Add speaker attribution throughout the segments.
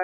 Speaker 1: വചനങ്ങൾ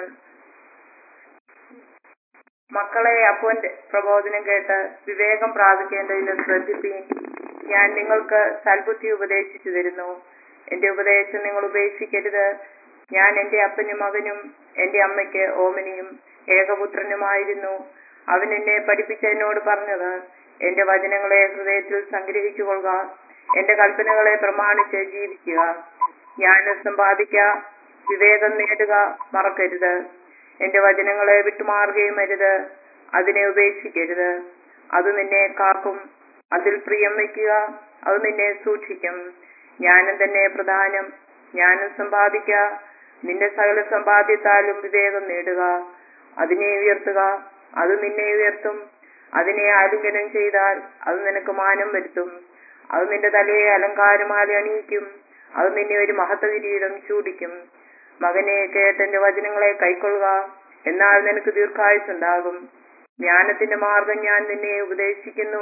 Speaker 1: മക്കളെ അപ്പന്റെ പ്രബോധനം കേട്ട് വിവേകം പ്രാപിക്കേണ്ടതിന് ശ്രദ്ധിപ്പീൻ ഞാൻ നിങ്ങൾക്ക് സൽബുദ്ധി ഉപദേശിച്ചു തരുന്നു എന്റെ ഉപദേശം നിങ്ങൾ ഉപേക്ഷിക്കരുത് ഞാൻ എന്റെ അപ്പനും മകനും എന്റെ അമ്മയ്ക്ക് ഓമനിയും ഏകപുത്രനുമായിരുന്നു അവൻ എന്നെ പഠിപ്പിച്ച എന്നോട് പറഞ്ഞത് എന്റെ വചനങ്ങളെ ഹൃദയത്തിൽ സംഗ്രഹിച്ചു കൊള്ളുക എന്റെ കൽപ്പനകളെ പ്രമാണിച്ച് ജീവിക്കുക ജ്ഞാനം സമ്പാദിക്ക വിവേകം നേടുക മറക്കരുത് എന്റെ വചനങ്ങളെ വിട്ടുമാറുകയും അരുത് അതിനെ ഉപേക്ഷിക്കരുത് അത് നിന്നെ കാക്കും അതിൽ പ്രിയം വയ്ക്കുക അത് നിന്നെ സൂക്ഷിക്കും ജ്ഞാനം തന്നെ പ്രധാനം ജ്ഞാനം സമ്പാദിക്ക നിന്റെ സകല സമ്പാദ്യത്താലും വിവേകം നേടുക അതിനെ ഉയർത്തുക അത് നിന്നെ ഉയർത്തും അതിനെ ആലിംഗനം ചെയ്താൽ അത് നിനക്ക് മാനം വരുത്തും അത് നിന്റെ തലയെ അലങ്കാരമാല അണിയിക്കും അത് നിന്നെ ഒരു മഹത്വ കിരീടം ചൂടിക്കും മകനെ കേട്ടെന്റെ വചനങ്ങളെ കൈക്കൊള്ളുക എന്നാൽ നിനക്ക് ദീർഘായുസുണ്ടാകും ജ്ഞാനത്തിന്റെ മാർഗം ഞാൻ നിന്നെ ഉപദേശിക്കുന്നു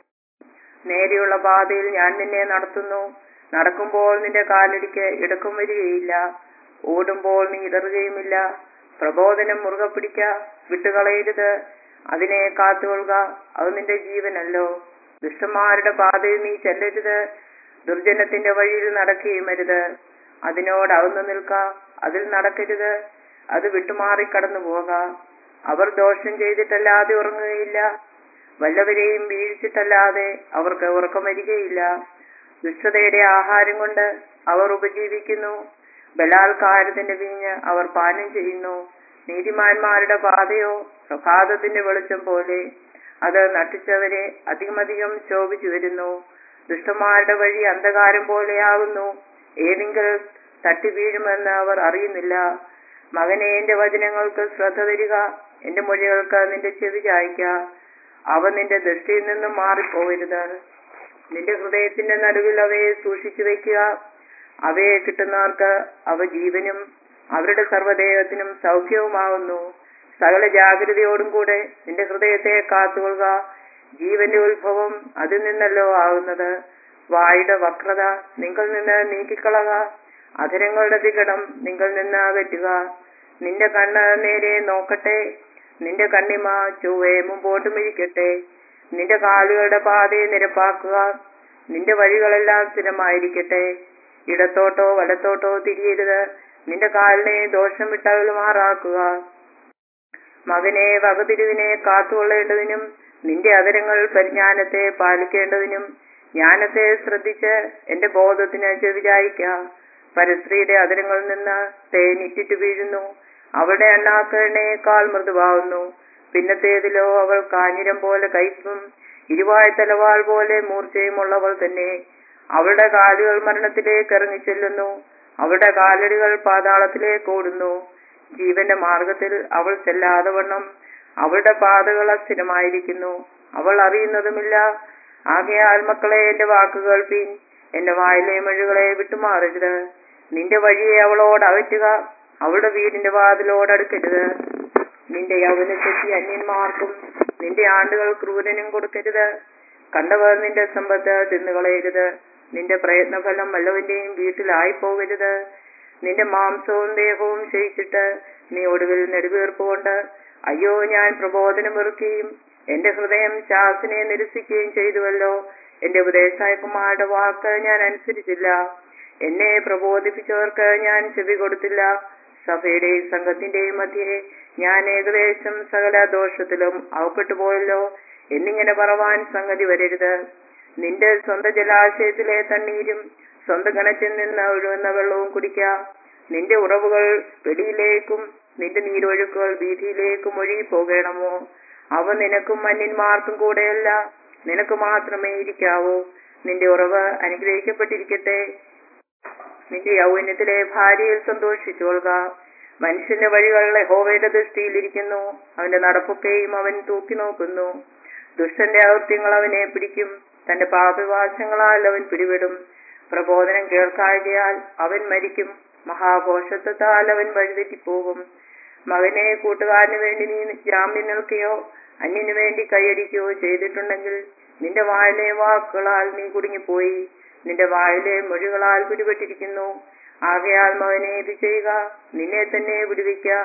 Speaker 1: നേരെയുള്ള പാതയിൽ ഞാൻ നിന്നെ നടത്തുന്നു നടക്കുമ്പോൾ നിന്റെ കാലടിക്ക് ഇടക്കം വരികയില്ല ഓടുമ്പോൾ നീ ഇടറുകയുമില്ല പ്രബോധനം മുറുകെ പിടിക്ക വിട്ടുകളയരുത് അതിനെ കാത്തുകൊള്ളുക അത് നിന്റെ ജീവനല്ലോ ദുഷ്ടന്മാരുടെ പാതയിൽ നീ ചെല്ലരുത് ദുർജനത്തിന്റെ വഴിയിൽ നടക്കുകയും അരുത് അതിനോട് അകന്നു നിൽക്ക അതിൽ നടക്കരുത് അത് വിട്ടുമാറി കടന്നു പോക അവർ ദോഷം ചെയ്തിട്ടല്ലാതെ ഉറങ്ങുകയില്ല വല്ലവരെയും വീഴ്ചിട്ടല്ലാതെ അവർക്ക് ഉറക്കം വരികയില്ല ദുഷ്ടതയുടെ ആഹാരം കൊണ്ട് അവർ ഉപജീവിക്കുന്നു ബലാത്കാരത്തിന്റെ വീഞ്ഞ് അവർ പാനം ചെയ്യുന്നു നീതിമാന്മാരുടെ പാതയോ പ്രഭാതത്തിന്റെ വെളിച്ചം പോലെ അത് നട്ടിച്ചവരെ അധികമധികം ശോഭിച്ചു വരുന്നു ദുഷ്ടന്മാരുടെ വഴി അന്ധകാരം പോലെയാകുന്നു ഏതെങ്കിലും തട്ടി വീഴുമെന്ന് അവർ അറിയുന്നില്ല മകനെ എന്റെ വചനങ്ങൾക്ക് ശ്രദ്ധ തരിക എന്റെ മൊഴികൾക്ക് നിന്റെ ചെവി ചായ്ക്ക അവ നിന്റെ ദൃഷ്ടിയിൽ നിന്നും മാറിപ്പോകരുത് നിന്റെ ഹൃദയത്തിന്റെ നടുവിൽ അവയെ സൂക്ഷിച്ചു വെക്കുക അവയെ കിട്ടുന്നവർക്ക് അവ ജീവനും അവരുടെ സർവ്വദേഹത്തിനും സൗഖ്യവുമാകുന്നു സകല ജാഗ്രതയോടും കൂടെ നിന്റെ ഹൃദയത്തെ കാത്തുകൊള്ളുക ജീവന്റെ ഉത്ഭവം അതിൽ നിന്നല്ലോ ആകുന്നത് വായുടെ വക്രത നിങ്ങൾ നിന്ന് നീക്കിക്കളക അധരങ്ങളുടെ വികടം നിങ്ങൾ നിന്ന് അകറ്റുക നിന്റെ കണ്ണ് നേരെ നോക്കട്ടെ നിന്റെ കണ്ണിമ ചൊവ്വെ മുമ്പോട്ട് മിഴിക്കട്ടെ നിന്റെ കാലുകളുടെ പാതയെ നിരപ്പാക്കുക നിന്റെ വഴികളെല്ലാം സ്ഥിരമായിരിക്കട്ടെ ഇടത്തോട്ടോ വലത്തോട്ടോ തിരിയരുത് നിന്റെ കാലിനെ ദോഷം വിട്ടകലുമാറാക്കുക മകനെ വകതിരിവിനെ കാത്തുകൊള്ളേണ്ടതിനും നിന്റെ അതരങ്ങൾ പരിജ്ഞാനത്തെ പാലിക്കേണ്ടതിനും ജ്ഞാനത്തെ ശ്രദ്ധിച്ച് എന്റെ ബോധത്തിന് ചെവിചായിക്ക പരസ്ത്രീയുടെ അതരങ്ങളിൽ നിന്ന് തേനിറ്റിട്ട് വീഴുന്നു അവളുടെ അണ്ണാക്ക് എണ്ണയേക്കാൾ മൃദുവാകുന്നു പിന്നത്തേതിലോ അവൾ കാഞ്ഞിരം പോലെ കയ്പും ഇരുവായ തലവാൾ പോലെ മൂർച്ചയുമുള്ളവൾ തന്നെ അവളുടെ കാലുകൾ മരണത്തിലേക്ക് ഇറങ്ങിച്ചെല്ലുന്നു അവളുടെ കാലടികൾ പാതാളത്തിലേക്ക് ഓടുന്നു ജീവന്റെ മാർഗത്തിൽ അവൾ ചെല്ലാതെ വണ്ണം അവളുടെ പാതകൾ അസ്ഥിരമായിരിക്കുന്നു അവൾ അറിയുന്നതുമില്ല ആകയാൽ മക്കളെ എന്റെ വാക്കുകൾ പിൻ എന്റെ വായിലെ മഴുകളെ വിട്ടുമാറരുത് നിന്റെ വഴിയെ അവളോട് അകറ്റുക അവളുടെ വീടിന്റെ വാതിലോട് അടുക്കരുത് നിന്റെ യൗവനത്തെത്തി അന്യന്മാർക്കും നിന്റെ ആണ്ടുകൾ ക്രൂരനും കൊടുക്കരുത് കണ്ടവർ നിന്റെ സമ്പത്ത് തിന്നുകളയരുത് നിന്റെ പ്രയത്നഫലം വല്ലവന്റെയും വീട്ടിലായി പോകരുത് നിന്റെ മാംസവും ദേഹവും ക്ഷയിച്ചിട്ട് നീ ഒടുവിൽ നെടുവീർപ്പ് കൊണ്ട് അയ്യോ ഞാൻ പ്രബോധനം വെറുക്കുകയും എന്റെ ഹൃദയം ശാസിനെ നിരസിക്കുകയും ചെയ്തുവല്ലോ എന്റെ ഉപദേശായകുമാരുടെ വാക്ക് ഞാൻ അനുസരിച്ചില്ല എന്നെ പ്രബോധിപ്പിച്ചവർക്ക് ഞാൻ ചെവി കൊടുത്തില്ല സഭയുടെയും സംഘത്തിന്റെയും മധ്യേ ഞാൻ ഏകദേശം സകല ദോഷത്തിലും അവപ്പെട്ടു പോയല്ലോ എന്നിങ്ങനെ പറവാൻ സംഗതി വരരുത് നിന്റെ സ്വന്തം ജലാശയത്തിലെ തണ്ണീരും സ്വന്തം കിണറ്റിൽ നിന്ന് ഒഴുകുന്ന വെള്ളവും കുടിക്ക നിന്റെ ഉറവുകൾ വെളിയിലേക്കും നിന്റെ നീരൊഴുക്കുകൾ വീതിയിലേക്കും ഒഴുകി പോകണമോ അവ നിനക്കും മന്യന്മാർക്കും കൂടെയല്ല നിനക്ക് മാത്രമേ ഇരിക്കാവൂ നിന്റെ ഉറവ് അനുഗ്രഹിക്കപ്പെട്ടിരിക്കട്ടെ നിന്റെ യൗവന്യത്തിലെ ഭാര്യയിൽ സന്തോഷിച്ചുകൊള്ളുക മനുഷ്യന്റെ വഴികൾ യഹോവയുടെ ദൃഷ്ടിയിലിരിക്കുന്നു അവന്റെ നടപ്പൊക്കെയും അവൻ തൂക്കി നോക്കുന്നു ദുഷ്ടന്റെ അകൃത്യങ്ങൾ അവനെ പിടിക്കും തന്റെ പാപവാശങ്ങളാൽ അവൻ പിടിവിടും പ്രബോധനം കേൾക്കായകയാൽ അവൻ മരിക്കും മഹാഘോഷത്വത്താൽ അവൻ വഴിതെറ്റിപ്പോകും മകനെ കൂട്ടുകാരന് വേണ്ടി നീ ജാമ്യം നിൽക്കുകയോ അന്യന് വേണ്ടി കൈയടിക്കുകയോ ചെയ്തിട്ടുണ്ടെങ്കിൽ നിന്റെ വായിലെ വാക്കുകളാൽ നീ കുടുങ്ങിപ്പോയി നിന്റെ വായിലെ മൊഴികളാൽ പിടിപെട്ടിരിക്കുന്നു ആകയാൽ മകനെ ഇത് ചെയ്യുക നിന്നെ തന്നെ വിടുവിക്ക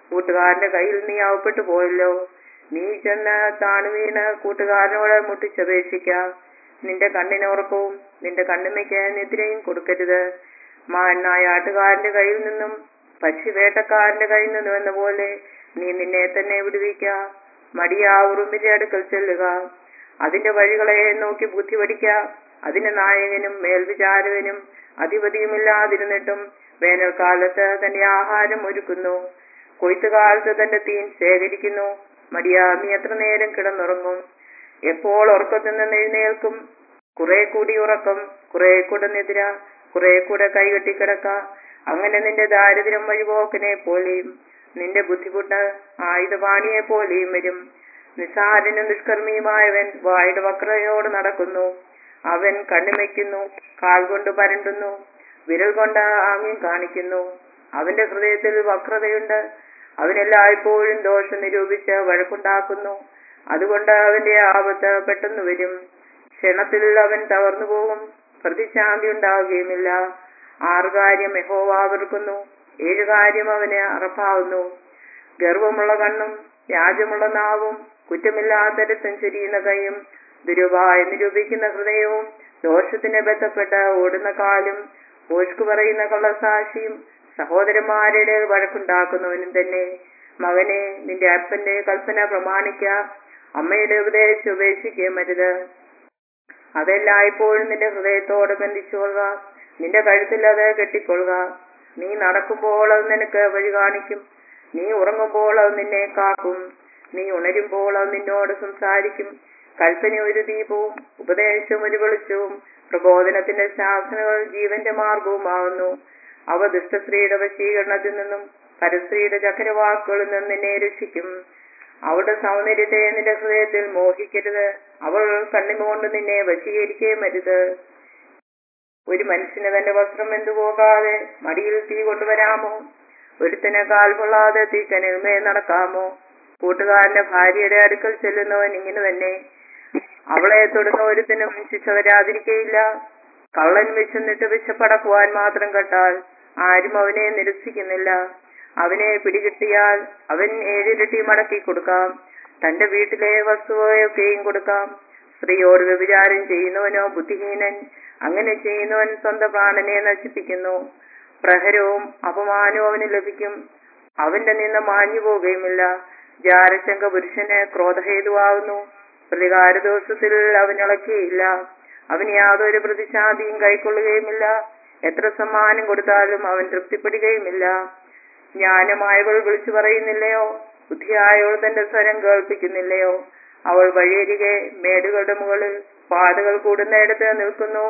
Speaker 1: കൂട്ടുകാരന്റെ കയ്യിൽ നീ അവപ്പെട്ടു പോയല്ലോ നീ ചെന്ന് താണു വീണ് കൂട്ടുകാരനോട് മുട്ടിച്ചപേക്ഷിക്ക നിന്റെ കണ്ണിനുറക്കവും നിന്റെ കണ്ണിമയ്ക്ക് നിദ്രയും കൊടുക്കരുത് മാനായ ആട്ടുകാരന്റെ കയ്യിൽ നിന്നും പക്ഷി വേട്ടക്കാരന്റെ കയ്യിൽ നിന്നും എന്ന പോലെ നീ നിന്നെ തന്നെ വിടുവിക്ക മടിയാ ഉറുമ്പിന്റെ അടുക്കൽ ചെല്ലുക അതിന്റെ വഴികളെ നോക്കി ബുദ്ധി പഠിക്ക അതിന്റെ നായകനും മേൽവിചാരകനും അധിപതിയുമില്ലാതിരുന്നിട്ടും വേനൽക്കാലത്ത് തന്റെ ആഹാരം ഒരുക്കുന്നു കൊയ്ത്തുകാലത്ത് തന്റെ തീൻ ശേഖരിക്കുന്നു മടിയാ നീ എത്ര നേരം കിടന്നുറങ്ങും എപ്പോൾ ഉറക്കത്തിൽ നിന്ന് എഴുന്നേൽക്കും കുറെ കൂടി ഉറക്കം കുറെ കൂടെ നിദ്ര കുറെ കൂടെ കൈകെട്ടി കിടക്ക അങ്ങനെ നിന്റെ ദാരിദ്ര്യം വഴിപോക്കനെ പോലെയും നിന്റെ ബുദ്ധിമുട്ട് ആയുധപാണിയെ പോലെയും വരും നിസ്സാരനും നിഷ്കർമ്മിയുമായവൻ വായുടെ വക്രതയോട് നടക്കുന്നു അവൻ കണ്ണുമയ്ക്കുന്നു കാൽ കൊണ്ട് പരണ്ടുന്നു വിരൽ കൊണ്ട് ആംഗ്യം കാണിക്കുന്നു അവന്റെ ഹൃദയത്തിൽ വക്രതയുണ്ട് അവനെല്ലായ്പ്പോഴും ദോഷം നിരൂപിച്ച് വഴക്കുണ്ടാക്കുന്നു അതുകൊണ്ട് അവന്റെ ആപത്ത് പെട്ടെന്ന് വരും ക്ഷണത്തിൽ അവൻ തകർന്നു പോകും പ്രതിശാന്തി ഉണ്ടാവുകയുമില്ല ആറ് കാര്യം യഹോവ വെറുക്കുന്നു ഏഴ് കാര്യം അവന് അറപ്പാവുന്നു ഗർവമുള്ള കണ്ണും വ്യാജമുള്ള നാവും കുറ്റമില്ലാത്തരത്തും ചെരിയുന്ന കൈയും ദുരുപായം നിരൂപിക്കുന്ന ഹൃദയവും ദോഷത്തിന് ബന്ധപ്പെട്ട് ഓടുന്ന കാലും ഓഷ്കു പറയുന്ന കള്ളസാക്ഷിയും സഹോദരന്മാരുടെ വഴക്കുണ്ടാക്കുന്നവനും തന്നെ മകനെ നിന്റെ അപ്പന്റെ കൽപ്പന പ്രമാണിക്ക അമ്മയുടെ ഉപദേശം ഉപേക്ഷിക്കുകയും അരുത് അതെല്ലായ്പ്പോഴും നിന്റെ ഹൃദയത്തോട് ബന്ധിച്ചുകൊള്ളുക നിന്റെ കഴുത്തിൽ അത് കെട്ടിക്കൊള്ളുക നീ നടക്കുമ്പോൾ അത് നിനക്ക് വഴി കാണിക്കും നീ ഉറങ്ങുമ്പോൾ അത് നിന്നെ കാക്കും നീ ഉണരുമ്പോൾ അത് നിന്നോട് സംസാരിക്കും കൽപ്പന ഒരു ദീപവും ഉപദേശം ഒരു വെളിച്ചവും പ്രബോധനത്തിന്റെ ശാസനകൾ ജീവന്റെ മാർഗവുമാവുന്നു അവ ദുഷ്ടസ്ത്രീയുടെ വശീകരണത്തിൽ നിന്നും പരസ്ത്രീയുടെ ചക്രവാക്കുകളിൽ നിന്നും നിന്നെ രക്ഷിക്കും അവളുടെ സൗന്ദര്യത്തെ നിന്റെ ഹൃദയത്തിൽ മോഹിക്കരുത് അവൾ കണ്ണിമുകൊണ്ട് നിന്നെ വശീകരിക്കുകയും അരുത് ഒരു മനുഷ്യന് തന്റെ വസ്ത്രം എന്തുപോകാതെ മടിയിൽ തീ കൊണ്ടുവരാമോ ഒരുത്തനെ കാൽ കൊള്ളാതെ തീക്കനൽമേ നടക്കാമോ കൂട്ടുകാരന്റെ ഭാര്യയുടെ അടുക്കൽ ചെല്ലുന്നവൻ ഇങ്ങനെ തന്നെ അവളെ തൊടുന്ന ഒരുത്തനും ശിക്ഷ വരാതിരിക്കയില്ല കള്ളൻ വിശന്നിട്ട് വിശപ്പടക്കുവാൻ മാത്രം കണ്ടാൽ ആരും അവനെ നിരസിക്കുന്നില്ല അവനെ പിടികിട്ടിയാൽ അവൻ ഏഴിരട്ടി മടക്കി കൊടുക്കാം തന്റെ വീട്ടിലെ വസ്തുവയൊക്കെയും കൊടുക്കാം സ്ത്രീയോട് വ്യഭിചാരം ചെയ്യുന്നവനോ ബുദ്ധിഹീനൻ അങ്ങനെ ചെയ്യുന്നവൻ സ്വന്തം പ്രാണനെ നശിപ്പിക്കുന്നു പ്രഹരവും അപമാനവും അവന് ലഭിക്കും അവന്റെ നിന്ന് മാഞ്ഞു പോകുകയുമില്ല ജാരശങ്ക പുരുഷന് ക്രോധഹേതുവാകുന്നു പ്രതികാര ദിവസത്തിൽ അവൻ ഇളക്കിയില്ല അവൻ യാതൊരു പ്രതിശാന്തിയും കൈക്കൊള്ളുകയുമില്ല എത്ര സമ്മാനം കൊടുത്താലും അവൻ തൃപ്തിപ്പെടുകയുമില്ല ജ്ഞാനമായവൾ വിളിച്ചു പറയുന്നില്ലയോ ബുദ്ധിയായവൾ തന്റെ സ്വരം കേൾപ്പിക്കുന്നില്ലയോ അവൾ വഴിയരികെ മേടുകളുടെ മുകളിൽ പാതകൾ കൂടുന്നിടത്ത് നിൽക്കുന്നു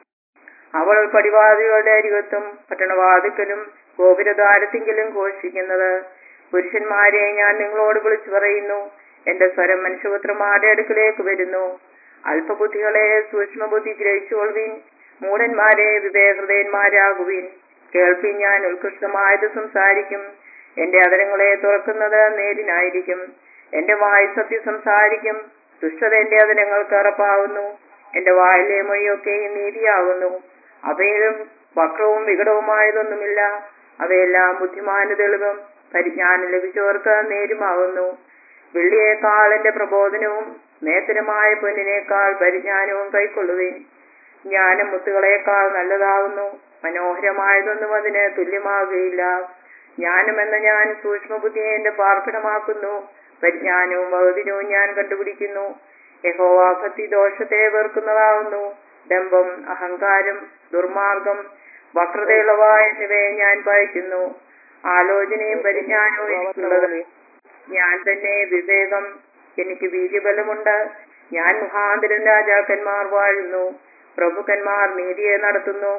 Speaker 1: അവൾ പടിവാതികളുടെ അരികത്തും പട്ടണവാതിക്കലും ഗോപുരദ്വാരത്തിങ്കിലും ഘോഷിക്കുന്നത് പുരുഷന്മാരെ ഞാൻ നിങ്ങളോട് വിളിച്ചു പറയുന്നു എന്റെ സ്വരം മനുഷ്യപുത്രന്മാരുടെ അടുക്കിലേക്ക് വരുന്നു അല്പബുദ്ധികളെ സൂക്ഷ്മബുദ്ധി ഗ്രഹിച്ചുകൊള്ളുവിൻ മൂഢന്മാരെ വിവേകൃതന്മാരാകുവിൻ കേൾപ്പിൻ ഞാൻ ഉത്കൃഷ്ടമായത് സംസാരിക്കും എന്റെ അതരങ്ങളെ തുറക്കുന്നത് നേരിനായിരിക്കും എന്റെ വായ് സത്യം സംസാരിക്കും ദുഷ്ടത എന്റെ അതരങ്ങൾക്ക് അറപ്പാവുന്നു എന്റെ വായിലെ മൊഴിയൊക്കെയും നീതിയാകുന്നു അവയിലും വക്രവും വികടവുമായതൊന്നുമില്ല അവയെല്ലാം ബുദ്ധിമാന് തെളിവും പരിജ്ഞാനം ലഭിച്ചവർക്ക് നേരുമാകുന്നു വെള്ളിയേക്കാൾ എന്റെ പ്രബോധനവും നേത്തരമായ പൊന്നിനേക്കാൾ പരിജ്ഞാനവും കൈക്കൊള്ളുവേൻ ജ്ഞാനം മുത്തുകളേക്കാൾ നല്ലതാകുന്നു മനോഹരമായതൊന്നും അതിന് തുല്യമാകുകയില്ല ജ്ഞാനമെന്ന ഞാൻ സൂക്ഷ്മബുദ്ധിയെ എന്റെ പാർപ്പിടമാക്കുന്നു പരിജ്ഞാനവും ബൗദ്ധിനവും ഞാൻ കണ്ടുപിടിക്കുന്നു യഹോവാഭക്തി ദോഷത്തെ വെറുക്കുന്നതാവുന്നു ഡംബം അഹങ്കാരം ദുർമാർഗം വക്രതയുള്ളവായ എന്നിവയെ ഞാൻ പഴിക്കുന്നു ആലോചനയും പരിജ്ഞാനവും എനിക്കുള്ളത് ഞാൻ തന്നെ വിവേകം എനിക്ക് വീര്യബലമുണ്ട് ഞാൻ മുഖാന്തരം രാജാക്കന്മാർ വാഴുന്നു പ്രഭുക്കന്മാർ നീതിയെ നടത്തുന്നു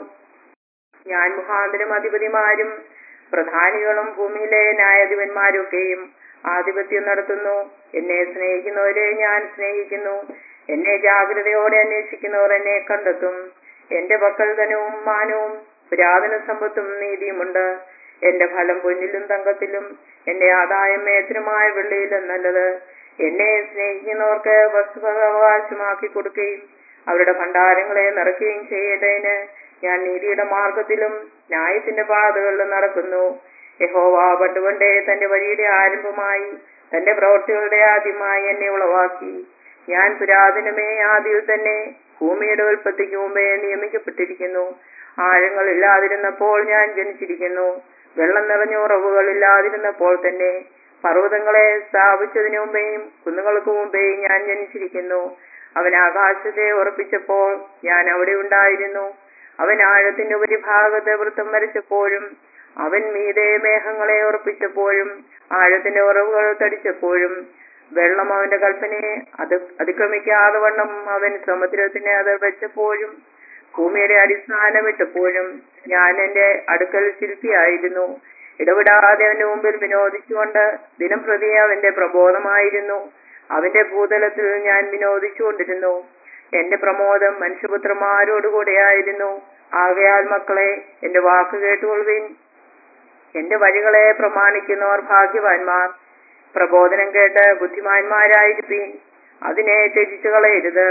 Speaker 1: ഞാൻ മുഖാന്തരം അധിപതിമാരും പ്രധാനികളും ഭൂമിയിലെ ന്യായാധിപന്മാരൊക്കെയും ആധിപത്യം നടത്തുന്നു എന്നെ സ്നേഹിക്കുന്നവരെ ഞാൻ സ്നേഹിക്കുന്നു എന്നെ ജാഗ്രതയോടെ അന്വേഷിക്കുന്നവർ എന്നെ കണ്ടെത്തും എന്റെ പക്കൽ ധനവും മാനവും പുരാതന സമ്പത്തും നീതിയുമുണ്ട് എന്റെ ഫലം പൊന്നിലും തങ്കത്തിലും എന്റെ ആദായം മേത്രമായ വെള്ളിയിലും നല്ലത് എന്നെ സ്നേഹിക്കുന്നവർക്ക് വസ്തുവകാശമാക്കി കൊടുക്കുകയും അവരുടെ ഭണ്ഡാരങ്ങളെ നിറയ്ക്കുകയും ചെയ്യേണ്ടതിന് ഞാൻ നീതിയുടെ മാർഗത്തിലും ന്യായത്തിന്റെ പാതകളിലും നടക്കുന്നു യഹോവ പണ്ടുകൊണ്ടേ തന്റെ വഴിയുടെ ആരംഭമായി തന്റെ പ്രവൃത്തികളുടെ ആദ്യമായി എന്നെ ഉളവാക്കി ഞാൻ പുരാതനമേ ആദ്യയിൽ തന്നെ ഭൂമിയുടെ ഉൽപ്പത്തിക്ക് മുമ്പേ നിയമിക്കപ്പെട്ടിരിക്കുന്നു ആഴങ്ങൾ ഇല്ലാതിരുന്നപ്പോൾ ഞാൻ ജനിച്ചിരിക്കുന്നു വെള്ളം നിറഞ്ഞ ഉറവുകൾ ഇല്ലാതിരുന്നപ്പോൾ തന്നെ പർവ്വതങ്ങളെ സ്ഥാപിച്ചതിനു മുമ്പേയും കുന്നുകൾക്ക് മുമ്പേയും ഞാൻ ജനിച്ചിരിക്കുന്നു അവൻ ആകാശത്തെ ഉറപ്പിച്ചപ്പോൾ ഞാൻ അവിടെ ഉണ്ടായിരുന്നു അവൻ ആഴത്തിന്റെ ഉപരിഭാഗത്ത് വൃത്തം വരച്ചപ്പോഴും അവൻ മീതെ മേഘങ്ങളെ ഉറപ്പിച്ചപ്പോഴും ആഴത്തിന്റെ ഉറവുകൾ തടിച്ചപ്പോഴും വെള്ളം അവന്റെ കൽപ്പനയെ അത് അതിക്രമിക്കാതെ വണ്ണം അവൻ സമുദ്രത്തിന് അത് വെച്ചപ്പോഴും ഭൂമിയുടെ അടിസ്ഥാനം ഇട്ടപ്പോഴും ഞാൻ എന്റെ അടുക്കൽ ശില്പിയായിരുന്നു ഇടപെടാതെ അവന്റെ മുമ്പിൽ വിനോദിച്ചുകൊണ്ട് ദിനം പ്രതി അവന്റെ പ്രബോധമായിരുന്നു അവന്റെ ഭൂതലത്തിൽ ഞാൻ വിനോദിച്ചുകൊണ്ടിരുന്നു എന്റെ പ്രമോദം മനുഷ്യപുത്രന്മാരോടുകൂടെയായിരുന്നു ആകയാൽ മക്കളെ എന്റെ വാക്ക് കേട്ടുകൊള്ളുവിൻ എന്റെ വഴികളെ പ്രമാണിക്കുന്നവർ ഭാഗ്യവാന്മാർ പ്രബോധനം കേട്ട് ബുദ്ധിമാന്മാരായിരിപ്പീൻ അതിനെ ത്യജിച്ചു കളയരുത്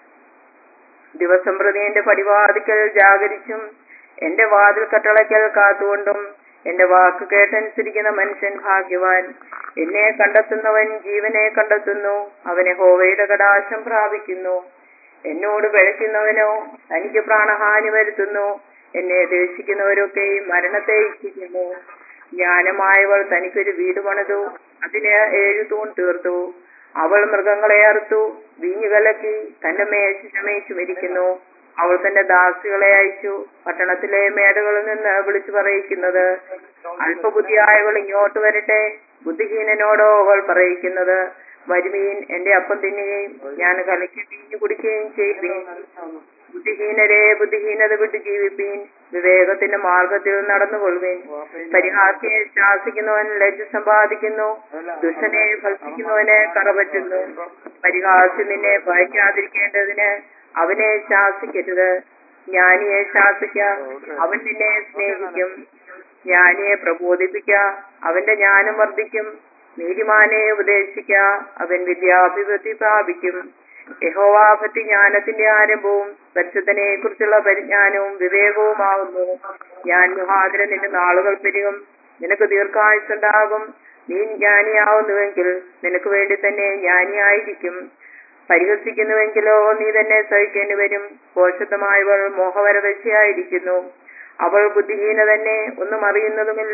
Speaker 1: ദിവസം പ്രതി എന്റെ പടിവാതിക്കൽ ജാഗരിച്ചും എന്റെ വാതിൽ കട്ടളയ്ക്കൽ കാത്തുകൊണ്ടും എന്റെ വാക്ക് കേട്ടനുസരിക്കുന്ന മനുഷ്യൻ ഭാഗ്യവാൻ എന്നെ കണ്ടെത്തുന്നവൻ ജീവനെ കണ്ടെത്തുന്നു അവനെ ഹോവയുടെ കടാശം പ്രാപിക്കുന്നു എന്നോട് പിഴയ്ക്കുന്നവനോ തനിക്ക് പ്രാണഹാനി വരുത്തുന്നു എന്നെ ദേഷിക്കുന്നവരൊക്കെയും മരണത്തെ ഇച്ഛിക്കുന്നു ജ്ഞാനമായവൾ തനിക്കൊരു വീട് പണിതു അതിന് ഏഴു തൂൺ തീർത്തു അവൾ മൃഗങ്ങളെ അറുത്തു വീഞ്ഞു കലക്കി തന്റെ മേശ ശമയിച്ചു മരിക്കുന്നു അവൾ തന്റെ ദാസികളെ അയച്ചു പട്ടണത്തിലെ മേടകളിൽ നിന്ന് വിളിച്ചു പറയിക്കുന്നത് അല്പബുദ്ധിയായവൾ ഇങ്ങോട്ട് വരട്ടെ ബുദ്ധിഹീനനോടോ അവൾ പറയിക്കുന്നത് വരുമീൻ എന്റെ അപ്പം തിന്നുകയും ഞാൻ കലക്കി വീഞ്ഞു കുടിക്കുകയും ചെയ്യുകയും ബുദ്ധിഹീനരെ ബുദ്ധിഹീനത വിട്ട് ജീവിപ്പീൻ വിവേകത്തിന്റെ മാർഗത്തിൽ നടന്നുകൊള്ളുവിൻ പരിഹാസിയെ ശാസിക്കുന്നവൻ ലജ്ജ സമ്പാദിക്കുന്നു ദുഷ്ടനെ ഭക്ഷിക്കുന്നവനെ കറപറ്റുന്നു പരിഹാസി നിന്നെ ഭയക്കാതിരിക്കേണ്ടതിന് അവനെ ശാസിക്കരുത് ജ്ഞാനിയെ ശാസിക്ക അവൻ നിന്നെ സ്നേഹിക്കും ജ്ഞാനിയെ പ്രബോധിപ്പിക്ക അവന്റെ ജ്ഞാനം വർദ്ധിക്കും നീതിമാനെ ഉപദേശിക്ക അവൻ വിദ്യാഭിവൃദ്ധി പ്രാപിക്കും യഹോവാഭക്തി ജ്ഞാനത്തിന്റെ ആരംഭവും പരിശുദ്ധനെ കുറിച്ചുള്ള പരിജ്ഞാനവും വിവേകവുമാകുന്നു ഞാൻ മുഹാതിര നിന്റെ നാളുകൾ പെരുകും നിനക്ക് ദീർഘായുസുണ്ടാകും നീ ജ്ഞാനിയാവുന്നുവെങ്കിൽ നിനക്ക് വേണ്ടി തന്നെ ജ്ഞാനിയായിരിക്കും പരിഹസിക്കുന്നുവെങ്കിലോ നീ തന്നെ സഹിക്കേണ്ടി വരും പോഷത്വമായവൾ മോഹവരവശയായിരിക്കുന്നു അവൾ ബുദ്ധിഹീന തന്നെ ഒന്നും അറിയുന്നതുമില്ല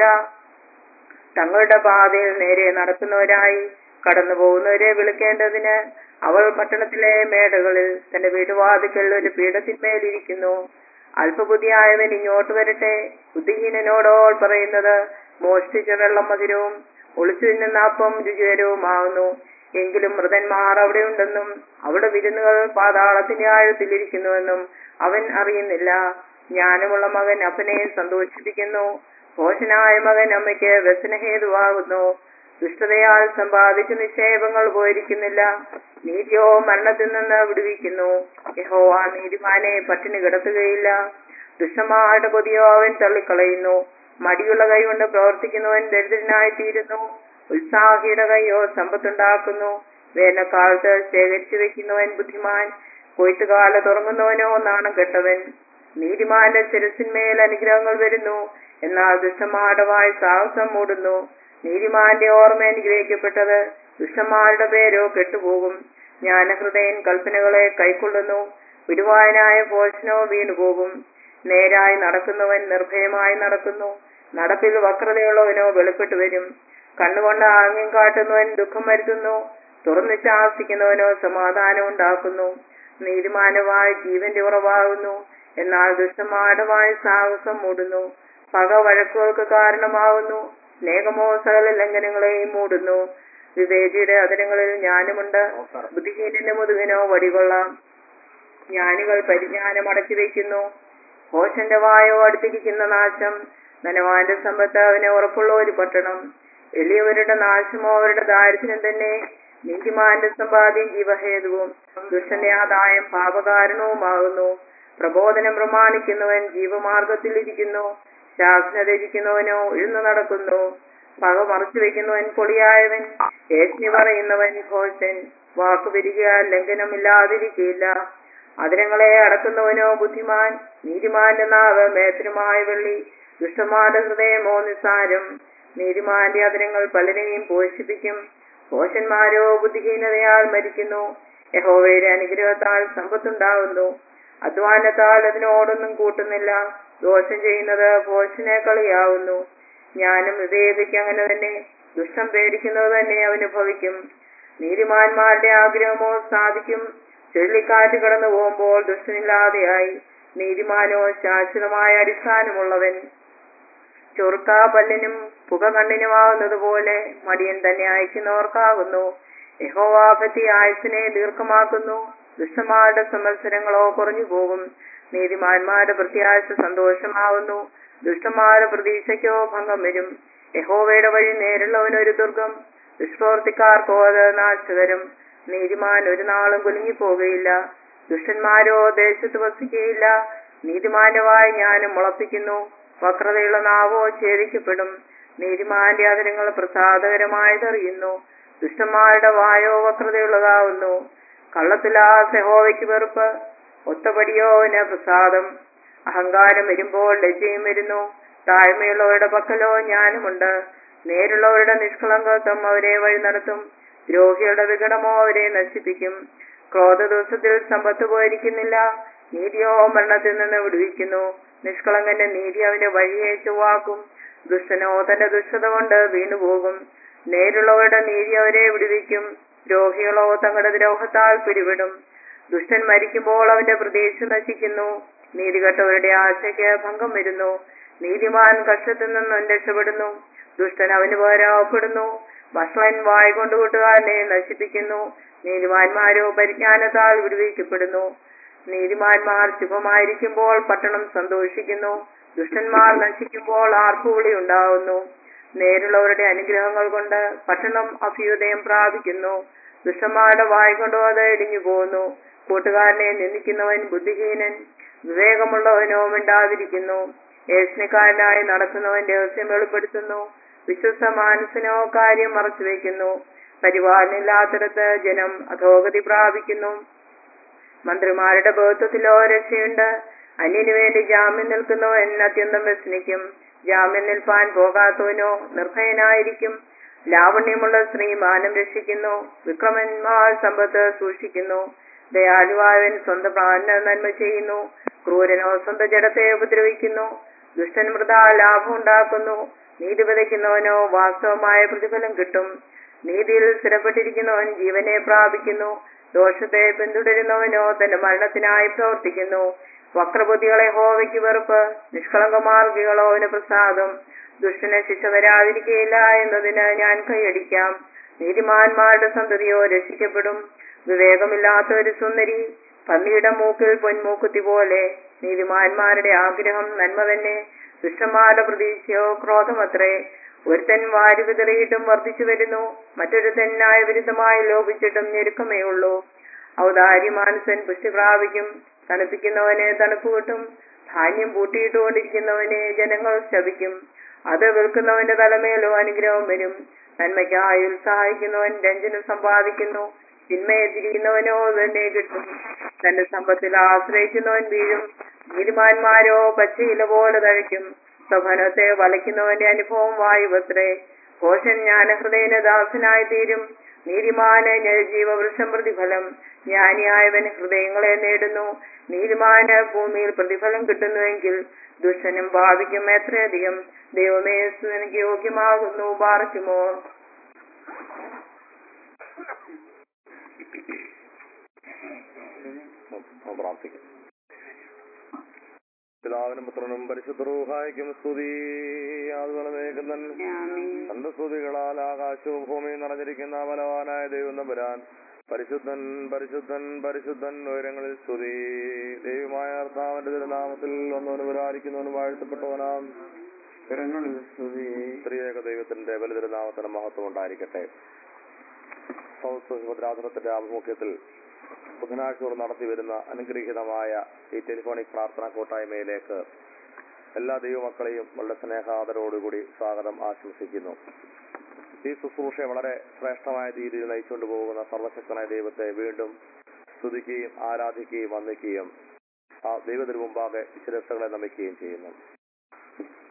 Speaker 1: തങ്ങളുടെ പാതയിൽ നേരെ നടക്കുന്നവരായി കടന്നു പോകുന്നവരെ വിളിക്കേണ്ടതിന് അവൾ പട്ടണത്തിലെ മേടകളിൽ തന്റെ വീടുവാതിക്കൽ ഒരു പീഠത്തിന്മേലിരിക്കുന്നു അല്പബുദ്ധിയായവൻ ഇങ്ങോട്ട് വരട്ടെ ബുദ്ധിഹീനനോടോ അവൾ പറയുന്നത് മോഷ്ടിച്ച വെള്ളം മധുരവും ഒളിച്ചു തിന്നുന്ന അപ്പം രുചികരവുമാകുന്നു എങ്കിലും മൃതന്മാർ അവിടെ ഉണ്ടെന്നും അവിടെ വിരുന്നുകൾ പാതാളത്തിന്റെ ആഴത്തിലിരിക്കുന്നുവെന്നും അവൻ അറിയുന്നില്ല ജ്ഞാനമുള്ള മകൻ അപ്പനെ സന്തോഷിപ്പിക്കുന്നു ഭോഷനായ മകൻ അമ്മയ്ക്ക് വ്യസനഹേതുവാകുന്നു ദുഷ്ടതയാൽ സമ്പാദിച്ച നിക്ഷേപങ്ങൾ പോയിരിക്കുന്നില്ല നീതിയോ മരണത്തിൽ നിന്ന് വിടുവിക്കുന്നു യഹോവ നീതിമാനെ പട്ടിണി കിടത്തുകയില്ല ദുഷ്ടന്മാരുടെ കൊതിയോ അവൻ തള്ളിക്കളയുന്നു മടിയുള്ള കൈ കൊണ്ട് പ്രവർത്തിക്കുന്നവൻ ദരിദ്രനായി തീരുന്നു ഉത്സാഹിയുടെ കൈയോ സമ്പത്തുണ്ടാക്കുന്നു വേനൽക്കാലത്ത് ശേഖരിച്ചു വെക്കുന്നവൻ ബുദ്ധിമാൻ കൊയ്ത്തുകാല തുറങ്ങുന്നവനോ നാണം കെട്ടവൻ നീതിമാന്റെ ശിരസിന്മേൽ അനുഗ്രഹങ്ങൾ വരുന്നു എന്നാൽ ദുഷ്ടന്മാരുടെ വായി സാഹസം മൂടുന്നു നീതിമാന്റെ ഓർമ്മ അനുഗ്രഹിക്കപ്പെട്ടത് ദുഷ്ടന്മാരുടെ പേരോ കെട്ടുപോകും ജ്ഞാനഹൃദയൻ കൽപ്പനകളെ കൈക്കൊള്ളുന്നു വിടുവായനായ പോഷനോ വീണുപോകും നേരായി നടക്കുന്നവൻ നിർഭയമായി നടക്കുന്നു നടപ്പിൽ വക്രതയുള്ളവനോ വെളിപ്പെട്ടു വരും കണ്ണുകൊണ്ട് ആംഗ്യം കാട്ടുന്നവൻ ദുഃഖം വരുത്തുന്നു തുറന്നു ശാസിക്കുന്നവനോ സമാധാനം ഉണ്ടാക്കുന്നു നീതിമാനവായ ജീവന്റെ ഉറവാകുന്നു എന്നാൽ ദുഷ്ടമാടവായ സാഹസം മൂടുന്നു പക വഴക്കുകൾക്ക് കാരണമാകുന്നു സ്നേഹമോ സകല ലംഘനങ്ങളെയും മൂടുന്നു വിവേകിയുടെ അതിരങ്ങളിൽ ജ്ഞാനമുണ്ട് ബുദ്ധിഹീനന്റെ മുതുകിനോ വടികൊള്ളാം ജ്ഞാനികൾ പരിജ്ഞാനം അടക്കി വയ്ക്കുന്നു ഘോഷന്റെ വായോ അടുത്തിരിക്കുന്ന നാശം ധനവാന്റെ സമ്പത്ത് അവനെ ഉറപ്പുള്ള ഒരു പട്ടണം എളിയവരുടെ നാശമോ അവരുടെ ദാരിദ്ര്യം തന്നെ നീതിമാന്റെ സമ്പാദ്യം ജീവഹേതുവും ദുഷ്ടന്റെ ആദായം പാപകാരണവുമാകുന്നു പ്രബോധനം പ്രമാണിക്കുന്നവൻ ജീവമാർഗത്തിൽ ഇരിക്കുന്നു ശാസന ധരിക്കുന്നവനോ ഉഴുന്നു നടക്കുന്നു പക മറച്ചു വെക്കുന്നവൻ പൊളിയായവൻ ഏഷ്ണി പറയുന്നവൻ ഘോഷൻ വാക്കു വരിക ലംഘനമില്ലാതിരിക്കില്ല അതിരങ്ങളെ അടക്കുന്നവനോ ബുദ്ധിമാൻ നീതിമാന്റെ നാവ് മേത്രമായ വെള്ളി ദുഷ്ടമാന്റെ ഹൃദയമോ നിസാരം നീതിമാന്റെ അതിരങ്ങൾ പലരെയും പോഷിപ്പിക്കും ഭോഷന്മാരോ ബുദ്ധിഹീനതയാൽ മരിക്കുന്നു യഹോവയുടെ അനുഗ്രഹത്താൽ സമ്പത്തുണ്ടാകുന്നു അധ്വാനത്താൽ അതിനോടൊന്നും കൂട്ടുന്നില്ല ദോഷം ചെയ്യുന്നത് ഭോഷനെ കളിയാവുന്നു ജ്ഞാനം വിവേകിക്ക് അങ്ങനെ തന്നെ ദുഷ്ടം പേടിക്കുന്നത് തന്നെ അവന് ഭവിക്കും നീതിമാന്മാരുടെ ആഗ്രഹമോ സാധിക്കും ചുഴലിക്കാറ്റ് കടന്നു പോകുമ്പോൾ ദുഷ്ടനില്ലാതെയായി നീതിമാനോ ശാശ്വതമായ അടിസ്ഥാനമുള്ളവൻ ചൊറുക്ക പല്ലിനും പുക കണ്ണിനുമാവുന്നത് പോലെ മടിയൻ തന്നെ അയക്കുന്നവർക്കാകുന്നു യഹോവാപത്തി ആയുസിനെ ദീർഘമാക്കുന്നു ദുഷ്ടന്മാരുടെ സംവത്സരങ്ങളോ കുറഞ്ഞു പോകും നീതിമാന്മാരുടെ പ്രത്യാശ സന്തോഷമാവുന്നു ദുഷ്ടന്മാരുടെ പ്രതീക്ഷയ്ക്കോ ഭംഗം വരും യഹോവയുടെ വഴി നേരുള്ളവനൊരു ദുർഗം ദുഷ്പ്രവർത്തിക്കാർക്കോ അത് നാശകരം നീതിമാൻ ഒരു നാളും കുലുങ്ങിപ്പോകുകയില്ല ദുഷ്ടന്മാരോ ദേശത്ത് വസിക്കുകയില്ല നീതിമാന്യമായി ഞാനും മുളപ്പിക്കുന്നു വക്രതയുള്ള നാവോ ഛേദിക്കപ്പെടും നീതിമാന്റെ അതിരങ്ങൾ പ്രസാദകരമായതറിയുന്നു ദുഷ്ടന്മാരുടെ വായോ വക്രതയുള്ളതാവുന്നു കള്ളത്തിലാ സെഹോവയ്ക്ക് വെറുപ്പ് ഒത്തപടിയോ അവന് പ്രസാദം അഹങ്കാരം വരുമ്പോൾ ലജ്ജയും വരുന്നു താഴ്മയുള്ളവരുടെ പക്കലോ ജ്ഞാനമുണ്ട് നേരുള്ളവരുടെ നിഷ്കളങ്കത്വം അവരെ വഴി നടത്തും ദ്രോഹികളുടെ വികടമോ അവരെ നശിപ്പിക്കും ക്രോധ ദിവസത്തിൽ സമ്പത്ത് പോയിരിക്കുന്നില്ല നീതിയോ മരണത്തിൽ നിന്ന് വിടുവിക്കുന്നു നിഷ്കളങ്കന്റെ നീതി അവന്റെ വഴിയെ ചൊവ്വാക്കും ദുഷ്ടനോ തന്റെ ദുഷ്ടത കൊണ്ട് വീണുപോകും നേരുള്ളവരുടെ നീതി അവരെ വിടുവിക്കും ദ്രോഹികളോ തങ്ങളുടെ ദ്രോഹത്താൽ പിടിവിടും ദുഷ്ടൻ മരിക്കുമ്പോൾ അവന്റെ പ്രതീക്ഷ നശിക്കുന്നു നീതികെട്ടവരുടെ ആശയ്ക്ക് ഭംഗം വരുന്നു നീതിമാൻ കഷ്ടത്തിൽ നിന്നും രക്ഷപ്പെടുന്നു ദുഷ്ടൻ അവന് പകരപ്പെടുന്നു വഷളൻ വായ കൊണ്ട് കൂട്ടുകാരനെ നശിപ്പിക്കുന്നു നീതിമാന്മാരോ പരിജ്ഞാനത്താൽ വിടുവിക്കപ്പെടുന്നു നീതിമാന്മാർ ശുഭമായിരിക്കുമ്പോൾ പട്ടണം സന്തോഷിക്കുന്നു ദുഷ്ടന്മാർ നശിക്കുമ്പോൾ ആർപ്പുവിളി ഉണ്ടാവുന്നു നേരുള്ളവരുടെ അനുഗ്രഹങ്ങൾ കൊണ്ട് പട്ടണം അഭ്യുദയം പ്രാപിക്കുന്നു ദുഷ്ടന്മാരുടെ വായ കൊണ്ടോ അത് ഇടിഞ്ഞു പോകുന്നു കൂട്ടുകാരനെ നിന്ദിക്കുന്നവൻ ബുദ്ധിഹീനൻ വിവേകമുള്ളവനോ മിണ്ടാതിരിക്കുന്നു ഏഷ്ണിക്കാരനായി നടക്കുന്നവൻ രഹസ്യം വെളിപ്പെടുത്തുന്നു വിശ്വസ്ത മാനസിനോ കാര്യം മറച്ചു വയ്ക്കുന്നു പരിപാലനമില്ലാത്തിടത്ത് ജനം അധോഗതി പ്രാപിക്കുന്നു മന്ത്രിമാരുടെ ബോധത്തിലോ രക്ഷയുണ്ട് അന്യനു വേണ്ടി ജാമ്യം നിൽക്കുന്നവൻ അത്യന്തം വ്യസനിക്കും ജാമ്യം നിൽപ്പാൻ പോകാത്തവനോ നിർഭയനായിരിക്കും ലാവണ്യമുള്ള സ്ത്രീ മാനം രക്ഷിക്കുന്നു വിക്രമന്മാർ സമ്പത്ത് സൂക്ഷിക്കുന്നു ദയാലുവായവൻ സ്വന്തം പ്രാണന നന്മ ചെയ്യുന്നു ക്രൂരനോ സ്വന്തം ജഡത്തെ ഉപദ്രവിക്കുന്നു ദുഷ്ടൻ മൃത ലാഭം ഉണ്ടാക്കുന്നു നീതി വിതയ്ക്കുന്നവനോ വാസ്തവമായ പ്രതിഫലം കിട്ടും നീതിയിൽ സ്ഥിരപ്പെട്ടിരിക്കുന്നവൻ ജീവനെ പ്രാപിക്കുന്നു ദോഷത്തെ പിന്തുടരുന്നവനോ തന്റെ മരണത്തിനായി പ്രവർത്തിക്കുന്നു വക്രബുദ്ധികളെ ഹോവയ്ക്ക് വെറുപ്പ് നിഷ്കളങ്കമാർഗികളോ അവന് പ്രസാദം ദുഷ്ടനെ ശിക്ഷ വരാതിരിക്കുകയില്ല എന്നതിന് ഞാൻ കൈയടിക്കാം നീതിമാന്മാരുടെ സന്തതിയോ രക്ഷിക്കപ്പെടും വിവേകമില്ലാത്ത ഒരു സുന്ദരി പന്നിയുടെ മൂക്കിൽ പൊന്മൂക്കുത്തി പോലെ നീതിമാന്മാരുടെ ആഗ്രഹം നന്മ തന്നെ ദുഷ്ടന്മാരുടെ പ്രതീക്ഷയോ ക്രോധമത്രേ ഒരുത്തൻ വാരി വിതറിയിട്ടും വർദ്ധിച്ചു വരുന്നു മറ്റൊരുത്തൻ ന്യായവിരുദ്ധമായി ലോപിച്ചിട്ടും ഞെരുക്കമേ ഉള്ളൂ ഔദാര്യ മാനസൻ പുഷ്ടി പ്രാപിക്കും തണുപ്പിക്കുന്നവനെ തണുപ്പ് കിട്ടും ധാന്യം പൂട്ടിയിട്ടുകൊണ്ടിരിക്കുന്നവനെ ജനങ്ങൾ ശപിക്കും അത് വിൽക്കുന്നവന്റെ തലമേലോ അനുഗ്രഹം വരും നന്മയ്ക്കായി ഉത്സാഹിക്കുന്നവൻ രഞ്ജനം സമ്പാദിക്കുന്നു തിന്മയെ തിരിയുന്നവനോ തന്നെ കിട്ടും തന്റെ സമ്പത്തിൽ ആശ്രയിക്കുന്നവൻ വീഴും നീതിമാന്മാരോ പച്ചയില പോലെ തഴയ്ക്കും സ്വഭനത്തെ വലയ്ക്കുന്നവന്റെ അനുഭവം വായുവത്രേ ഘോഷൻ ജ്ഞാനഹൃദയന ദാസനായി തീരും നീതിമാന് ജീവവൃക്ഷം പ്രതിഫലം ജ്ഞാനിയായവൻ ഹൃദയങ്ങളെ നേടുന്നു നീതിമാന് ഭൂമിയിൽ പ്രതിഫലം കിട്ടുന്നുവെങ്കിൽ ദുഷ്ടനും ഭാവിക്കും എത്രയധികം ദൈവമേ എനിക്ക് യോഗ്യമാകുന്നു പാർക്കുമോ
Speaker 2: പ്രാർത്ഥിക്കും പിതാവിനും പുത്രനും പരിശുദ്ധ റൂഹായിക്കും സ്തുതി അതുകളേക്കും തന്റെ സ്തുതികളാൽ ആകാശവും ഭൂമിയും നിറഞ്ഞിരിക്കുന്ന ബലവാനായ ദൈവം നമ്പുരാൻ പരിശുദ്ധൻ പരിശുദ്ധൻ പരിശുദ്ധൻ ഉയരങ്ങളിൽ സ്തുതി ദൈവമായ കർത്താവിന്റെ തിരുനാമത്തിൽ ഒന്നവനും പുരാരിക്കുന്നവനും വാഴ്ത്തപ്പെട്ടവനാം സ്ത്രീയേക ദൈവത്തിന്റെ ബലിതിരുനാമത്തിന് മഹത്വം ഉണ്ടായിരിക്കട്ടെ സൗത്ത് ഭദ്രാസനത്തിന്റെ ആഭിമുഖ്യത്തിൽ ബുധനാഴ്ച നടത്തി വരുന്ന അനുഗ്രഹീതമായ ഈ ടെലിഫോണിക് പ്രാർത്ഥനാ കൂട്ടായ്മയിലേക്ക് എല്ലാ ദൈവമക്കളെയും വളരെ സ്നേഹാദരോടുകൂടി സ്വാഗതം ആശംസിക്കുന്നു ഈ ശുശ്രൂഷ വളരെ ശ്രേഷ്ഠമായ രീതിയിൽ നയിച്ചുകൊണ്ട് പോകുന്ന സർവശക്തനായ ദൈവത്തെ വീണ്ടും സ്തുതിക്കുകയും ആരാധിക്കുകയും വന്ദിക്കുകയും ആ ദൈവത്തിന് മുമ്പാകെ ശിരസ്സുകളെ നമിക്കുകയും ചെയ്യുന്നു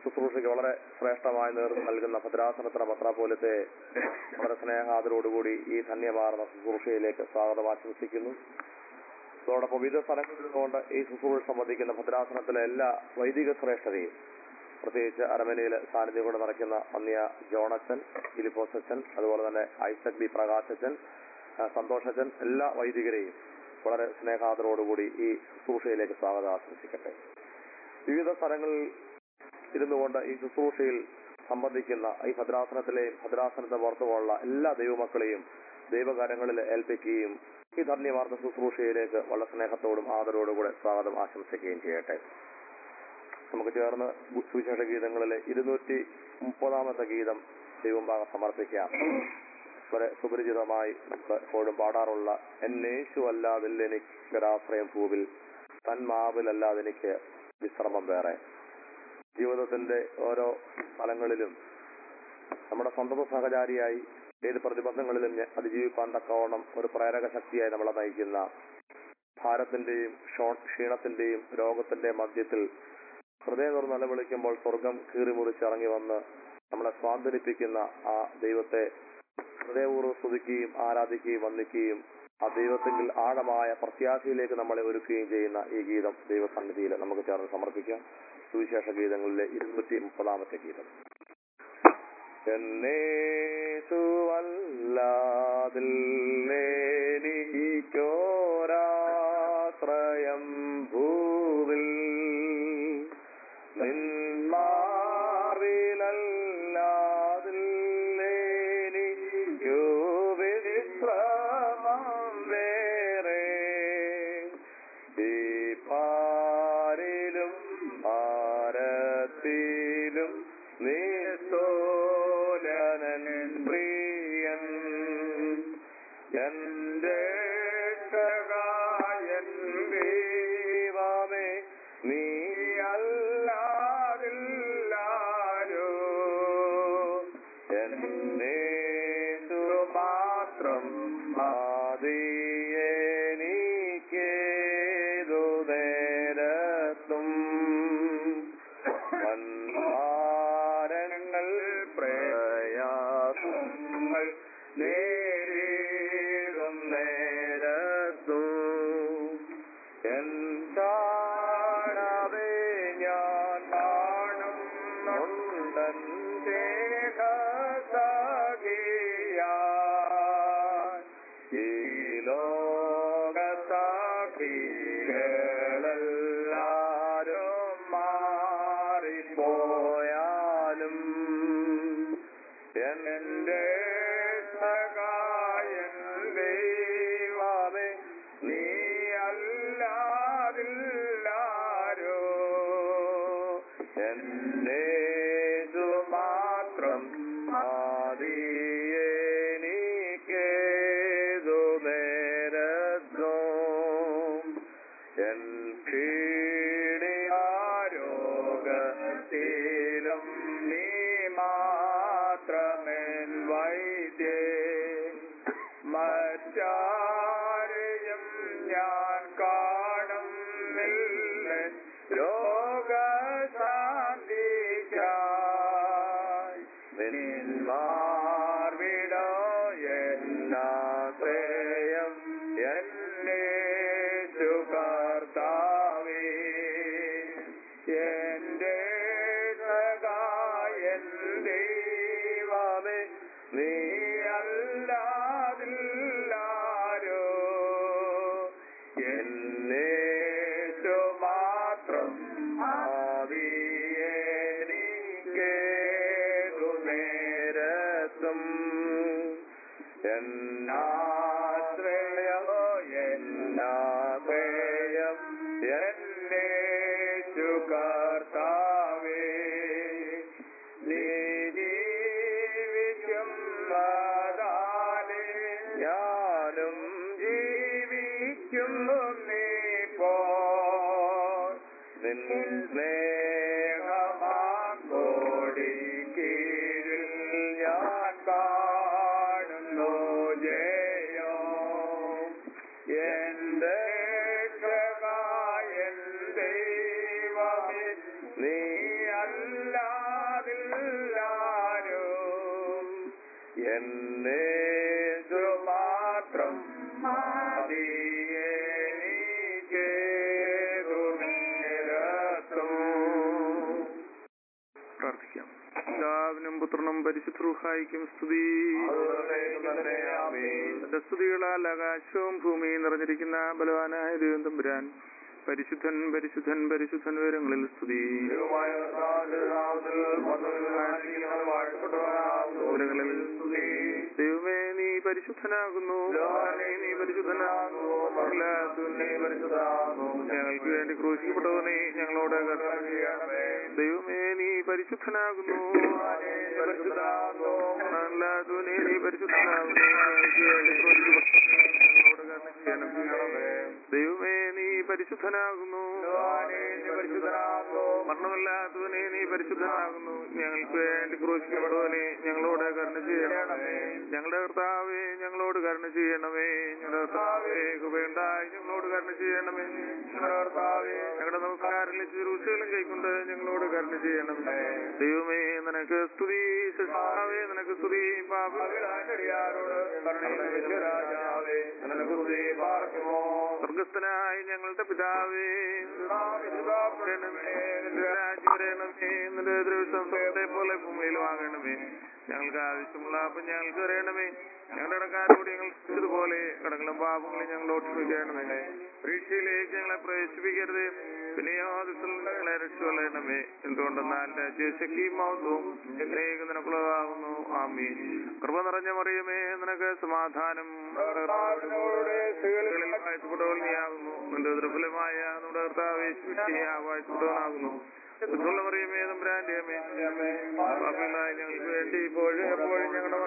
Speaker 2: ശുശ്രൂഷയ്ക്ക് വളരെ ശ്രേഷ്ഠമായ നേതൃത്വം നൽകുന്ന ഭദ്രാസനത്തിന് പത്രാപോലത്തെ വളരെ സ്നേഹാദരോടുകൂടി ഈ ധന്യമാർന്ന ശുശ്രൂഷയിലേക്ക് സ്വാഗതം ആശംസിക്കുന്നു അതോടൊപ്പം വിവിധ സ്ഥലങ്ങളിൽ നിന്നുകൊണ്ട് ഈ ശുശ്രൂഷ സംബന്ധിക്കുന്ന ഭദ്രാസനത്തിലെ എല്ലാ വൈദിക ശ്രേഷ്ഠതയും പ്രത്യേകിച്ച് അരമനയിൽ സാന്നിധ്യം കൊണ്ട് നിറയ്ക്കുന്ന അന്യ ജോണച്ചൻ ഫിലിപ്പോസ് അച്ഛൻ അതുപോലെ തന്നെ ഐസക് ബി പ്രകാശച്ചൻ ആ, സന്തോഷച്ചൻ എല്ലാ വൈദികരെയും വളരെ സ്നേഹാദരോടുകൂടി ഈ ശുശ്രൂഷയിലേക്ക് സ്വാഗതം ആശംസിക്കട്ടെ വിവിധ സ്ഥലങ്ങളിൽ ഇരുന്നുകൊണ്ട് ഈ ശുശ്രൂഷയിൽ സംബന്ധിക്കുന്ന ഈ ഭദ്രാസനത്തിലെയും ഭദ്രാസനത്തെ പുറത്തുമുള്ള എല്ലാ ദൈവമക്കളെയും ദൈവകാര്യങ്ങളിൽ ഏൽപ്പിക്കുകയും ഈ ധന്യവാർത്ത ശുശ്രൂഷയിലേക്ക് വളരെ സ്നേഹത്തോടും ആദരവോടും കൂടെ സ്വാഗതം ആശംസിക്കുകയും ചെയ്യട്ടെ നമുക്ക് ചേർന്ന് സുവിശേഷ ഗീതങ്ങളിലെ ഇരുന്നൂറ്റി മുപ്പതാമത്തെ ഗീതം ദൈവംഭാഗം സമർപ്പിക്കാം വളരെ സുപരിചിതമായി നമ്മൾ എപ്പോഴും പാടാറുള്ള എന്നേശു അല്ലാതില്ല എനിക്കൊരാശ്രയം ഭൂവിൽ തന്മാവിലല്ലാതെ എനിക്ക് വിശ്രമം വേറെ ജീവിതത്തിന്റെ ഓരോ സ്ഥലങ്ങളിലും നമ്മുടെ സ്വന്തം സഹചാരിയായി ഏത് പ്രതിബന്ധങ്ങളിലും ഞ- അതിജീവിക്കാൻ തക്കവണ്ണം ഒരു പ്രേരക ശക്തിയായി നമ്മളെ നയിക്കുന്ന ഭാരത്തിന്റെയും ക്ഷോ- ക്ഷീണത്തിന്റെയും രോഗത്തിന്റെയും മധ്യത്തിൽ ഹൃദയം തുറന്ന് നിലവിളിക്കുമ്പോൾ സ്വർഗം കീറിമുറിച്ചിറങ്ങി വന്ന് നമ്മളെ സ്വാന്തനിപ്പിക്കുന്ന ആ ദൈവത്തെ ഹൃദയപൂർവ്വം സ്തുതിക്കുകയും ആരാധിക്കുകയും വന്ദിക്കുകയും ആ ദൈവത്തിൽ ആഴമായ പ്രത്യാശയിലേക്ക് നമ്മളെ ഒരുക്കുകയും ചെയ്യുന്ന ഈ ഗീതം ദൈവസന്നിധിയിൽ നമുക്ക് ചേർന്ന് സമർപ്പിക്കാം സുവിശേഷ ഗീതങ്ങളിലെ ഇരുന്നൂറ്റി മുപ്പതാമത്തെ ഗീതം എന്നേശുവല്ലാതില്ലേനിക്കോരാശ്രയം ഭൂവിൽ നിന്മാറിലല്ലാതില്ലേനിക്കു വിശ്രമം വേറെ ഈ പാരിലും ഭാരത്തിലും നിസ്തോലനൻ പ്രിയൻ എന്റെ സഹായൻ ദൈവമേ നീ അല്ലാതില്ലാരോ എന്നെ മാത്രം മതിയെനിക്കേതു നേരത്തും വൻഭാരങ്ങൾ പ്രയാസങ്ങൾ നേരിടും നേരത്തു എന്താണവേ ഞാൻ കാണുന്നുണ്ടൻ ദേഹസാഖിയായി ഈ ലോകസാഖികളെല്ലാരും മാറിപ്പോയാലും എന്റെ സഹായൻ ദൈവമേ നീ അല്ലാതില്ലാരോ എന്റെ മാത്രം ആദിയെനിക്കേതു നേരത്തോ എൻ ക്ഷീണിയാരോഗത്തിലും നീ മാത്രമേൻ വൈദ്യേ മറ്റാരെയും ഞാൻ കാണുന്നില്ല രോഗശാന്തിക്കായി നിന്മാർവിടോ എന്നാശ്രയം എന്നെ കർത്താവേ എന്റെ സഹായൻ ദൈവമേ നീ അല്ലാതില്ലാരോ എന്നെ മാത്രം ആദിയേനിക്കേതു നേരത്തും എന്നാശ്രയോ എന്നാശ്രയം എന്നെ കർത്താവേ നീ ജീവിക്കും നാദാലേ ഞാനും ജീവിക്കുന്നു നീ പോ നിൻ സ്നേഹമാക്കോടി കീഴിൽ ഞാൻ കാണുന്നു ജയോ എന്റെ സഹായൻ ദൈവമേ നീ അല്ലാ
Speaker 3: മാത്രം പ്രാർത്ഥിക്കാം പിതാവിനും പുത്രനും പരിശുദ്ധായിക്കും സ്തുതി തന്റെ സ്തുതികളാൽ ആകാശവും ഭൂമിയും നിറഞ്ഞിരിക്കുന്ന ബലവാനായ ദൈവം തമ്പുരാൻ പരിശുദ്ധൻ പരിശുദ്ധൻ പരിശുദ്ധൻ വിവരങ്ങളിൽ സ്തുതി വിവരങ്ങളിൽ സ്തുതി ദൈവമേ നീ പരിശുദ്ധനാകുന്നു നീ പരിശുദ്ധനാകുന്നു നീ പരിശുദ്ധനാകുന്നു ഞങ്ങൾക്ക് വേണ്ടി ക്രൂശിക്കപ്പെട്ടവനെ ഞങ്ങളോട് കരുണ ചെയ്യണമേ ദൈവമേ നീ പരിശുദ്ധനാകുന്നു പരിശുദ്ധനാകുന്നു അല്ലാത്തവനെ നീ പരിശുദ്ധനാകുന്നു ഞങ്ങൾക്ക് വേണ്ടി ക്രൂശിക്കപ്പെട്ടവനെ ഞങ്ങളോട് കരുണ ചെയ്യണമേ ദൈവമേ നീ പരിശുദ്ധനാകുന്നു മരണമല്ലാത്തവനെ നീ പരിശുദ്ധനാകുന്നു ഞങ്ങൾക്ക് വേണ്ടി ക്രൂശിക്കപ്പെടുവനെ ഞങ്ങളോട് കരുണ ചെയ്യണമേ ഞങ്ങളുടെ കർത്താവേ ഞങ്ങളോട് കരുണ ചെയ്യണമേ ഞങ്ങളുടെ കർത്താവേ കൃപയുണ്ടായി ഞങ്ങളോട് കരുണ ചെയ്യണമേ ഞങ്ങളുടെ കർത്താവേ ഞങ്ങളുടെ നമസ്കാരങ്ങളിൽ ചുരുശീലം കൈക്കൊണ്ട് ഞങ്ങളോട് കരുണ ചെയ്യണമേ ദൈവമേ നിനക്ക് സ്തുതി ശിഷ്ടാവേ നിനക്ക് സ്തുതി സ്വർഗസ്ഥനായി ഞങ്ങളുടെ പിതാവേ രാജ്യം വരണമേ നിന്റെ ദിവസം സ്വർഗത്തെ പോലെ ഭൂമിയിൽ വാങ്ങണമേ ഞങ്ങൾക്ക് ആവശ്യമുള്ള അപ്പം ഞങ്ങൾക്ക് അറിയണമേ ഞങ്ങളുടെ ഇടക്കാരോട് ഞങ്ങൾ ക്ഷമിച്ചതുപോലെ കടങ്ങളും പാപങ്ങളും ഞങ്ങളോട് ക്ഷമിക്കണമേ പരീക്ഷയിലേക്ക് ഞങ്ങളെ പ്രവേശിപ്പിക്കരുത് പിന്നെയോ ദിവസം ഞങ്ങളെ രക്ഷകൊള്ളണമേ എന്തുകൊണ്ടെന്നാൽ രാജ്യശക്തിയും മൗത്വവും എന്നേക്ക് നിനക്കുള്ളതാകുന്നു ആമീൻ കൃപ നിറഞ്ഞ മറിയമേ നിനക്ക് സമാധാനം വാഴ്ചപ്പെട്ടവൾ നീയാകുന്നു നിന്റെ ദുർബലമായ നമ്മുടെ കർത്താവ് വാഴ്ചപ്പെട്ടവനാകുന്നു ശുദ്ധമുള്ള മറിയമേ തമ്പുരാന്റെ അമ്മേ പാപികളായ ഞങ്ങൾക്ക് വേണ്ടി ഇപ്പോഴും എപ്പോഴും ഞങ്ങളുടെ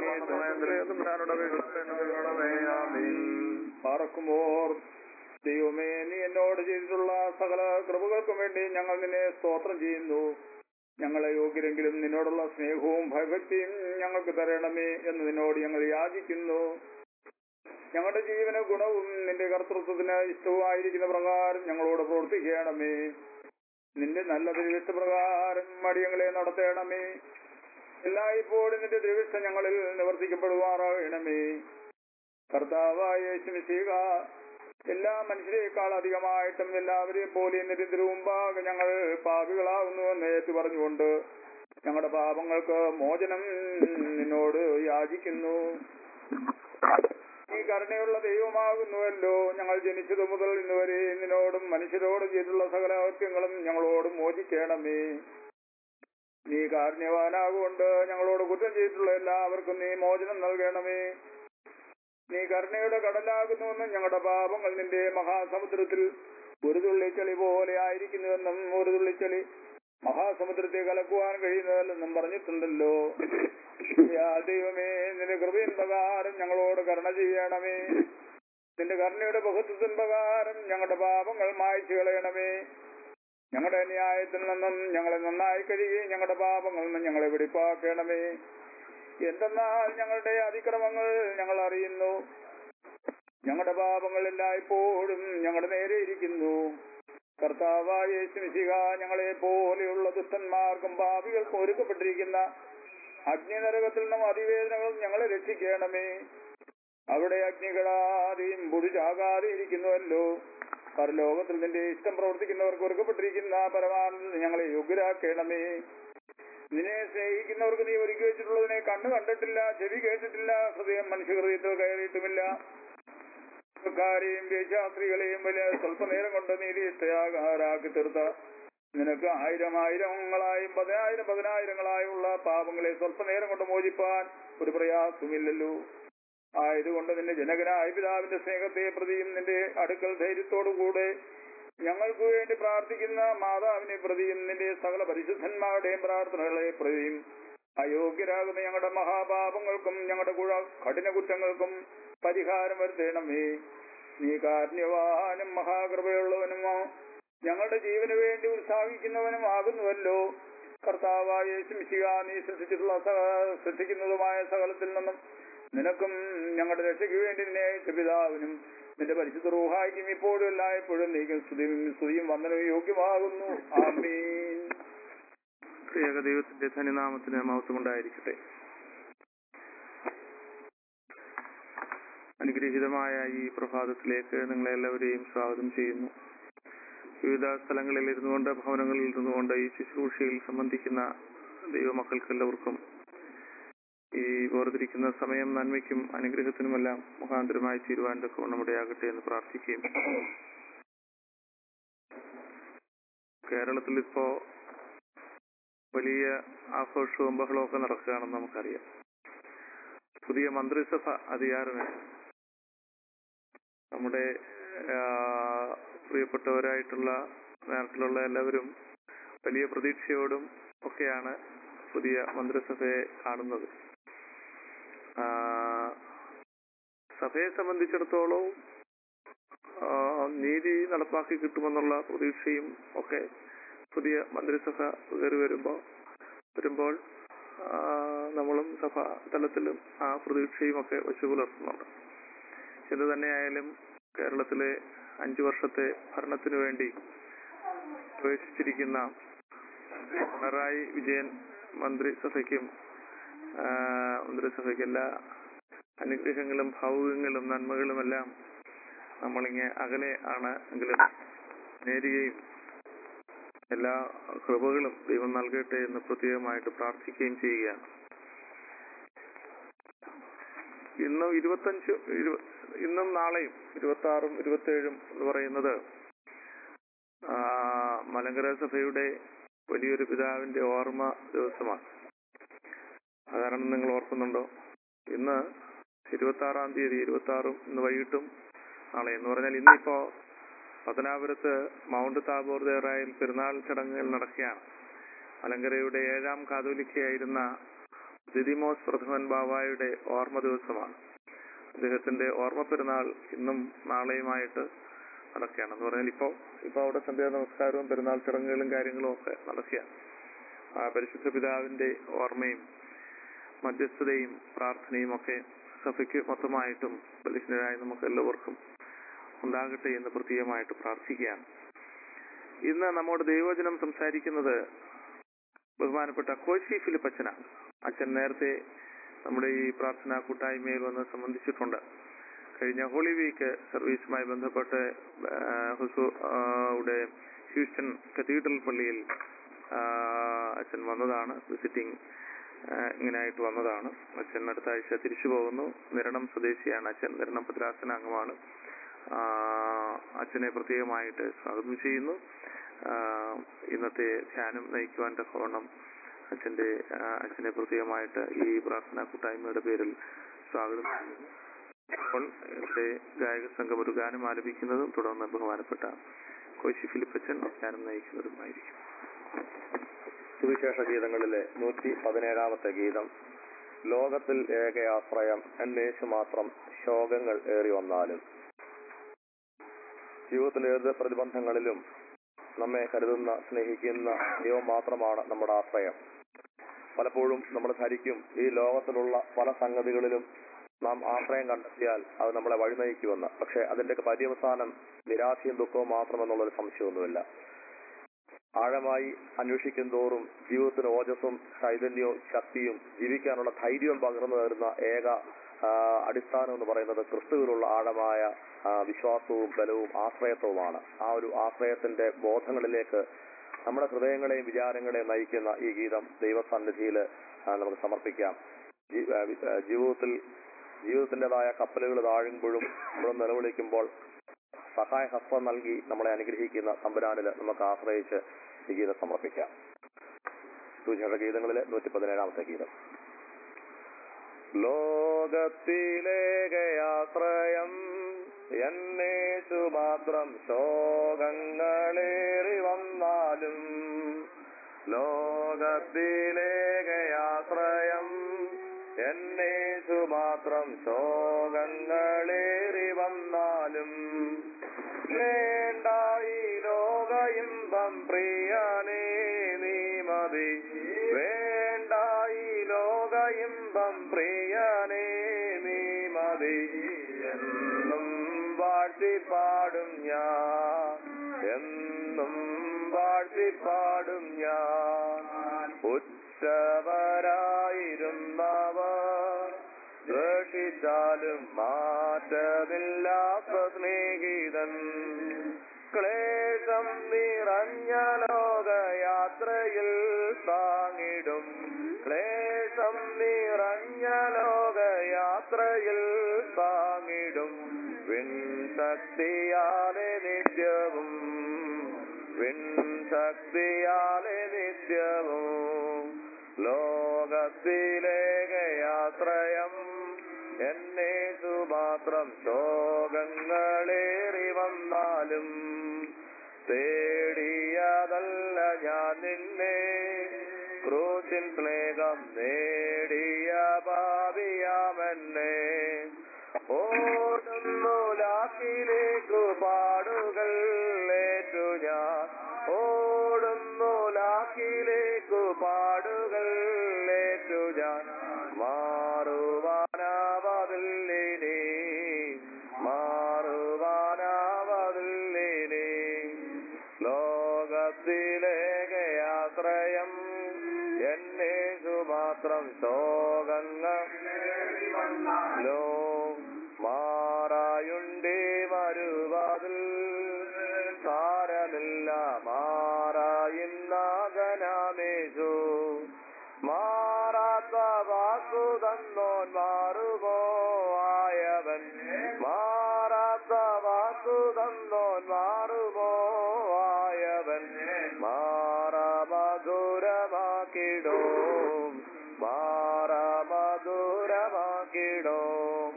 Speaker 4: പാറക്കുമോർ ദൈവമേ നീ എന്നോട് ചെയ്തിട്ടുള്ള സകല കൃപകൾക്കും വേണ്ടി ഞങ്ങൾ നിന്നെ സ്തോത്രം ചെയ്യുന്നു ഞങ്ങളെ യോഗ്യരെങ്കിലും നിന്നോടുള്ള സ്നേഹവും ഭയഭക്തിയും ഞങ്ങൾക്ക് തരണമേ എന്ന് നിന്നോട് ഞങ്ങൾ യാചിക്കുന്നു ഞങ്ങളുടെ ജീവന ഗുണവും നിന്റെ കർത്തൃത്വത്തിന് ഇഷ്ടവുമായിരിക്കുന്ന പ്രകാരം ഞങ്ങളോട് പ്രവർത്തിക്കണമേ നിന്റെ നല്ല ദൈവിഷ്ടപ്രകാരം മടിയങ്ങളെ നടത്തണമേ എല്ലായ്പ്പോഴും നിന്റെ ദൈവിഷ്ട ഞങ്ങളിൽ നിവർത്തിക്കപ്പെടുവാറാകണമേ കർത്താവായ യേശുമിശീക എല്ലാ മനുഷ്യരെക്കാൾ അധികമായിട്ടും എല്ലാവരെയും പോലെ നിരന്തര മുമ്പാകെ ഞങ്ങൾ പാപികളാകുന്നു എന്ന് ഏറ്റു പറഞ്ഞുകൊണ്ട് ഞങ്ങളുടെ പാപങ്ങൾക്ക് മോചനം നിന്നോട് യാചിക്കുന്നു നീ കരുണയുള്ള ദൈവമാകുന്നുവല്ലോ ഞങ്ങൾ ജനിച്ചതു മുതൽ ഇന്നുവരെ നിന്നോടും മനുഷ്യരോടും ചെയ്തിട്ടുള്ള സകല അകത്യങ്ങളും ഞങ്ങളോട് മോചിക്കണമേ നീ കാരുണ്യവാനാകൊണ്ട് ഞങ്ങളോട് കുറ്റം ചെയ്തിട്ടുള്ള എല്ലാവർക്കും നീ മോചനം നൽകണമേ നീ കരുണയുടെ കടലാകുന്നുവെന്നും ഞങ്ങളുടെ പാപങ്ങൾ നിന്റെ മഹാസമുദ്രത്തിൽ ഒരു തുള്ളിച്ചളി പോലെ ആയിരിക്കുന്നുവെന്നും ഒരു തുള്ളിച്ചളി മഹാസമുദ്രത്തെ കലക്കുവാൻ കഴിയുന്നതല്ലെന്നും പറഞ്ഞിട്ടുണ്ടല്ലോ യാ ദൈവമേ നിന്റെ കൃപയിൻ പ്രകാരം ഞങ്ങളോട് കരുണ ചെയ്യണമേ നിന്റെ കരുണയുടെ ബഹുത്വത്തിൻ പ്രകാരം ഞങ്ങളുടെ പാപങ്ങൾ മായ്ച്ചു കളയണമേ ഞങ്ങളുടെ ന്യായത്തിൽ നിന്നും ഞങ്ങളെ നന്നായി കഴുകി ഞങ്ങളുടെ പാപങ്ങളിൽ നിന്നും ഞങ്ങളെ വെടിപ്പാക്കണമേ എന്തെന്നാൽ ഞങ്ങളുടെ അതിക്രമങ്ങൾ ഞങ്ങൾ അറിയുന്നു ഞങ്ങളുടെ പാപങ്ങൾ എല്ലായ്പ്പോഴും ഞങ്ങളുടെ നേരെ ഇരിക്കുന്നു കർത്താവായ യേശുമിശിക ഞങ്ങളെ പോലെയുള്ള ദുഷ്ടന്മാർക്കും പാപികൾക്കും ഒരുക്കപ്പെട്ടിരിക്കുന്ന അഗ്നിനരകത്തിൽ നിന്നും അതിവേദനകളും ഞങ്ങളെ രക്ഷിക്കണമേ അവിടെ അഗ്നികളാതെയും പുതുചാകാതെ ഇരിക്കുന്നുവല്ലോ പരലോകത്തിൽ നിന്റെ ഇഷ്ടം പ്രവർത്തിക്കുന്നവർക്ക് ഒരുക്കപ്പെട്ടിരിക്കുന്ന പരമാനന്ദ ഞങ്ങളെ യോഗ്യരാക്കണമേ നിന്നെ സ്നേഹിക്കുന്നവർക്ക് നീ ഒരുക്കി വെച്ചിട്ടുള്ളതിനെ കണ്ണു കണ്ടിട്ടില്ല ചെവി കേട്ടിട്ടില്ല ഹൃദയം മനുഷ്യ ഹൃദയത്തിൽ കയറിയിട്ടുമില്ല ക്കാരെയും വേശാസ്ത്രീകളെയും വലിയ സ്വല്പനേരം കൊണ്ട് നീതി ഇഷ്ടയാകാരാക്കി തീർത്ത നിനക്ക് ആയിരം ആയിരങ്ങളായും പതിനായിരം പതിനായിരങ്ങളായുള്ള പാപങ്ങളെ സ്വല്പനേരം കൊണ്ട് മോചിപ്പാൻ ഒരു പ്രയാസമില്ലല്ലോ ആയതുകൊണ്ട് നിന്റെ ജനകനായ പിതാവിന്റെ സ്നേഹത്തെ പ്രതിയും നിന്റെ അടുക്കൽ ധൈര്യത്തോടുകൂടെ ഞങ്ങൾക്ക് വേണ്ടി പ്രാർത്ഥിക്കുന്ന മാതാവിനെ പ്രതിയും നിന്റെ സകല പരിശുദ്ധന്മാരുടെയും പ്രാർത്ഥനകളെ പ്രതിയും അയോഗ്യരാകുന്ന ഞങ്ങളുടെ മഹാപാപങ്ങൾക്കും ഞങ്ങളുടെ കുഴ കഠിന കുറ്റങ്ങൾക്കും പരിഹാരം വരുത്തണമേ നീ കാരുണ്യവാനും മഹാകൃപയുള്ളവനുമോ ഞങ്ങളുടെ ജീവന് വേണ്ടി ഉത്സാഹിക്കുന്നവനും ആകുന്നുവല്ലോ കർത്താവായ യേശുമിശിക നീ സൃഷ്ടിച്ചിട്ടുള്ള സക- സൃഷ്ടിക്കുന്നതുമായ സകലത്തിൽ നിന്നും നിനക്കും ഞങ്ങളുടെ രക്ഷയ്ക്ക് വേണ്ടി നിന്നെ അയച്ച പിതാവിനും നിന്റെ പരിശുദ്ധ റൂഹായിക്കും ഇപ്പോഴും എല്ലായ്പ്പോഴും നീക്കും സ്തുതിയും സ്തുതിയും വന്ദനവും യോഗ്യമാകുന്നു ആമീൻ
Speaker 3: പ്രിയക ദൈവത്തിന്റെ ധന്യനാമത്തിന് മഹത്വം ഉണ്ടായിരിക്കട്ടെ അനുഗ്രഹീതമായ ഈ പ്രഭാതത്തിലേക്ക് നിങ്ങളെല്ലാവരെയും സ്വാഗതം ചെയ്യുന്നു വിവിധ സ്ഥലങ്ങളിൽ ഇരുന്നു കൊണ്ട് ഭവനങ്ങളിൽ ഇരുന്നു കൊണ്ട് ഈ ശുശ്രൂഷയിൽ സംബന്ധിക്കുന്ന ദൈവമക്കൾക്കെല്ലാവർക്കും ഈ വേർതിരിക്കുന്ന സമയം നന്മയ്ക്കും അനുഗ്രഹത്തിനുമെല്ലാം മുഖാന്തരമായി തീരുവാൻ തക്കവണ്ണം ഇടയാകട്ടെ എന്ന് പ്രാർത്ഥിക്കുകയും കേരളത്തിൽ ഇപ്പോ വലിയ ആഘോഷവും ബഹളവും ഒക്കെ നടക്കുകയാണെന്ന് നമുക്കറിയാം പുതിയ മന്ത്രിസഭ അധികാരമേ നമ്മുടെ ആ, പ്രിയപ്പെട്ടവരായിട്ടുള്ള നേരത്തിലുള്ള എല്ലാവരും വലിയ പ്രതീക്ഷയോടും ഒക്കെയാണ് പുതിയ മന്ത്രിസഭയെ കാണുന്നത് ആ, സഭയെ സംബന്ധിച്ചിടത്തോളം ആ, നീതി നടപ്പാക്കി കിട്ടുമെന്നുള്ള പ്രതീക്ഷയും ഒക്കെ പുതിയ മന്ത്രിസഭ കയറി വരുമ്പോ വരുമ്പോൾ ആ, നമ്മളും സഭ തലത്തിലും ആ പ്രതീക്ഷയും ഒക്കെ വെച്ചു പുലർത്തുന്നുണ്ട് എന്ത് തന്നെയായാലും കേരളത്തിലെ അഞ്ചു വർഷത്തെ ഭരണത്തിനു വേണ്ടി പ്രവേശിച്ചിരിക്കുന്ന പിണറായി വിജയൻ മന്ത്രിസഭയ്ക്കും ആ, മന്ത്രിസഭയ്ക്ക് എല്ലാ അനുഗ്രഹങ്ങളും ഭാവുകങ്ങളും നന്മകളുമെല്ലാം നമ്മളിങ്ങ് അകലെ ആണ് എങ്കിലും നേരുകയും എല്ലാ കൃപകളും ദൈവം നൽകട്ടെ എന്ന് പ്രത്യേകമായിട്ട് പ്രാർത്ഥിക്കുകയും ചെയ്യുകയാണ് ഇന്നും ഇരുപത്തഞ്ച് ഇരു- ഇന്നും നാളെയും ഇരുപത്തി ആറും ഇരുപത്തി ഏഴും എന്ന് പറയുന്നത് ആ, മലങ്കര സഭയുടെ വലിയൊരു പിതാവിന്റെ ഓർമ്മ ദിവസമാണ് അതാണ് നിങ്ങൾ ഓർക്കുന്നുണ്ടോ ഇന്ന് ഇരുപത്തി ആറാം തീയതി ഇരുപത്തി ആറും ഇന്ന് വൈകിട്ടും നാളെ എന്ന് പറഞ്ഞാൽ ഇന്നിപ്പോ പത്തനാപുരത്ത് മൗണ്ട് താബോർ ദേറായിൽ പെരുന്നാൾ ചടങ്ങുകൾ നടക്കുകയാണ് മലങ്കരയുടെ ഏഴാം കാതോലിക്കയായിരുന്ന ദിദിമോസ് പ്രഥമൻ ബാവായുടെ ഓർമ്മ ദിവസമാണ് അദ്ദേഹത്തിന്റെ ഓർമ്മ പെരുന്നാൾ ഇന്നും നാളെയുമായിട്ട് നടക്കുകയാണ് എന്ന് പറഞ്ഞാൽ ഇപ്പോ ഇപ്പൊ അവിടെ സന്ധ്യാ നമസ്കാരവും പെരുന്നാൾ ചടങ്ങുകളും കാര്യങ്ങളും ഒക്കെ നടക്കുകയാണ് ആ പരിശുദ്ധ പിതാവിന്റെ ഓർമ്മയും മധ്യസ്ഥതയും പ്രാർത്ഥനയും ഒക്കെ സഭയ്ക്ക് മൊത്തമായിട്ടും ബലിഷ്ഠരായ നമുക്ക് എല്ലാവർക്കും ഉണ്ടാകട്ടെ എന്ന് പ്രത്യേകമായിട്ട് പ്രാർത്ഥിക്കുകയാണ് ഇന്ന് നമ്മുടെ ദൈവവചനം സംസാരിക്കുന്നത് ബഹുമാനപ്പെട്ട കോശി ഫിലിപ്പ് അച്ഛനാണ് അച്ഛൻ നേരത്തെ നമ്മുടെ ഈ പ്രാർത്ഥനാ കൂട്ടായ്മയിൽ വന്ന് സംബന്ധിച്ചിട്ടുണ്ട് കഴിഞ്ഞ ഹോളി വീക്ക് സർവീസുമായി ബന്ധപ്പെട്ട് ആ, ഹുസു ആ, യുടെ ഹ്യൂസ്റ്റൺ കത്തീഡ്രൽ പള്ളിയിൽ ആ, അച്ഛൻ വന്നതാണ് വിസിറ്റിംഗ് ഇങ്ങനായിട്ട് വന്നതാണ് അച്ഛൻ അടുത്ത ആഴ്ച തിരിച്ചു പോകുന്നു നിരണം സ്വദേശിയാണ് അച്ഛൻ നിരണം ഭദ്രാസന അംഗമാണ് ആ, അച്ഛനെ പ്രത്യേകമായിട്ട് സ്വാഗതം ചെയ്യുന്നു ആ, ഇന്നത്തെ ധ്യാനം നയിക്കുവാൻ തക്കവണ്ണം അച്ഛന്റെ ആ, അച്ഛനെ പ്രത്യേകമായിട്ട് ഈ പ്രാർത്ഥനാ കൂട്ടായ്മയുടെ പേരിൽ സ്വാഗതം ചെയ്യുന്നു ഇപ്പോൾ ഇവിടെ ഗായക സംഘം ഒരു ഗാനം ആലപിക്കുന്നതും തുടർന്ന് ബഹുമാനപ്പെട്ട കോശി ഫിലിപ്പച്ചൻ ഗാനം നയിക്കുന്നതുമായിരിക്കും
Speaker 2: സുവിശേഷ ഗീതങ്ങളിലെ നൂറ്റി പതിനേഴാമത്തെ ഗീതം ലോകത്തിൽ ഏകയാശ്രയം എന്നേശു മാത്രം ശോകങ്ങൾ ഏറി വന്നാലും ജീവിതത്തിലെ ഏത് പ്രതിബന്ധങ്ങളിലും നമ്മെ കരുതുന്ന സ്നേഹിക്കുന്ന ദൈവം മാത്രമാണ് നമ്മുടെ ആശ്രയം പലപ്പോഴും നമ്മൾ ധരിക്കും ഈ ലോകത്തിലുള്ള പല സംഗതികളിലും നാം ആശ്രയം കണ്ടെത്തിയാൽ അത് നമ്മളെ വഴിനയിക്കുമെന്ന് പക്ഷെ അതിന്റെയൊക്കെ പര്യവസാനം നിരാശയും ദുഃഖവും മാത്രമെന്നുള്ളൊരു സംശയമൊന്നുമില്ല ആഴമായി അന്വേഷിക്കും തോറും ജീവിതത്തിന് ഓജസ്സും ചൈതന്യവും ശക്തിയും ജീവിക്കാനുള്ള ധൈര്യവും പകർന്നു തരുന്ന ഏക ആ, അടിസ്ഥാനം എന്ന് പറയുന്നത് ക്രിസ്തുവിലുള്ള ആഴമായ ആ, വിശ്വാസവും ബലവും ആശ്രയത്വവുമാണ് ആ ഒരു ആശ്രയത്തിന്റെ ബോധങ്ങളിലേക്ക് നമ്മുടെ ഹൃദയങ്ങളെയും വിചാരങ്ങളെയും നയിക്കുന്ന ഈ ഗീതം ദൈവസന്നിധിയിൽ നമുക്ക് സമർപ്പിക്കാം ജീ- ആ, വി- ആ, ജീവിതത്തിൽ ജീവിതത്തിൻ്റെതായ കപ്പലുകൾ താഴുമ്പോഴും നമ്മൾ നിലവിളിക്കുമ്പോൾ സഹായ ഹസ്തം നൽകി നമ്മളെ അനുഗ്രഹിക്കുന്ന തമ്പുരാനിൽ നമുക്ക് ആശ്രയിച്ച് ഈ ഗീതം സമർപ്പിക്കാം സുചേഷ ഗീതങ്ങളിലെ നൂറ്റി പതിനേഴാമത്തെ ഗീതം ലോകത്തിലേകയാശ്രയം എന്നേശു മാത്രം ശോകങ്ങളേറി വന്നാലും ലോകത്തിലേകയാശ്രയം എന്നേശു മാത്രം ശോകങ്ങളേറി വന്നാലും വേണ്ട ഈ ലോക ഇമ്പം പ്രിയനേ നീ മതി വേണ്ട ഈ ലോക ഇമ്പം പ്രിയനേ നീ മതി എന്നും വാഴ്ത്തിപ്പാടും ഞാൻ എന്നും വാഴ്ത്തിപ്പാടും ഞാൻ ഉച്ചവരായിരുന്നവർ രക്ഷിച്ചാലും മാറ്റമില്ലാത്ത സ്നേഹിതൻ ക്ലേശം നിറഞ്ഞ ലോകയാത്രയിൽ താങ്ങിടും ക്ലേശം നിറഞ്ഞ ലോകയാത്രയിൽ താങ്ങിടും വിൺശക്തിയാലെ നിത്യവും വിൺശക്തിയാലെ നിത്യവും ലോകത്തിലേകയാത്രയം എന്നെ സുമാത്രം ശോകങ്ങളേറി വന്നാലും തേടിയതല്ല ഞാൻ നിന്നെ ക്രൂശിൻ സ്നേഹം നേടിയ ഭാവിയാമെന്നെ ഓടുന്നു ലാക്കിലേക്കു പാടുകൾ ഏറ്റു ഞാൻ ഓടുന്നു ലാക്കിലേക്കു പാടുകൾ ഏറ്റു ഞാൻ മാറുവാനാവതില്ലേനേ മാറുവാനാവതില്ലേനേ ലോകത്തിലേകയാശ്രയം എന്നെ സുമാത്രം ശോകങ്ങൾ ലോ മാറായുണ്ടേ മരുവാതിൽ സാരമില്ല മാറായിന്നാകനാമേശു മാറാത്ത വാക്കു തന്നോൻ മാറുമോ ആയവൻ മാറാത്ത വാക്കു തന്നോൻ മാറുമോ ആയവൻ മാറാമധുരമാക്കിടും മാറാമധുരമാക്കിടും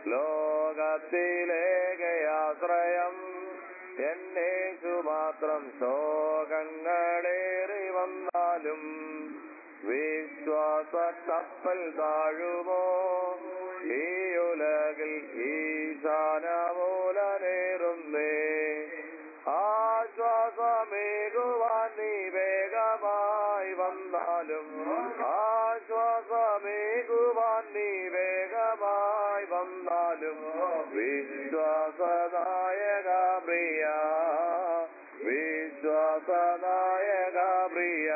Speaker 2: ലോകത്തിലേകയാശ്രയം എന്നെ സുമാത്രം ശോകങ്ങളേറി വന്നാലും വിശ്വാസ കപ്പൽ താഴുമോ ഈ ഉലകിൽ ഈശാനമൂലനേറുന്നേ ആശ്വാസമേകുവാൻ നീ വേഗമായി വന്നാലും ആശ്വാസമേകുവാൻ നീ വേഗമായി വന്നാലും വിശ്വാസനായക പ്രിയ വിശ്വാസനായക പ്രിയ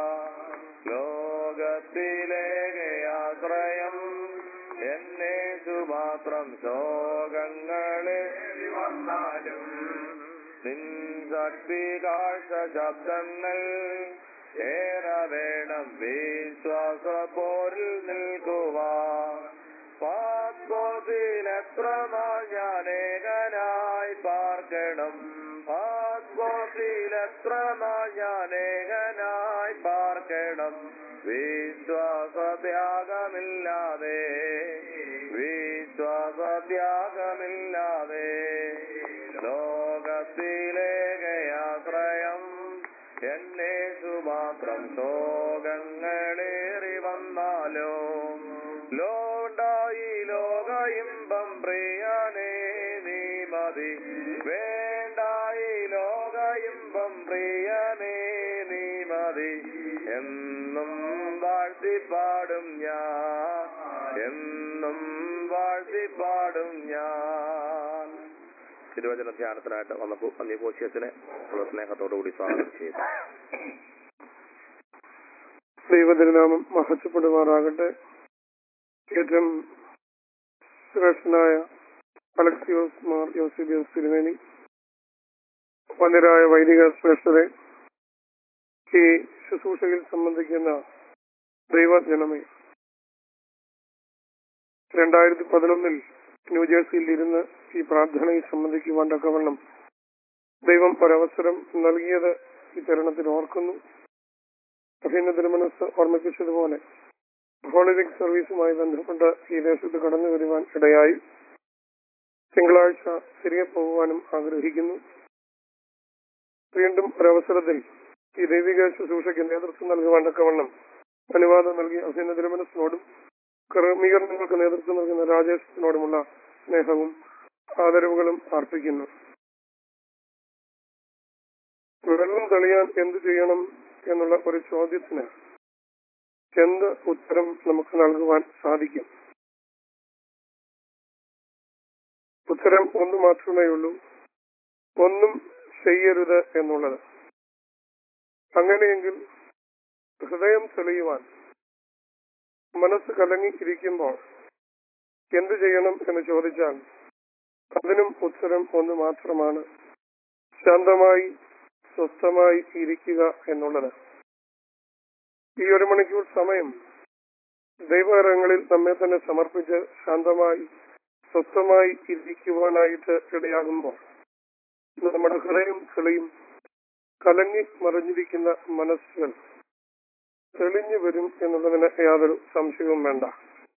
Speaker 2: ലോകത്തിലേകയാശ്രയം എന്നെ സുമാത്രം ശോകങ്ങളെ വന്നാലും നിൻ ശക്തി കാഴ്ച ശബ്ദങ്ങൾ ഏറെ വേണം വിശ്വാസ പോരിൽ നിൽക്കുവാൻ പാസ്പോസിൽ എത്ര നാൾ ഞാൻ ഏകനായി പാർക്കണം പാസ്പോസിൽ എത്ര നാൾ ഞാൻ ഏകനായി പാർക്കണം വിശ്വാസത്യാഗമില്ലാതെ വിശ്വാസത്യാഗമില്ലാതെ ലോകത്തിലേകയാശ്രയം എന്നെ സുമാത്രം ശോകങ്ങളേറി വന്നാലോ ലോണ്ടായി ലോക ഇമ്പം പ്രിയനേ നീ മതി വേണ്ടായി ലോക ഇമ്പം പ്രിയനേ നീ മതി എന്നും വാഴ്ത്തിപ്പാടും ഞാൻ എന്നും വാഴ്ത്തിപ്പാടും ഞാൻ തിരുവചന ധ്യാനത്തിനായിട്ട് വന്ന അന്യകോശ്യത്തിനെ വളരെ സ്നേഹത്തോടുകൂടി സ്വാഗതം ചെയ്തു
Speaker 5: ദൈവതിരുനാമം മഹത്വപ്പെടുമാറാകട്ടെ ഏറ്റവും ശ്രേഷ്ഠനായ അലക്സിയോസ് മാർ യോസിബിയോസ് തിരുമേനി വന്യരായ വൈദിക ശ്രേഷ്ഠരെ ഈ ശുശ്രൂഷയിൽ സംബന്ധിക്കുന്ന ദൈവജനമേ രണ്ടായിരത്തി പതിനൊന്നിൽ ന്യൂജേഴ്സിയിൽ ഇരുന്ന് ഈ പ്രാർത്ഥനയിൽ സംബന്ധിക്കുവാൻ തക്കവണ്ണം ദൈവം ഒരവസരം നൽകിയത് ഈ തരുണത്തിൽ ഓർക്കുന്നു അഭിന്ന തിരുമനസ് ഓർമ്മിപ്പിച്ചതുപോലെ ഹോളിവിക് സർവീസുമായി ബന്ധപ്പെട്ട് ഈ ദേശത്ത് കടന്നു വരുവാൻ ഇടയായി തിങ്കളാഴ്ച തിരികെ പോകുവാനും ആഗ്രഹിക്കുന്നു വീണ്ടും ഒരവസരത്തിൽ ഈ ദൈവിക ശുശ്രൂഷയ്ക്ക് നേതൃത്വം നൽകുവാൻ തക്കവണ്ണം അനുവാദം നൽകി അഭിന്ന തിരുമനസിനോടും ക്രമീകരണങ്ങൾക്ക് നേതൃത്വം നൽകുന്ന രാജേഷിനോടുമുള്ള സ്നേഹവും ആദരവുകളും അർപ്പിക്കുന്നു വെള്ളം തെളിയാൻ എന്ത് ചെയ്യണം എന്നുള്ള ഒരു ചോദ്യത്തിന് എന്ത് ഉത്തരം നമുക്ക് നൽകുവാൻ സാധിക്കും ഉത്തരം ഒന്ന് മാത്രമേ ഉള്ളൂ ഒന്നും ചെയ്യരുത് എന്നുള്ളത് അങ്ങനെയെങ്കിൽ ഹൃദയം തെളിയുവാൻ മനസ്സ് കലങ്ങിയിരിക്കുമ്പോൾ എന്തു ചെയ്യണം എന്ന് ചോദിച്ചാൽ അതിനും ഉത്തരം ഒന്ന് മാത്രമാണ് ശാന്തമായി സ്വസ്ഥമായി ഇരിക്കുക എന്നുള്ളത് ഈ ഒരു മണിക്കൂർ സമയം ദൈവകരങ്ങളിൽ നമ്മെ തന്നെ സമർപ്പിച്ച് ശാന്തമായി സ്വസ്ഥമായി ഇരിക്കുവാനായിട്ട് ഇടയാകുമ്പോൾ നമ്മുടെ ഹൃദയം തെളിയും കലങ്ങി മറിഞ്ഞിരിക്കുന്ന മനസ്സുകൾ തെളിഞ്ഞു വരും എന്നുള്ളതിന് യാതൊരു സംശയവും വേണ്ട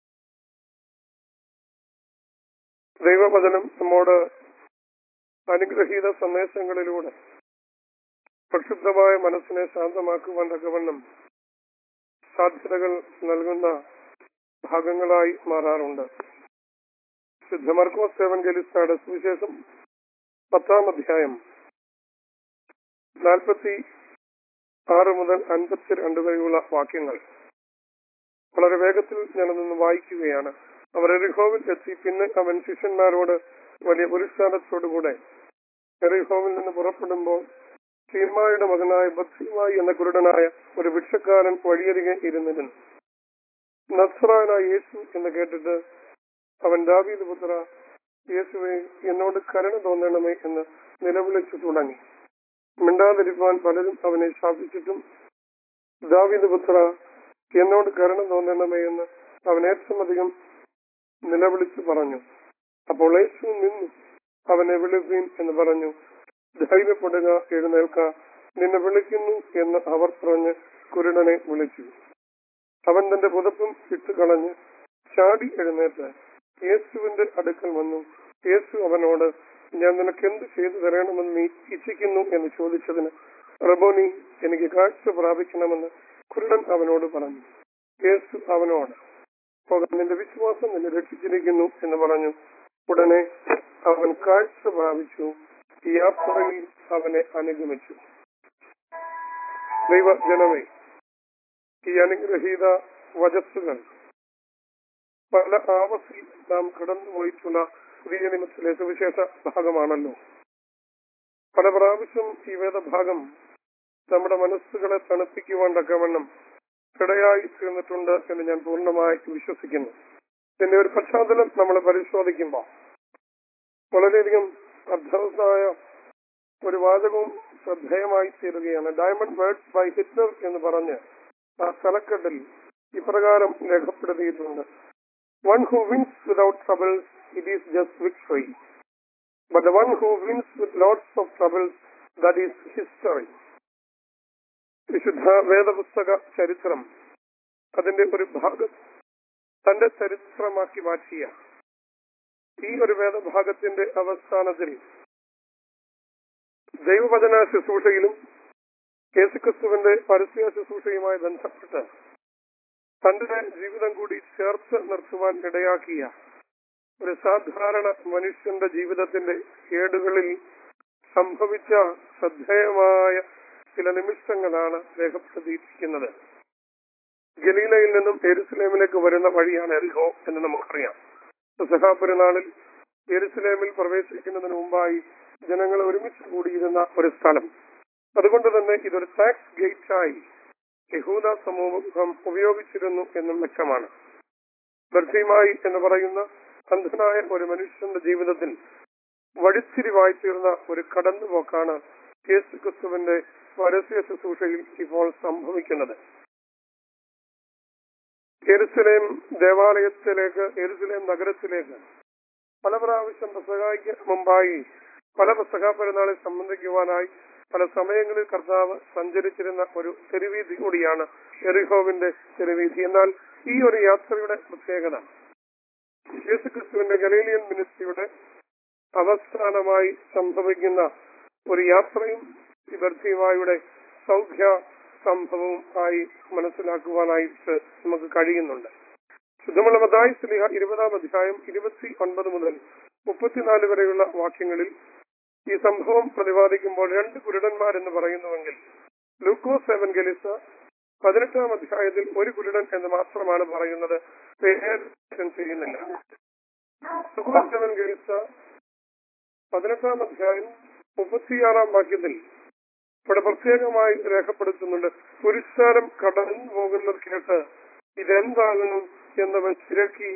Speaker 5: ദൈവവചനം നമ്മോട് അനുഗ്രഹീത സന്ദേശങ്ങളിലൂടെ പ്രക്ഷുബ്ധമായ മനസ്സിനെ ശാന്തമാക്കുവാൻ തക്കവണ്ണം സാധ്യതകൾ നൽകുന്ന ഭാഗങ്ങളായി മാറാറുണ്ട് ശുദ്ധ മർക്കോസ് സേവൻഗലിസ്റ്റാട് സുവിശേഷം പത്താം അധ്യായം നാൽപ്പത്തി ആറ് മുതൽ അൻപത്തിരണ്ട് വരെയുള്ള വാക്യങ്ങൾ വളരെ വേഗത്തിൽ ഞാനതൊന്ന് വായിക്കുകയാണ് അവർ എറിഹോവിൽ എത്തി പിന്നെ അവൻ ശിഷ്യന്മാരോട് വലിയ പുരുഷാരത്തോടുകൂടെ എറിഹോവിൽ നിന്ന് പുറപ്പെടുമ്പോൾ സീമായുടെ മകനായ ബദ്ധിമായി എന്ന കുരുടനായ ഒരു ഭിക്ഷക്കാരൻ വഴിയരികെ ഇരുന്നിരുന്നു നസ്രാനായ യേശു എന്ന് കേട്ടിട്ട് അവൻ ദാവീദ് പുത്ര യേശുവെ എന്നോട് കരുണ തോന്നണമേ എന്ന് നിലവിളിച്ചു തുടങ്ങി മിണ്ടാതിരിക്കാൻ പലരും അവനെ ശാസിച്ചിട്ടും ദാവീദ് പുത്ര എന്നോട് കരുണ തോന്നണമേ എന്ന് അവൻ ഏറ്റവും അധികം നിലവിളിച്ചു പറഞ്ഞു അപ്പോൾ യേശു നിന്നു അവനെ വിളിപ്പീൻ എന്ന് പറഞ്ഞു ധൈര്യപ്പെടുക എഴുന്നേൽക്ക നിന്നെ വിളിക്കുന്നു എന്ന് അവർ പറഞ്ഞ് കുരുടനെ വിളിച്ചു അവൻ തന്റെ പുതപ്പും ഇട്ടുകളഞ്ഞ് ചാടി എഴുന്നേറ്റ് യേശുവിന്റെ അടുക്കൽ വന്നു യേശു അവനോട് ഞാൻ നിനക്ക് എന്ത് ചെയ്തു തരണമെന്ന് നീ ഇച്ഛിക്കുന്നു എന്ന് ചോദിച്ചതിന് റബോനി എനിക്ക് കാഴ്ച പ്രാപിക്കണമെന്ന് കുരുടൻ അവനോട് പറഞ്ഞു യേശു അവനോട് പോകാൻ നിന്റെ വിശ്വാസം നിന്നെ രക്ഷിച്ചിരിക്കുന്നു എന്ന് പറഞ്ഞു ഉടനെ അവൻ കാഴ്ച പ്രാപിച്ചു ഈ യാത്രയിൽ അവനെ അനുഗമിച്ചു ദൈവജനമേ ഈ അനുഗ്രഹീത വചസ്സുകൾ പല ആവസിൽ നാം കടന്നുപോയിട്ടുള്ള പുതിയ നിയമത്തിലെ സുവിശേഷ ഭാഗമാണല്ലോ പല പ്രാവശ്യം ഈ വേദഭാഗം നമ്മുടെ മനസ്സുകളെ തണുപ്പിക്കുവാൻ തക്കവണ്ണം ഇടയായി തീർന്നിട്ടുണ്ട് എന്ന് ഞാൻ പൂർണ്ണമായി വിശ്വസിക്കുന്നു ഇതിന്റെ ഒരു പശ്ചാത്തലം നമ്മൾ പരിശോധിക്കുമ്പോൾ വളരെയധികം അർത്ഥവത്തായ ഒരു വാചകവും ശ്രദ്ധേയമായി തീരുകയാണ് ഡയമണ്ട് വേർഡ്സ് ബൈ ഹിറ്റ്ലർ എന്ന് പറഞ്ഞ് ആ തലക്കെട്ടിൽ ഇപ്രകാരം രേഖപ്പെടുത്തിയിട്ടുണ്ട് one who wins without troubles it is just victory but the one who wins with lots of troubles that is history വിശുദ്ധ വേദപുസ്തക ചരിത്രം അതിന്റെ ഒരു ഭാഗം തന്റെ ചരിത്രമാക്കി മാറ്റിയ ഈ ഒരു വേദഭാഗത്തിന്റെ അവസാനത്തിൽ ദൈവവചന ശുശ്രൂഷയിലും യേശുക്രിസ്തുവിന്റെ പരസ്യ ശുശ്രൂഷയുമായി ബന്ധപ്പെട്ട് തന്റെ ജീവിതം കൂടി ചേർത്ത് നിർത്തുവാൻ ഇടയാക്കിയ ഒരു സാധാരണ മനുഷ്യന്റെ ജീവിതത്തിന്റെ കേടുകളിൽ സംഭവിച്ച ശ്രദ്ധേയമായ ചില നിമിഷങ്ങളാണ് രേഖപ്പെടുത്തിയിരിക്കുന്നത് ഗലീലയിൽ നിന്നും എരുസലേമിലേക്ക് വരുന്ന വഴിയാണ് എറിഹോ എന്ന് നമുക്കറിയാം പെസഹാപെരുന്നാളിൽ എരുസലേമിൽ പ്രവേശിക്കുന്നതിന് മുമ്പായി ജനങ്ങൾ ഒരുമിച്ച് കൂടിയിരുന്ന ഒരു സ്ഥലം അതുകൊണ്ട് തന്നെ ഇതൊരു ടാക്സ് ഗേറ്റായി യഹൂദ സമൂഹം ഉപയോഗിച്ചിരുന്നു എന്നും വ്യക്തമാണ് ബർസീമായി എന്ന് പറയുന്ന അന്ധനായ ഒരു മനുഷ്യന്റെ ജീവിതത്തിൽ വഴിത്തിരിവായി തീർന്ന ഒരു കടന്നുപോക്കാണ് യേശു ക്രിസ്തുവിന്റെ പരസ്യ ശുശ്രൂഷയിൽ ഇപ്പോൾ സംഭവിക്കുന്നത് എരുസലേം ദേവാലയത്തിലേക്ക് എരുസലേം നഗരത്തിലേക്ക് പല പ്രാവശ്യം പെസഹായ്ക്ക് മുമ്പായി പല പെസഹ പെരുന്നാളെ സംബന്ധിക്കുവാനായി പല സമയങ്ങളിൽ കർത്താവ് സഞ്ചരിച്ചിരുന്ന ഒരു തെരുവീതി കൂടിയാണ് എറിഹോവിന്റെ തെരുവീതി എന്നാൽ ഈ ഒരു യാത്രയുടെ പ്രത്യേകത യേശുക്രിസ്തുവിന്റെ ഗലീലിയൻ മിനിസ്ട്രിയുടെ അവസാനമായി സംഭവിക്കുന്ന ഒരു യാത്രയും ഇബർസീവായുടെ സൗഖ്യ സംഭവവും ആയി മനസ്സിലാക്കുവാനായിട്ട് നമുക്ക് കഴിയുന്നുണ്ട് ശുദ്ധമുള്ള മതായി സ്ലിഹ ഇരുപതാം അധ്യായം ഇരുപത്തി ഒൻപത് മുതൽ മുപ്പത്തിനാല് വരെയുള്ള വാക്യങ്ങളിൽ ഈ സംഭവം പ്രതിപാദിക്കുമ്പോൾ രണ്ട് കുരുടന്മാരെന്ന് പറയുന്നുവെങ്കിൽ ലൂക്കോസ് എവൻഗലിസ പതിനെട്ടാം അധ്യായത്തിൽ ഒരു കുരുടൻ എന്ന് മാത്രമാണ് പറയുന്നത് പേര് ചെയ്യുന്നില്ല ലൂക്കോസ് എവൻഗലിസ പതിനെട്ടാം അധ്യായം മുപ്പത്തിയാറാം വാക്യത്തിൽ ഇവിടെ പ്രത്യേകമായി രേഖപ്പെടുത്തുന്നുണ്ട് പുരുഷാരം കടന്നു പോകുന്നത് കേട്ട് ഇതെന്താകുന്നു എന്നവൻ ചിരക്കി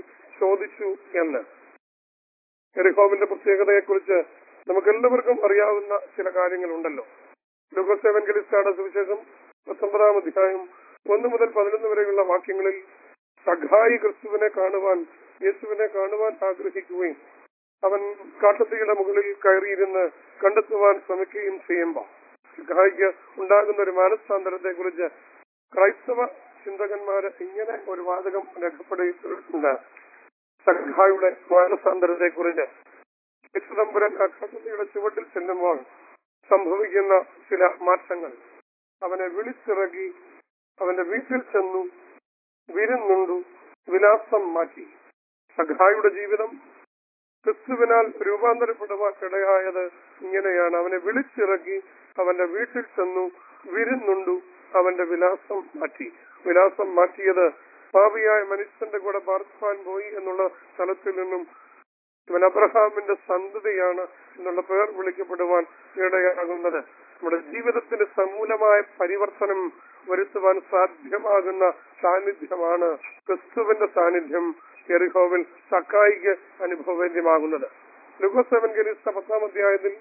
Speaker 5: ചോദിച്ചു എന്ന് എറിഹോവിന്റെ പ്രത്യേകതയെക്കുറിച്ച് നമുക്ക് എല്ലാവർക്കും അറിയാവുന്ന ചില കാര്യങ്ങളുണ്ടല്ലോ ലൂക്കോസ് എവൻഗലിസ്റ്റായുടെ സുവിശേഷം പത്തൊമ്പതാം അധ്യായം ഒന്ന് മുതൽ പതിനൊന്ന് വരെയുള്ള വാക്യങ്ങളിൽ സഖായി ക്രിസ്തുവിനെ കാണുവാൻ യേശുവിനെ കാണുവാൻ ആഗ്രഹിക്കുകയും അവൻ കാട്ടത്തിയുടെ മുകളിൽ കയറിയിരുന്ന് കണ്ടെത്തുവാൻ ശ്രമിക്കുകയും ചെയ്യുമ്പോൾ സഖായിക്ക് ഉണ്ടാകുന്ന ഒരു മാനസാന്തരത്തെ കുറിച്ച് ക്രൈസ്തവ ചിന്തകന്മാര് ഇങ്ങനെ ഒരു വാചകം രേഖപ്പെടുത്തിയിട്ടുണ്ട് സഖായുടെ മാനസാന്തരത്തെ കുറിച്ച് യേശുദമ്പുരൻ ആ കാട്ടത്തിയുടെ ചുവട്ടിൽ ചെല്ലുമ്പോൾ സംഭവിക്കുന്ന ചില മാറ്റങ്ങൾ അവനെ വിളിച്ചിറക്കി അവന്റെ വീട്ടിൽ ചെന്നു വിരുന്നുണ്ടു വിലാസം മാറ്റി സഖായുടെ ജീവിതം ക്രിസ്തുവിനാൽ രൂപാന്തരപ്പെടുവാൻ ഇടയായത് ഇങ്ങനെയാണ് അവനെ വിളിച്ചിറക്കി അവന്റെ വീട്ടിൽ ചെന്നു വിരുന്നുണ്ടു അവന്റെ വിലാസം മാറ്റി വിലാസം മാറ്റിയത് പാപിയായ മനുഷ്യന്റെ കൂടെ പാർപ്പാൻ പോയി എന്നുള്ള സ്ഥലത്തിൽ നിന്നും ഇവൻ അബ്രഹാമിന്റെ സന്തതിയാണ് എന്നുള്ള പേർ വിളിക്കപ്പെടുവാൻ ഇടയാകുന്നത് നമ്മുടെ ജീവിതത്തിന് സമൂലമായ പരിവർത്തനം വരുത്തുവാൻ സാധ്യമാകുന്ന സാന്നിധ്യമാണ് ക്രിസ്തുവിന്റെ സാന്നിധ്യം എറിഹോവിൽ സക്കായിക്ക് അനുഭവവേദ്യമാകുന്നത് ലുഗോസെവൻ ഗരിസ്ത പത്താം അധ്യായത്തിൽ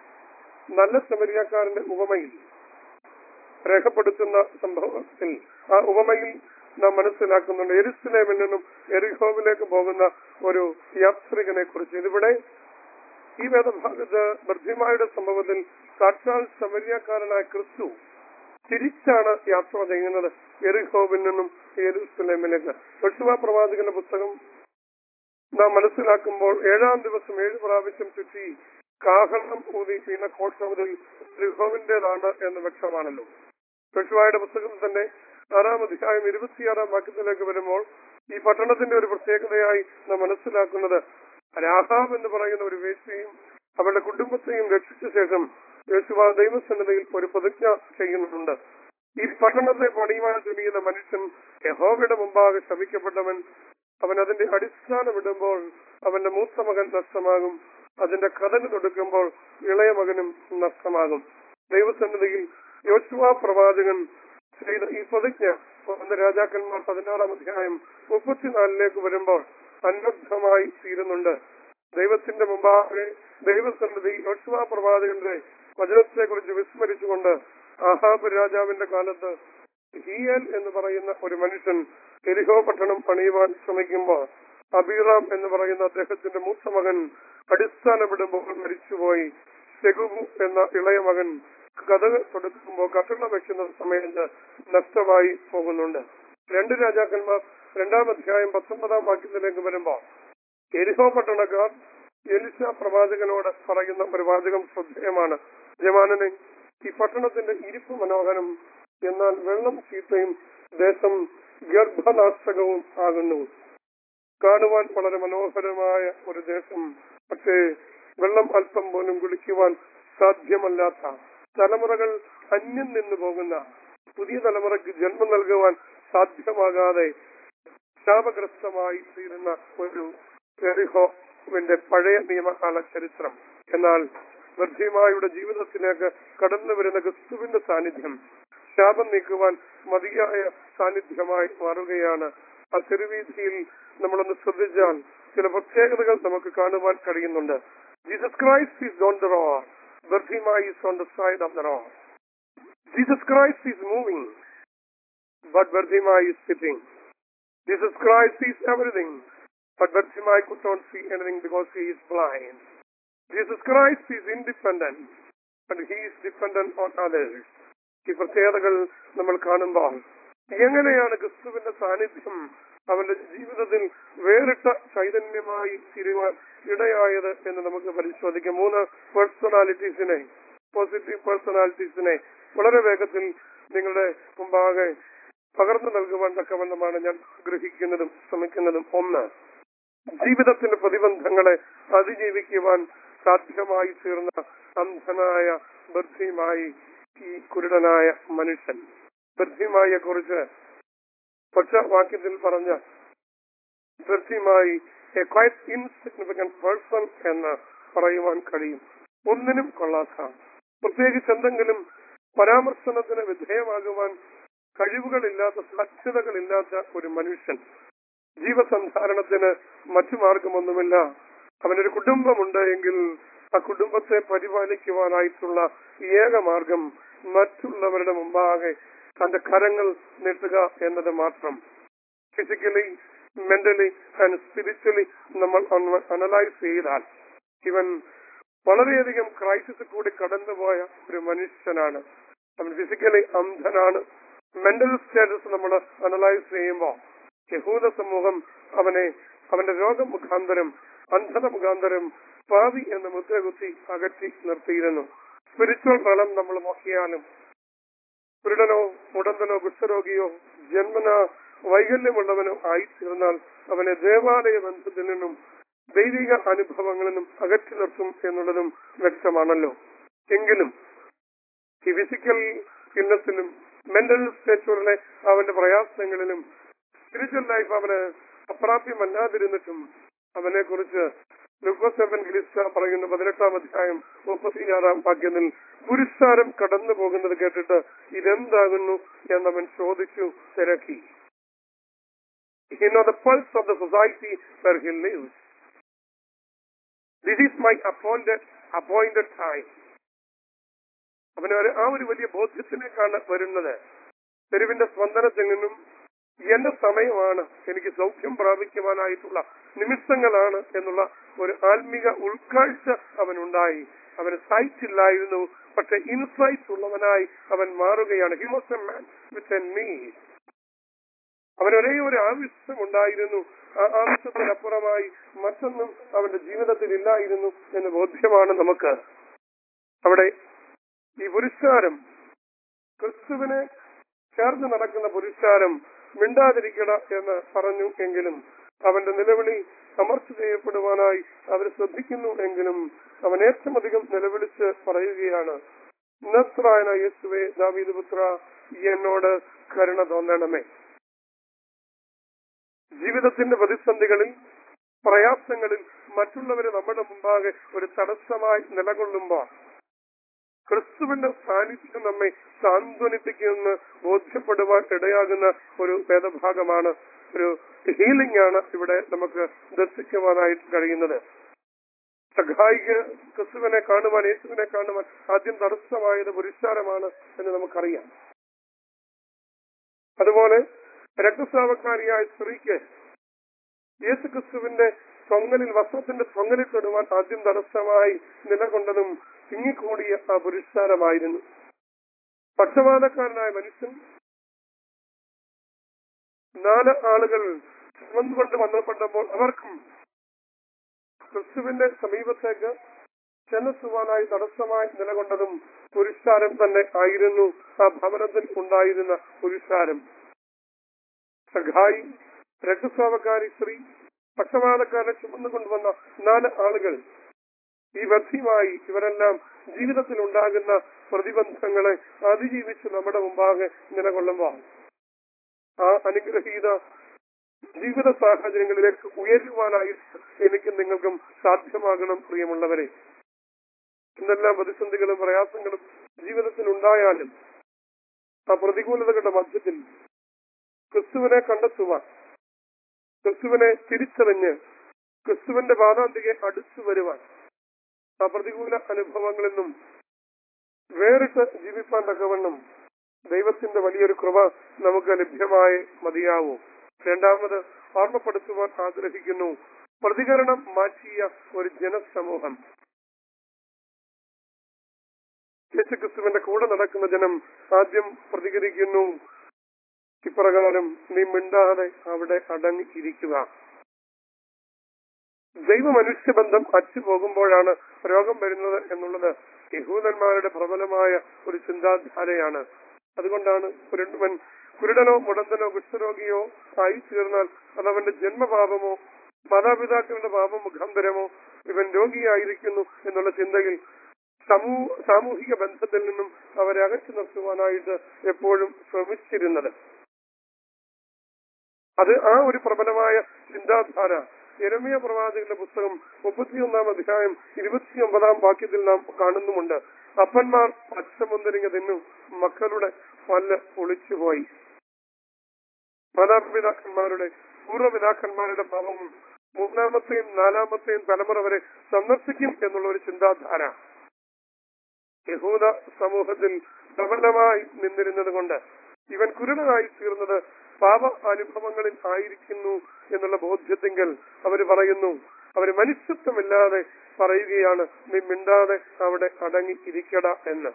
Speaker 5: നല്ല സമരിയാക്കാരന്റെ ഉപമയിൽ രേഖപ്പെടുത്തുന്ന സംഭവത്തിൽ ആ ഉപമയിൽ നാം മനസ്സിലാക്കുന്നുണ്ട് എരുസലേമിൽ നിന്നും എറിഹോവിലേക്ക് പോകുന്ന ഒരു യാത്രികനെ കുറിച്ച് ഇതിവിടെ ഈ വേദഭാഗത്ത് ബർദ്ധിമായുടെ സംഭവത്തിൽ സാക്ഷാൽ സമരിയാക്കാരനായ ക്രിസ്തു തിരിച്ചാണ് യാത്ര ചെയ്യുന്നത് എറിഹോവിൽ നിന്നും യെരൂസലേമിലേക്ക് യോശുവ പ്രവാചകന്റെ പുസ്തകം നാം മനസ്സിലാക്കുമ്പോൾ ഏഴാം ദിവസം ഏഴ് പ്രാവശ്യം ചുറ്റി കാഹളം ഊതി വീണ കോട്ടമുതൽ എറിഹോവിന്റേതാണ് എന്ന് വ്യക്തമാണല്ലോ യോശുവയുടെ പുസ്തകം തന്നെ ആറാം അധ്യായം ഇരുപത്തിയാറാം വാക്യത്തിലേക്ക് വരുമ്പോൾ ഈ പട്ടണത്തിന്റെ ഒരു പ്രത്യേകതയായി നാം മനസ്സിലാക്കുന്നത് രാഹാബ് എന്ന് പറയുന്ന ഒരു വേശ്യയും അവരുടെ കുടുംബത്തെയും രക്ഷിച്ച ശേഷം യേശുവ ദൈവസന്നതയിൽ ഒരു പ്രതിജ്ഞ ചെയ്യുന്നുണ്ട് ഈ പട്ടണത്തെ പണിയുവാൻ തുനിയുന്ന മനുഷ്യൻ യഹോവയുടെ മുമ്പാകെ ശമിക്കപ്പെട്ടവൻ അവൻ അതിന്റെ അടിസ്ഥാനം ഇടുമ്പോൾ അവന്റെ മൂത്ത മകൻ നഷ്ടമാകും അതിന്റെ കഥകൾ കൊടുക്കുമ്പോൾ ഇളയ മകനും നഷ്ടമാകും ദൈവസന്നിധിയിൽ യോശുവ പ്രവാചകൻ ചെയ്ത ഈ പ്രതിജ്ഞ ഒന്ന് രാജാക്കന്മാർ പതിനാറാം അധ്യായം മുപ്പത്തിനാലിലേക്ക് വരുമ്പോൾ അനർത്ഥമായി തീരുന്നുണ്ട് ദൈവത്തിന്റെ മുമ്പാകെ ദൈവസന്നിധി യോശുവ പ്രവാചകന്റെ വചനത്തെ കുറിച്ച് വിസ്മരിച്ചുകൊണ്ട് ആഹാബ് രാജാവിന്റെ കാലത്ത് ഹീയൽ എന്ന് പറയുന്ന ഒരു മനുഷ്യൻ എരിഹോ പട്ടണം പണിയുവാൻ ശ്രമിക്കുമ്പോൾ അബീറാം എന്ന് പറയുന്ന അദ്ദേഹത്തിന്റെ മൂത്ത മകൻ അടിസ്ഥാനപ്പെടുമ്പോൾ മരിച്ചുപോയി സെഗുബു എന്ന ഇളയ മകൻ കഥ കൊടുക്കുമ്പോൾ കട്ടള വെക്കുന്ന സമയത്ത് നഷ്ടമായി പോകുന്നുണ്ട് രണ്ട് രാജാക്കന്മാർ രണ്ടാം അധ്യായം പത്തൊമ്പതാം വാക്യത്തിലേക്ക് വരുമ്പോൾ എരിഹോ പട്ടണക്കാർ എലിസ പ്രവാചകനോട് പറയുന്ന ഒരു വാചകം ശ്രദ്ധേയമാണ് യജമാനനെ ഈ പട്ടണത്തിന്റെ ഇരിപ്പ് മനോഹരം എന്നാൽ വെള്ളം ചീത്തയും ദേശം ഗർഭനാശകവും ആകുന്നു കാണുവാൻ വളരെ മനോഹരമായ ഒരു ദേശം പക്ഷേ വെള്ളം അല്പം പോലും കുടിക്കുവാൻ സാധ്യമല്ലാത്ത തലമുറകൾ അന്യം നിന്നു പോകുന്ന പുതിയ തലമുറയ്ക്ക് ജന്മം നൽകുവാൻ സാധ്യമാകാതെ ശാപഗ്രസ്തമായി തീരുന്ന ഒരു എറിഹോവിന്റെ പഴയ നിയമകാല ചരിത്രം എന്നാൽ വർദ്ധീമായുടെ ജീവിതത്തിലേക്ക് കടന്നു വരുന്ന ക്രിസ്തുവിന്റെ സാന്നിധ്യം ശാപം നീക്കുവാൻ മതിയായ സാന്നിധ്യമായി മാറുകയാണ് ആ തെരുവീതിയിൽ നമ്മളൊന്ന് ശ്രദ്ധിച്ചാൽ ചില പ്രത്യേകതകൾ നമുക്ക് കാണുവാൻ കഴിയുന്നുണ്ട് Jesus Christ is on the row Bartimaeus is on the side of the row Jesus Christ is moving but Bartimaeus is sitting Jesus Christ is everything but Bartimaeus could not see anything because he is blind. Jesus Christ is independent, but he is dependent on others. ഈ പ്രത്യേകതകൾ നമ്മൾ കാണുമ്പോൾ എങ്ങനെയാണ് ക്രിസ്തുവിന്റെ സാന്നിധ്യം അവന്റെ ജീവിതത്തിൽ വേറിട്ട ചൈതന്യമായി തീരുവാൻ ഇടയായത് എന്ന് നമുക്ക് പരിശോധിക്കാം മൂന്ന് പേഴ്സണാലിറ്റീസിനെ പോസിറ്റീവ് പേഴ്സണാലിറ്റീസിനെ വളരെ വേഗത്തിൽ നിങ്ങളുടെ മുമ്പാകെ പകർന്നു നൽകുവാൻ തക്കവണ്ണമാണ് ഞാൻ ആഗ്രഹിക്കുന്നതും ശ്രമിക്കുന്നതും ഒന്ന് ജീവിതത്തിന്റെ പ്രതിബന്ധങ്ങളെ അതിജീവിക്കുവാൻ സാധ്യമായി തീർന്ന അന്ധനായ ബുദ്ധിയുമായി ഈ കുരുടനായ മനുഷ്യൻ ബുദ്ധിമായെ കുറിച്ച് പക്ഷവാക്യത്തിൽ പറഞ്ഞ ബുദ്ധിമായി എ ക്വൈറ്റ് ഇൻസിഗ്നിഫിക്കന്റ് പേഴ്സൺ എന്ന് പറയുവാൻ കഴിയും ഒന്നിനും കൊള്ളാത്ത പ്രത്യേകിച്ച് എന്തെങ്കിലും പരാമർശനത്തിന് വിധേയമാകുവാൻ കഴിവുകളില്ലാത്ത സാധ്യതകളില്ലാത്ത ഒരു മനുഷ്യൻ ജീവസന്ധാരണത്തിന് മറ്റു മാർഗമൊന്നുമില്ല അവനൊരു കുടുംബമുണ്ട് എങ്കിൽ ആ കുടുംബത്തെ പരിപാലിക്കുവാനായിട്ടുള്ള ഏക മാർഗം മറ്റുള്ളവരുടെ മുമ്പാകെ തന്റെ കരങ്ങൾ നീട്ടുക എന്നത് മാത്രം ഫിസിക്കലി മെന്റലി ആൻഡ് സ്പിരിച്വലി നമ്മൾ അനലൈസ് ചെയ്താൽ ഇവൻ വളരെയധികം ക്രൈസിസ് കൂടി കടന്നുപോയ ഒരു മനുഷ്യനാണ് അവൻ ഫിസിക്കലി അന്ധനാണ് മെന്റൽ സ്റ്റാറ്റസ് നമ്മൾ അനലൈസ് ചെയ്യുമ്പോൾ യഹൂദ സമൂഹം അവനെ അവന്റെ രോഗം മുഖാന്തരം അന്ധത മുഖാന്തരം പാവി എന്ന മുദ്രകുത്തി അകറ്റി നിർത്തിയിരുന്നു സ്പിരിച്വൽ തലം നമ്മൾ നോക്കിയാലും കുരുടനോ മുടന്തനോ കുഷ്ഠരോഗിയോ ജന്മന വൈകല്യമുള്ളവനോ ആയിത്തീർന്നാൽ അവനെ ദേവാലയ ബന്ധത്തിൽ നിന്നും ദൈവിക അനുഭവങ്ങളിൽ നിന്നും അകറ്റി നിർത്തും എന്നുള്ളതും വ്യക്തമാണല്ലോ എങ്കിലും ഈ ഫിസിക്കൽ ഇന്നത്തിലും മെന്റൽ സ്റ്റേച്ചറിലെ അവന്റെ പ്രയാസങ്ങളിലും സ്പിരിച്വൽ ലൈഫ് അവന് അപ്രാപ്യമല്ലാതിരുന്നിട്ടും അവനെ കുറിച്ച് ലുക്കോസെവൻ ഗ്ലിസ്റ്റ പറയുന്ന പതിനെട്ടാം അധ്യായം മുപ്പത്തിയാറാം വാക്യത്തിൽ പുരുഷാരം കടന്നു പോകുന്നത് കേട്ടിട്ട് ഇതെന്താകുന്നു എന്നവൻ ചോദിച്ചു തിരക്കി He know the pulse of the society where he lives. This is my appointed appointed time. അവന് ഒരു- ആ ഒരു വലിയ ബോധ്യത്തിലേക്കാണ് വരുന്നത് തെരുവിന്റെ സ്പന്ദനത്തിൽ നിന്നും എന്റെ സമയമാണ് എനിക്ക് സൗഖ്യം പ്രാപിക്കുവാനായിട്ടുള്ള നിമിഷങ്ങളാണ് എന്നുള്ള ഒരു ആത്മീക ഉൾക്കാഴ്ച അവനുണ്ടായി അവന് സൈറ്റ് ഇല്ലായിരുന്നു പക്ഷെ ഇൻസൈറ്റ് ഉള്ളവനായി അവൻ മാറുകയാണ് he was a man with a need അവൻ ഒരേ ഒരു ആവശ്യം ഉണ്ടായിരുന്നു ആ ആവശ്യത്തിനപ്പുറമായി മറ്റൊന്നും അവന്റെ ജീവിതത്തിൽ ഇല്ലായിരുന്നു എന്ന് ബോധ്യമാണ് നമുക്ക് അവിടെ ഈ പുരുഷാരം ക്രിസ്തുവിനെ ചേർന്ന് നടക്കുന്ന പുരുഷാരം മിണ്ടാതിരിക്കണ എന്ന് പറഞ്ഞു എങ്കിലും അവന്റെ നിലവിളി അമർച്ച ചെയ്യപ്പെടുവാനായി അവർ ശ്രദ്ധിക്കുന്നു എങ്കിലും അവൻ ഏറ്റവും അധികം നിലവിളിച്ച് പറയുകയാണ് നസ്രായന യേശുവെ ദാവീദ് പുത്ര എന്നോട് കരുണ തോന്നണമേ ജീവിതത്തിന്റെ പ്രതിസന്ധികളിൽ പ്രയാസങ്ങളിൽ മറ്റുള്ളവര് നമ്മുടെ മുമ്പാകെ ഒരു തടസ്സമായി നിലകൊള്ളുമ്പോൾ ക്രിസ്തുവിന്റെ സാന്നിധ്യം നമ്മെ സാന്ത്വനിപ്പിക്കുമെന്ന് ബോധ്യപ്പെടുവാൻ ഇടയാകുന്ന ഒരു വേദഭാഗമാണ് ഒരു ഹീലിംഗ് ആണ് ഇവിടെ നമുക്ക് ദർശിക്കുവാനായിട്ട് കഴിയുന്നത് സഹായിക്ക് ക്രിസ്തുവിനെ കാണുവാൻ യേശുവിനെ കാണുവാൻ ആദ്യം തടസ്സമായത് പുരുഷാരമാണ് എന്ന് നമുക്കറിയാം അതുപോലെ രക്തസ്രാവക്കാരിയായ സ്ത്രീക്ക് യേശു ക്രിസ്തുവിന്റെ തൊങ്ങലിൽ വസ്ത്രത്തിന്റെ തൊങ്ങലിൽ തൊടുവാൻ ആദ്യം തടസ്സമായി നിലകൊണ്ടതും തിങ്ങിക്കൂടിയ ആ പുരുഷാരമായിരുന്നു പക്ഷപാതക്കാരനായ മനുഷ്യൻ നാല് ആളുകൾ ചുമന്നുകൊണ്ട് വന്നപ്പെട്ടപ്പോൾ അവർക്കും ക്രിസ്തുവിന്റെ സമീപത്തേക്ക് ചെന്നെത്തുവാനായി തടസ്സമായി നിലകൊണ്ടതും പുരുഷാരം തന്നെ ആയിരുന്നു ആ ഭവനത്തിൽ ഉണ്ടായിരുന്ന പുരുഷാരം സഖായി രക്തസ്രാവക്കാരി സ്ത്രീ പക്ഷപാതക്കാരനെ ചുമന്നുകൊണ്ടുവന്ന നാല് ആളുകൾ ഈ വ്യക്തിയുമായി ഇവരെല്ലാം ജീവിതത്തിൽ ഉണ്ടാകുന്ന പ്രതിബന്ധങ്ങളെ അതിജീവിച്ച് നമ്മുടെ മുമ്പാകെ നിലകൊള്ളുമ്പോൾ ആ അനുഗ്രഹീത ജീവിത സാഹചര്യങ്ങളിലേക്ക് ഉയരുവാനായിട്ട് എനിക്കും നിങ്ങൾക്കും സാധ്യമാകണം പ്രിയമുള്ളവരെ എന്തെല്ലാം പ്രതിസന്ധികളും പ്രയാസങ്ങളും ജീവിതത്തിൽ ഉണ്ടായാലും ആ പ്രതികൂലതകളുടെ മധ്യത്തിൽ ക്രിസ്തുവിനെ കണ്ടെത്തുവാൻ ക്രിസ്തുവിനെ തിരിച്ചറിഞ്ഞ് ക്രിസ്തുവിന്റെ പാതാന്തികെ അടുത്തു വരുവാൻ ആ പ്രതികൂല അനുഭവങ്ങളിൽ നിന്നും വേറിട്ട് ജീവിപ്പാൻ തക്കവണ്ണം ദൈവത്തിന്റെ വലിയൊരു കൃപ നമുക്ക് ലഭ്യമായി മതിയാവൂ രണ്ടാമത് ഓർമ്മപ്പെടുത്തുവാൻ ആഗ്രഹിക്കുന്നു പ്രതികരണം മാറ്റിയ ഒരു ജനസമൂഹം യേശുക്രിസ്തുവിന്റെ കൂടെ നടക്കുന്ന ജനം ആദ്യം പ്രതികരിക്കുന്നു ഇപ്രകാരം നീ മിണ്ടാതെ അവിടെ അടങ്ങിയിരിക്കുക ദൈവ മനുഷ്യബന്ധം അറ്റുപോകുമ്പോഴാണ് രോഗം വരുന്നത് എന്നുള്ളത് യഹൂദന്മാരുടെ പ്രബലമായ ഒരു ചിന്താധാരയാണ് അതുകൊണ്ടാണ് കുരുടൻ കുരുടനോ മുടന്തനോ കുഷ്ഠരോഗിയോ ആയി തീർന്നാൽ അതവന്റെ ജന്മപാപമോ മാതാപിതാക്കളുടെ പാപം മുഖാന്തരമോ ഇവൻ രോഗിയായിരിക്കുന്നു എന്നുള്ള ചിന്തയിൽ സമൂ സാമൂഹിക ബന്ധത്തിൽ നിന്നും അവരെ അകറ്റി നിർത്തുവാനായിട്ട് എപ്പോഴും ശ്രമിച്ചിരുന്നത് അത് ആ ഒരു പ്രബലമായ ചിന്താധാര യരമിയ പ്രവാചകന്റെ പുസ്തകം മുപ്പത്തിയൊന്നാം അധ്യായം ഇരുപത്തിയൊമ്പതാം വാക്യത്തിൽ നാം കാണുന്നുമുണ്ട് അപ്പന്മാർ പച്ചമുന്തിരിങ്ങ തിന്നു മക്കളുടെ പല്ല് ഒളിച്ചുപോയി മാതാപിതാക്കന്മാരുടെ പൂർവ്വപിതാക്കന്മാരുടെ പാപവും മൂന്നാമത്തെയും നാലാമത്തെയും തലമുറ വരെ സന്ദർശിക്കും എന്നുള്ള ഒരു ചിന്താധാര യഹൂദ സമൂഹത്തിൽ പ്രബലമായി നിന്നിരുന്നത് കൊണ്ട് ഇവൻ കുരുടനായി തീർന്നത് പാപ അനുഭവങ്ങളിൽ ആയിരിക്കുന്നു എന്നുള്ള ബോധ്യത്തിങ്കൽ അവർ പറയുന്നു അവർ മനുഷ്യത്വമില്ലാതെ പറയുകയാണ് നീ മിണ്ടാതെ അവിടെ അടങ്ങി ഇരിക്കട എന്ന്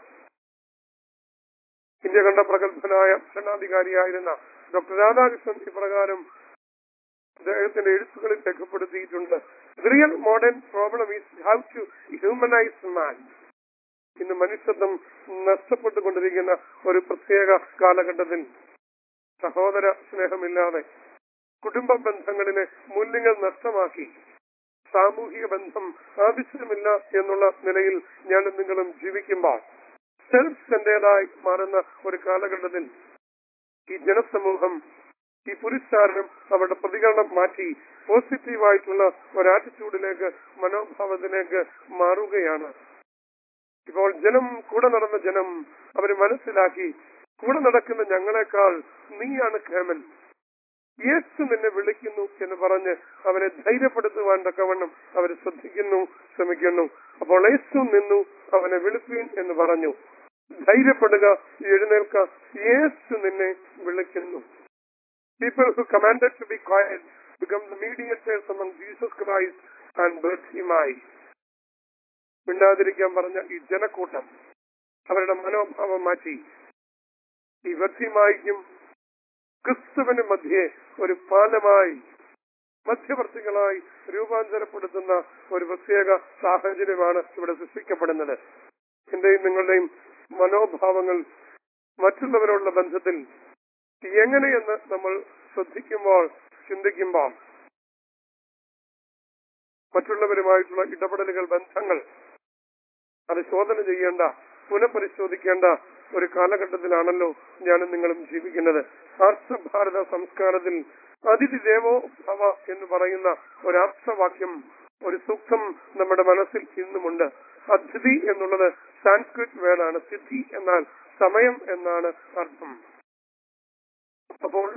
Speaker 5: ഇന്ത്യ കണ്ട പ്രഗത്ഭനായ ഭരണാധികാരിയായിരുന്ന ഡോക്ടർ രാധാകൃഷ്ണൻ ഇപ്രകാരം അദ്ദേഹത്തിന്റെ എഴുത്തുകളിൽ രേഖപ്പെടുത്തിയിട്ടുണ്ട് real modern problem is how to humanise man ഇന്ന് മനുഷ്യത്വം നഷ്ടപ്പെട്ടുകൊണ്ടിരിക്കുന്ന ഒരു പ്രത്യേക കാലഘട്ടത്തിൽ സഹോദര സ്നേഹമില്ലാതെ കുടുംബ ബന്ധങ്ങളിലെ മൂല്യങ്ങൾ നഷ്ടമാക്കി സാമൂഹിക ബന്ധം ആവശ്യമില്ല എന്നുള്ള നിലയിൽ ഞാനും നിങ്ങളും ജീവിക്കുമ്പോൾ സെൽഫ് സെന്റേഡായി മാറുന്ന ഒരു കാലഘട്ടത്തിൽ ഈ ജനസമൂഹം ഈ പുരുഷാരനും അവരുടെ പ്രതികരണം മാറ്റി പോസിറ്റീവായിട്ടുള്ള ഒരു ആറ്റിറ്റ്യൂഡിലേക്ക് മനോഭാവത്തിലേക്ക് മാറുകയാണ് ഇപ്പോൾ ജനം കൂടെ നടന്ന ജനം അവര് മനസ്സിലാക്കി കൂടെ നടക്കുന്ന ഞങ്ങളെക്കാൾ നീയാണ് കേമൻ യേശു നിന്നെ വിളിക്കുന്നു എന്ന് പറഞ്ഞ് അവനെ ധൈര്യപ്പെടുത്തുവാൻ തക്കവണ്ണം അവർ ശ്രദ്ധിക്കുന്നു ശ്രമിക്കുന്നു അപ്പോൾ യേശു നിന്നു അവനെ വിളിപ്പീൻ എന്ന് പറഞ്ഞു ധൈര്യപ്പെടുക എഴുന്നേൽക്ക യേശു നിന്നെ വിളിക്കുന്നു people who commanded to be quiet become the mediators among Jesus Christ and Bartimaeus. മിണ്ടാതിരിക്കാൻ പറഞ്ഞ ഈ ജനക്കൂട്ടം അവരുടെ മനോഭാവം മാറ്റി ഈ വ്യക്തിമായിക്കും ക്രിസ്തുവിന് മധ്യേ ഒരു പാലമായി മധ്യവർത്തികളായി രൂപാന്തരപ്പെടുത്തുന്ന ഒരു പ്രത്യേക സാഹചര്യമാണ് ഇവിടെ സൃഷ്ടിക്കപ്പെടുന്നത് എന്റെയും നിങ്ങളുടെയും മനോഭാവങ്ങൾ മറ്റുള്ളവരോടുള്ള ബന്ധത്തിൽ എങ്ങനെയെന്ന് നമ്മൾ ശ്രദ്ധിക്കുമ്പോൾ ചിന്തിക്കുമ്പോൾ മറ്റുള്ളവരുമായിട്ടുള്ള ഇടപെടലുകൾ ബന്ധങ്ങൾ അത് ശോധന ചെയ്യേണ്ട പുനഃപരിശോധിക്കേണ്ട ഒരു കാലഘട്ടത്തിലാണല്ലോ ഞാനും നിങ്ങളും ജീവിക്കുന്നത് ആർഷഭാരത സംസ്കാരത്തിൽ അതിഥി ദേവോ ഭവ എന്ന് പറയുന്ന ഒരു ആപ്തവാക്യം ഒരു സൂക്തം നമ്മുടെ മനസ്സിൽ ഇന്നുമുണ്ട് അതിഥി എന്നുള്ളത് സാൻസ്ക്രിറ്റ് വേർഡാണ് തിഥി എന്നാൽ സമയം എന്നാണ് അർത്ഥം അപ്പോൾ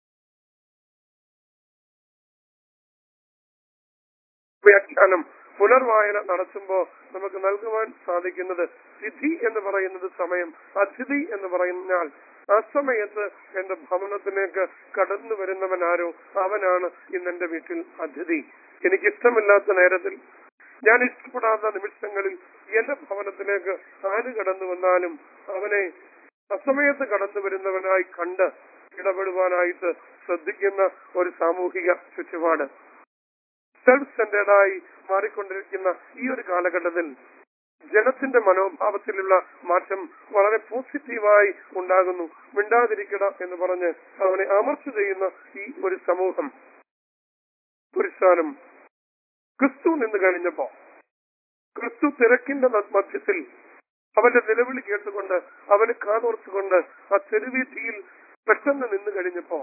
Speaker 5: വ്യാഖ്യാനം പുനർവായന നടത്തുമ്പോൾ നമുക്ക് നൽകുവാൻ സാധിക്കുന്നത് തിഥി എന്ന് പറയുന്നത് സമയം അതിഥി എന്ന് പറഞ്ഞാൽ ആ സമയത്ത് എന്റെ ഭവനത്തിലേക്ക് കടന്നു വരുന്നവൻ ആരോ അവനാണ് ഇന്ന് എന്റെ വീട്ടിൽ അതിഥി എനിക്കിഷ്ടമില്ലാത്ത നേരത്തിൽ ഞാൻ ഇഷ്ടപ്പെടാത്ത നിമിഷങ്ങളിൽ എന്റെ ഭവനത്തിലേക്ക് ആര് കടന്നു വന്നാലും അവനെ അസമയത്ത് കടന്നു വരുന്നവനായി കണ്ട് ഇടപെടുവാനായിട്ട് ശ്രദ്ധിക്കുന്ന ഒരു സാമൂഹിക ചുറ്റുപാട് സെൽഫ് സെന്റേഡായി മാറിക്കൊണ്ടിരിക്കുന്ന ഈ ഒരു കാലഘട്ടത്തിൽ ജനത്തിന്റെ മനോഭാവത്തിലുള്ള മാറ്റം വളരെ പോസിറ്റീവായി ഉണ്ടാകുന്നു മിണ്ടാതിരിക്കട എന്ന് പറഞ്ഞ് അവനെ അമർച്ച ചെയ്യുന്ന ഈ ഒരു സമൂഹം പുരുഷാനും ക്രിസ്തു നിന്ന് കഴിഞ്ഞപ്പോ ക്രിസ്തു തിരക്കിന്റെ മധ്യത്തിൽ അവന്റെ നിലവിളി കേട്ടുകൊണ്ട് അവന് കാതോർത്തുകൊണ്ട് ആ തെരുവീതിയിൽ പെട്ടെന്ന് നിന്ന് കഴിഞ്ഞപ്പോ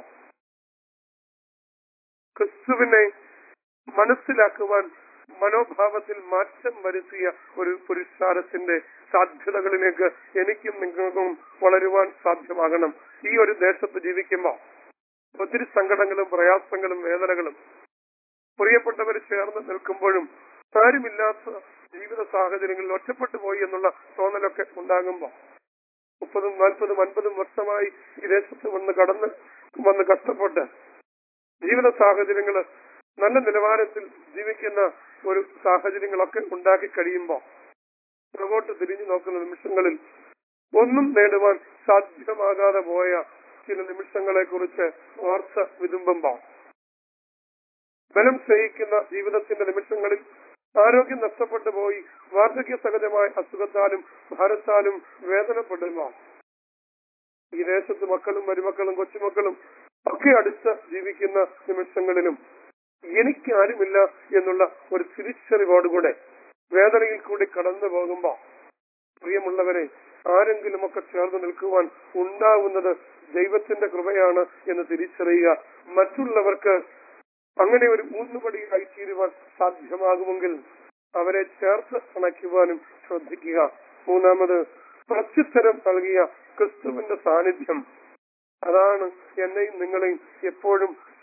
Speaker 5: ക്രിസ്തുവിനെ മനസ്സിലാക്കുവാൻ മനോഭാവത്തിൽ മാറ്റം വരുത്തിയ ഒരു പുരുഷാരത്തിന്റെ സാധ്യതകളിലേക്ക് എനിക്കും നിങ്ങൾക്കും വളരുവാൻ സാധ്യമാകണം ഈ ഒരു ദേശത്ത് ജീവിക്കുമ്പോൾ ഒത്തിരി സങ്കടങ്ങളും പ്രയാസങ്ങളും വേദനകളും പ്രിയപ്പെട്ടവർ ചേർന്ന് നിൽക്കുമ്പോഴും ആരുമില്ലാത്ത ജീവിത സാഹചര്യങ്ങളിൽ ഒറ്റപ്പെട്ടു പോയി എന്നുള്ള തോന്നലൊക്കെ ഉണ്ടാകുമ്പോൾ മുപ്പതും നാൽപ്പതും അൻപതും വർഷമായി ഈ ദേശത്ത് വന്ന് കടന്ന് വന്ന് കഷ്ടപ്പെട്ട് ജീവിത സാഹചര്യങ്ങൾ നല്ല നിലവാരത്തിൽ ജീവിക്കുന്ന ഒരു സാഹചര്യങ്ങളൊക്കെ ഉണ്ടാക്കി കഴിയുമ്പോൾ പുറകോട്ട് തിരിഞ്ഞു നോക്കുന്ന നിമിഷങ്ങളിൽ ഒന്നും നേടുവാൻ സാധ്യമാകാതെ പോയ ചില നിമിഷങ്ങളെ കുറിച്ച് വാർത്ത വിതുമ്പുമ്പോൾ ബലം ക്ഷയിക്കുന്ന ജീവിതത്തിന്റെ നിമിഷങ്ങളിൽ ആരോഗ്യം നഷ്ടപ്പെട്ടു പോയി വാർദ്ധക്യ സഹജമായ അസുഖത്താലും ഭാരത്താലും വേദനപ്പെടുമ്പോൾ ഈ ദേശത്ത് മക്കളും മരുമക്കളും കൊച്ചുമക്കളും ഒക്കെ അടുത്ത് ജീവിക്കുന്ന നിമിഷങ്ങളിലും എനിക്ക് ആരുമില്ല എന്നുള്ള ഒരു തിരിച്ചറിവോടുകൂടെ വേദനയിൽ കൂടി കടന്നു പോകുമ്പോ പ്രിയമുള്ളവരെ ആരെങ്കിലുമൊക്കെ ചേർന്ന് നിൽക്കുവാൻ ഉണ്ടാവുന്നത് ദൈവത്തിന്റെ കൃപയാണ് എന്ന് തിരിച്ചറിയുക മറ്റുള്ളവർക്ക് അങ്ങനെ ഒരു ഊന്നുപടിയായി തീരുവാൻ സാധ്യമാകുമെങ്കിൽ അവരെ ചേർത്ത് അണയ്ക്കുവാനും ശ്രദ്ധിക്കുക മൂന്നാമത് പ്രത്യുത്തരം നൽകിയ ക്രിസ്തുവിന്റെ സാന്നിധ്യം അതാണ് എന്നെയും നിങ്ങളെയും എപ്പോഴും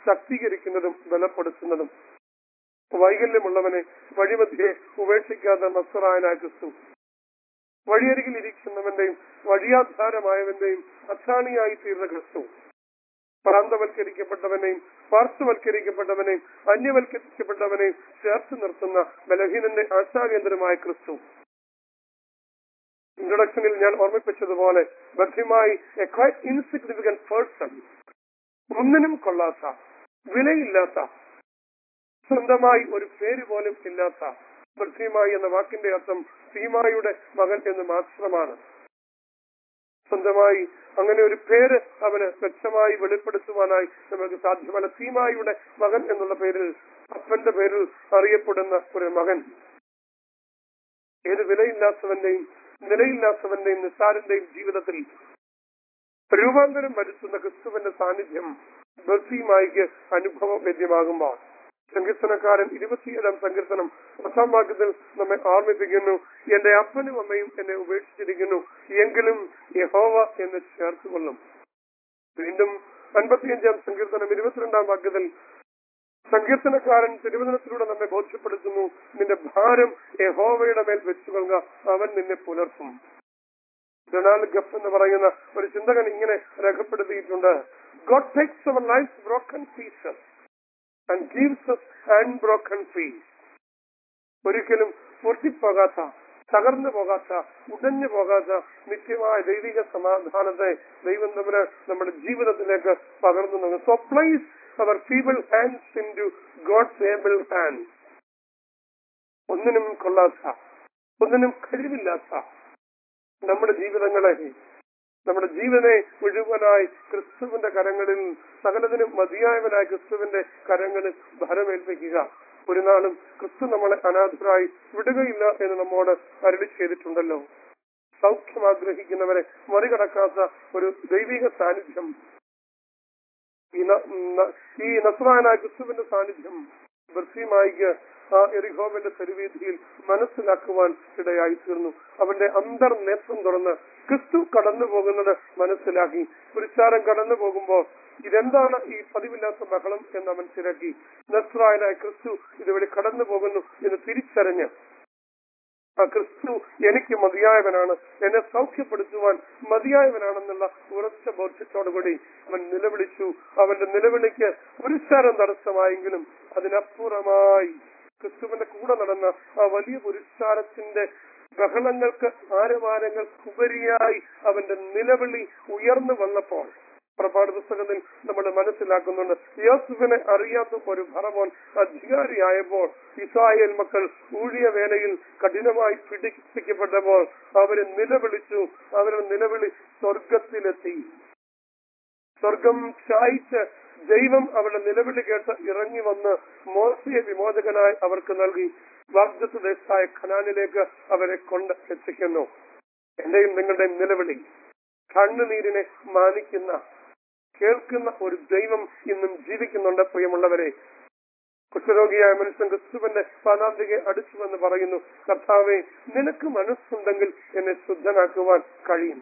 Speaker 5: ശക്തീകരിക്കുന്നതും ബലപ്പെടുത്തുന്നതും വൈകല്യമുള്ളവനെ വഴിമധ്യേ ഉപേക്ഷിക്കാത്ത നസ്രായനായ ക്രിസ്തു വഴിയരികിൽ ഇരിക്കുന്നവന്റെയും വഴിയാധാരമായവന്റെയും അത്താണിയായി തീർന്ന ക്രിസ്തു പ്രാന്തവൽക്കരിക്കപ്പെട്ടവനെയും പാർശ്വവൽക്കരിക്കപ്പെട്ടവനെയും അന്യവൽക്കരിക്കപ്പെട്ടവനെയും ചേർത്ത് നിർത്തുന്ന ബലഹീനന്റെ ആശാകേന്ദ്രമായ ക്രിസ്തു ഇൻട്രൊഡക്ഷനിൽ ഞാൻ ഓർമ്മിപ്പിച്ചതുപോലെ ബദ്ധ്യമായി എ ക്വൈറ്റ് ഇൻസിഗ്നിഫിക്കന്റ് പേഴ്സൺ ഒന്നിനും കൊള്ളാത്ത വിലയില്ലാത്ത സ്വന്തമായി ഒരു പേര് പോലും ഇല്ലാത്ത ബദ്ധ്യമായി എന്ന വാക്കിന്റെ അർത്ഥം സീമായുടെ മകൻ എന്ന് മാത്രമാണ് സ്വന്തമായി അങ്ങനെ ഒരു പേര് അവന് വ്യക്തമായി വെളിപ്പെടുത്തുവാനായി നമുക്ക് സാധ്യമല്ല സീമായുടെ മകൻ എന്നുള്ള പേരിൽ അപ്പന്റെ പേരിൽ അറിയപ്പെടുന്ന ഒരു മകൻ ഏത് വിലയില്ലാത്തവന്റെയും നിലയില്ലാത്തവന്റെയും നിസ്സാരന്റെയും ജീവിതത്തിൽ രൂപാന്തരം വരുത്തുന്ന ക്രിസ്തുവിന്റെ സാന്നിധ്യം ബർസിയുമായിക്ക് അനുഭവം വേദ്യമാകുമ്പോൾ സങ്കീർത്തനക്കാരൻ ഇരുപത്തിയേഴാം സങ്കീർത്തനം പത്താം വാക്യത്തിൽ നമ്മെ ഓർമ്മിപ്പിക്കുന്നു എന്റെ അപ്പനും അമ്മയും എന്നെ ഉപേക്ഷിച്ചിരിക്കുന്നു എങ്കിലും യഹോവ എന്നെ ചേർത്തുകൊള്ളും വീണ്ടും അൻപത്തിയഞ്ചാം സങ്കീർത്തനം ഇരുപത്തിരണ്ടാം വാക്യത്തിൽ സങ്കീർത്തനക്കാരൻ തിരുവനന്തപുരത്തിലൂടെ നമ്മെ ബോധ്യപ്പെടുത്തുന്നു നിന്റെ ഭാരം യഹോവയുടെ മേൽ വെച്ചുകൊള്ളുക അവൻ നിന്നെ പുലർത്തും ഡൊണാൾഡ് ഗഫ് എന്ന് പറയുന്ന ഒരു ചിന്തകൻ ഇങ്ങനെ രേഖപ്പെടുത്തിയിട്ടുണ്ട് God takes our life broken pieces and gives us unbroken peace ഒരിക്കലും പൊട്ടിപ്പോകാത്ത തകർന്നു പോകാത്ത ഉടഞ്ഞു പോകാത്ത നിത്യമായ ദൈവിക സമാധാനത്തെ ദൈവം തമ്മിൽ നമ്മുടെ ജീവിതത്തിലേക്ക് പകർന്നു നൽകും so place our feeble hands into God's able hands ഒന്നിനും കൊള്ളാത്ത ഒന്നിനും കഴിവില്ലാത്ത നമ്മുടെ ജീവിതങ്ങളെ നമ്മുടെ ജീവനെ മുഴുവനായി ക്രിസ്തുവിന്റെ കരങ്ങളിൽ സകലതിനും മതിയായവനായ ക്രിസ്തുവിന്റെ കരങ്ങളിൽ ഭരമേൽപ്പിക്കുക ഒരു നാളും ക്രിസ്തു നമ്മളെ അനാഥരായി വിടുകയില്ല എന്ന് നമ്മോട് അരളി ചെയ്തിട്ടുണ്ടല്ലോ സൗഖ്യം ആഗ്രഹിക്കുന്നവരെ മറികടക്കാത്ത ഒരു ദൈവിക സാന്നിധ്യം ഈ ന- ന- ഈ നസ്രായനായ ക്രിസ്തുവിന്റെ സാന്നിധ്യം ബർസിമായിക്ക് ആ എറിഹോമിന്റെ തെരുവീതിയിൽ മനസ്സിലാക്കുവാൻ ഇടയായി തീർന്നു അവന്റെ അന്തർനേത്രം തുറന്ന് ക്രിസ്തു കടന്നു പോകുന്നത് മനസ്സിലാക്കി പുരുഷാരം കടന്നു പോകുമ്പോൾ ഇതെന്താണ് ഈ പതിവില്ലാത്ത ബഹളം എന്ന് അവൻ തിരക്കി നസ്രായനായ ക്രിസ്തു ഇതുവഴി കടന്നു പോകുന്നു എന്ന് തിരിച്ചറിഞ്ഞ് ആ ക്രിസ്തു എനിക്ക് മതിയായവനാണ് എന്നെ സൗഖ്യപ്പെടുത്തുവാൻ മതിയായവനാണെന്നുള്ള ഉറച്ച ബോധ്യത്തോടുകൂടി അവൻ നിലവിളിച്ചു അവന്റെ നിലവിളിക്ക് പുരുഷാരം തടസ്സമായെങ്കിലും അതിനപ്പുറമായി ക്രിസ്തുവിന്റെ കൂടെ നടന്ന ആ വലിയ പുരുഷാരത്തിന്റെ ബഹളങ്ങൾക്ക് ആരവാരങ്ങൾക്കുപരിയായി അവന്റെ നിലവിളി ഉയർന്നു വന്നപ്പോൾ പ്രഭാത പുസ്തകത്തിൽ നമ്മൾ മനസ്സിലാക്കുന്നുണ്ട് യോസുഫിനെ അറിയാത്ത ഒരു ഭറവോൻ അധികാരിയായപ്പോൾ ഇസ്രായേൽ മക്കൾ ഊഴിയ വേലയിൽ കഠിനമായി പീഡിപ്പിക്കപ്പെട്ടപ്പോൾ അവര് നിലവിളിച്ചു അവരുടെ നിലവിളി സ്വർഗത്തിലെത്തി സ്വർഗം ചായ്ച്ച് ദൈവം അവരുടെ നിലവിളി കേട്ട് ഇറങ്ങി വന്ന് മോശയെ വിമോചകനായി അവർക്ക് നൽകി വാഗ്ദത്ത് ദേശായ ഖനാനിലേക്ക് അവരെ കൊണ്ട് എത്തിക്കുന്നു എന്റെയും നിങ്ങളുടെയും നിലവിളി കണ്ണുനീരിനെ മാനിക്കുന്ന കേൾക്കുന്ന ഒരു ദൈവം ഇന്നും ജീവിക്കുന്നുണ്ട് പ്രിയമുള്ളവരെ കുഷ്ഠരോഗിയായ മനുഷ്യൻ ക്രിസ്തുവിന്റെ പാതാന്തികെ അടിച്ചുവെന്ന് പറയുന്നു കർത്താവെ നിനക്ക് മനസ്സുണ്ടെങ്കിൽ എന്നെ ശുദ്ധനാക്കുവാൻ കഴിയും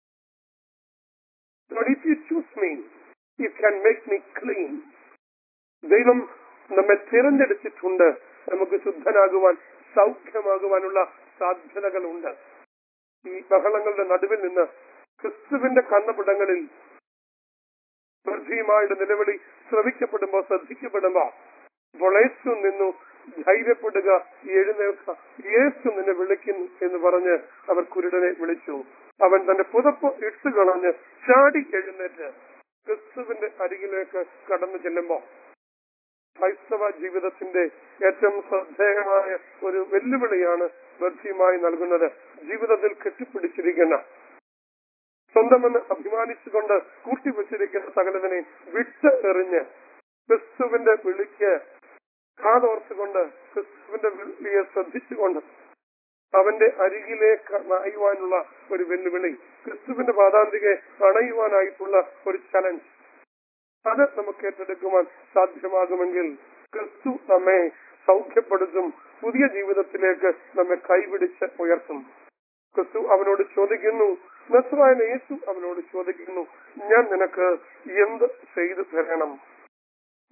Speaker 5: Lord, if you choose me, you can make me clean. ദൈവം നമ്മെ തിരഞ്ഞെടുത്തിട്ടുണ്ട് നമുക്ക് ശുദ്ധനാകുവാൻ സൗഖ്യമാകുവാനുള്ള സാധ്യതകളുണ്ട് ഈ ബഹളങ്ങളുടെ നടുവിൽ നിന്ന് ക്രിസ്തുവിന്റെ കണ്ണപിടങ്ങളിൽ ശ്രദ്ധയുമായുടെ നിലവിളി ശ്രവിക്കപ്പെടുമ്പോൾ ശ്രദ്ധിക്കപ്പെടുമ്പോ അപ്പോൾ യേശു നിന്നു ധൈര്യപ്പെടുക എഴുന്നേൽക്ക യേശു നിന്നെ വിളിക്കുന്നു എന്ന് പറഞ്ഞ് അവർ കുരുടനെ വിളിച്ചു അവൻ തന്റെ പുതപ്പ് ഇട്ട് കളഞ്ഞ് ചാടി എഴുന്നേറ്റ് ക്രിസ്തുവിന്റെ അരികിലേക്ക് കടന്നു ചെല്ലുമ്പോ ക്രൈസ്തവ ജീവിതത്തിന്റെ ഏറ്റവും ശ്രദ്ധേയമായ ഒരു വെല്ലുവിളിയാണ് ബർഫിയുമായി നൽകുന്നത് ജീവിതത്തിൽ കെട്ടിപ്പിടിച്ചിരിക്കുന്ന സ്വന്തമെന്ന് അഭിമാനിച്ചുകൊണ്ട് കൂട്ടിവെച്ചിരിക്കുന്ന സകലതിനെ വിട്ട് എറിഞ്ഞ് ക്രിസ്തുവിന്റെ വിളിക്ക് കാതോർത്തുകൊണ്ട് ക്രിസ്തുവിന്റെ വിളിയെ ശ്രദ്ധിച്ചുകൊണ്ട് അവന്റെ അരികിലേക്ക് അണയുവാനുള്ള ഒരു വെല്ലുവിളി ക്രിസ്തുവിന്റെ പാതാന്തികെ അണയുവാനായിട്ടുള്ള ഒരു ചലഞ്ച് അത് നമുക്ക് ഏറ്റെടുക്കുവാൻ സാധ്യമാകുമെങ്കിൽ ക്രിസ്തു നമ്മെ സൗഖ്യപ്പെടുത്തും പുതിയ ജീവിതത്തിലേക്ക് നമ്മെ കൈപിടിച്ച് ഉയർത്തും ക്രിസ്തു അവനോട് ചോദിക്കുന്നു നസ്രായന യേശു അവനോട് ചോദിക്കുന്നു ഞാൻ നിനക്ക് എന്ത് ചെയ്തു തരണം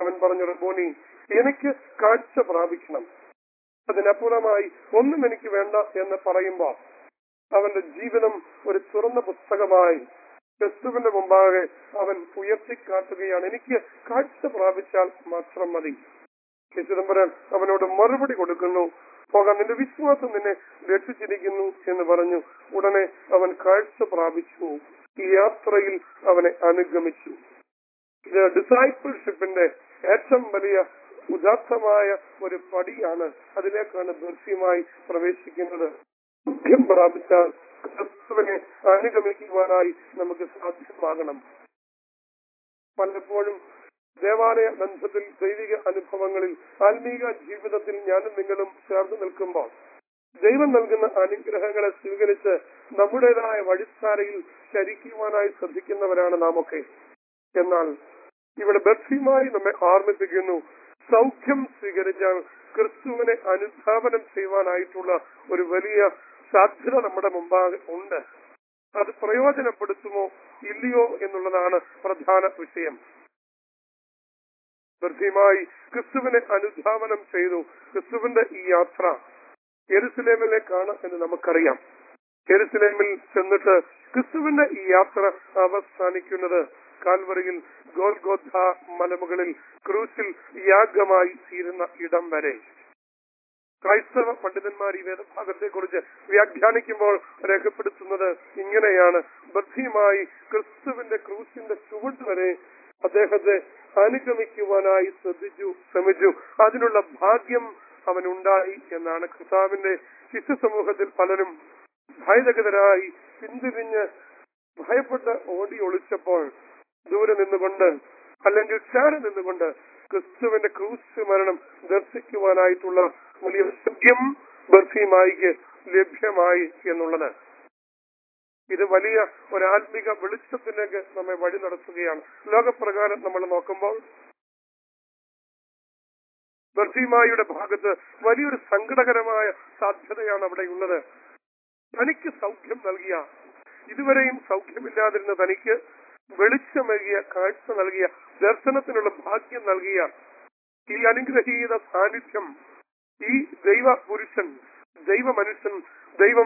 Speaker 5: അവൻ പറഞ്ഞു റബോനി എനിക്ക് കാഴ്ച പ്രാപിക്കണം അതിനപ്പുറമായി ഒന്നും എനിക്ക് വേണ്ട എന്ന് പറയുമ്പോൾ അവന്റെ ജീവിതം ഒരു തുറന്ന പുസ്തകമായി ക്രിസ്തുവിന്റെ മുമ്പാകെ അവൻ ഉയർത്തിക്കാട്ടുകയാണ് എനിക്ക് കാഴ്ച പ്രാപിച്ചാൽ മാത്രം മതി ചിദംബരൻ അവനോട് മറുപടി കൊടുക്കുന്നു പോകാൻ നിന്റെ വിശ്വാസം നിന്നെ രക്ഷിച്ചിരിക്കുന്നു എന്ന് പറഞ്ഞു ഉടനെ അവൻ കാഴ്ച പ്രാപിച്ചു ഈ യാത്രയിൽ അവനെ അനുഗമിച്ചു ഇത് ഡിസൈപ്പിൾഷിപ്പിന്റെ ഏറ്റവും വലിയ ഉദാത്തമായ ഒരു പടിയാണ് അതിലേക്കാണ് ദൃശ്യമായി പ്രവേശിക്കുന്നത് ബുദ്ധിം പ്രാപിച്ചാൽ ക്രിസ്തുവിനെ അനുഗമിക്കുവാനായി നമുക്ക് സാധ്യമാകണം പലപ്പോഴും ദേവാലയ ബന്ധത്തിൽ ദൈവിക അനുഭവങ്ങളിൽ ആത്മീക ജീവിതത്തിൽ ഞാനും നിങ്ങളും ചേർന്ന് നിൽക്കുമ്പോൾ ദൈവം നൽകുന്ന അനുഗ്രഹങ്ങളെ സ്വീകരിച്ച് നമ്മുടേതായ വഴിത്താരയിൽ ചരിക്കുവാനായി ശ്രദ്ധിക്കുന്നവരാണ് നാമൊക്കെ എന്നാൽ ഇവിടെ ബർഫിയുമായി നമ്മെ ഓർമ്മിപ്പിക്കുന്നു സൗഖ്യം സ്വീകരിച്ചാൽ ക്രിസ്തുവിനെ അനുധാപനം ചെയ്യുവാനായിട്ടുള്ള ഒരു വലിയ സാധ്യത നമ്മുടെ മുമ്പാകെ ഉണ്ട് അത് പ്രയോജനപ്പെടുത്തുമോ ഇല്ലയോ എന്നുള്ളതാണ് പ്രധാന വിഷയം ബർഫിയുമായി ക്രിസ്തുവിനെ അനുധാവനം ചെയ്തു ക്രിസ്തുവിന്റെ ഈ യാത്ര എരുസലേമിലേക്കാണ് എന്ന് നമുക്കറിയാം എരുസലേമിൽ ചെന്നിട്ട് ക്രിസ്തുവിന്റെ ഈ യാത്ര അവസാനിക്കുന്നത് കാൽവറിയിൽ ഗോൽഗോധ മലമുകളിൽ ക്രൂസിൽ യാഗമായി തീരുന്ന ഇടം വരെ ക്രൈസ്തവ പണ്ഡിതന്മാർ ഈ വേദഭാഗത്തെ കുറിച്ച് വ്യാഖ്യാനിക്കുമ്പോൾ രേഖപ്പെടുത്തുന്നത് ഇങ്ങനെയാണ് ബദ്ധിയുമായി ക്രിസ്തുവിന്റെ ക്രൂസിന്റെ ചുവട് വരെ അദ്ദേഹത്തെ അനുഗമിക്കുവാനായി ശ്രദ്ധിച്ചു ശ്രമിച്ചു അതിനുള്ള ഭാഗ്യം അവനുണ്ടായി എന്നാണ് കർത്താവിന്റെ ശിശു സമൂഹത്തിൽ പലരും ഭയരഹിതരായി പിന്തിരിഞ്ഞ് ഭയപ്പെട്ട് ഓടി ഒളിച്ചപ്പോൾ ദൂരെ നിന്നുകൊണ്ട് അല്ലെങ്കിൽ ചാരി നിന്നുകൊണ്ട് ക്രിസ്തുവിന്റെ ക്രൂസ് മരണം ദർശിക്കുവാനായിട്ടുള്ള വലിയ സത്യം ബർഫിമായിക്ക് ലഭ്യമായി എന്നുള്ളത് ഇത് വലിയ ഒരു ആത്മിക വെളിച്ചത്തിലേക്ക് നമ്മെ വഴി നടത്തുകയാണ് ലോകപ്രകാരം നമ്മൾ നോക്കുമ്പോൾ ബർഫിമായിയുടെ ഭാഗത്ത് വലിയൊരു സങ്കടകരമായ സാധ്യതയാണ് അവിടെ ഉള്ളത് തനിക്ക് സൗഖ്യം നൽകിയ ഇതുവരെയും സൗഖ്യമില്ലാതിരുന്ന തനിക്ക് വെളിച്ചമേകിയ കാഴ്ച നൽകിയ ദർശനത്തിനുള്ള ഭാഗ്യം നൽകിയ ഈ അനുഗ്രഹീത സാന്നിധ്യം ഈ ദൈവ പുരുഷൻ ദൈവ മനുഷ്യൻ ദൈവം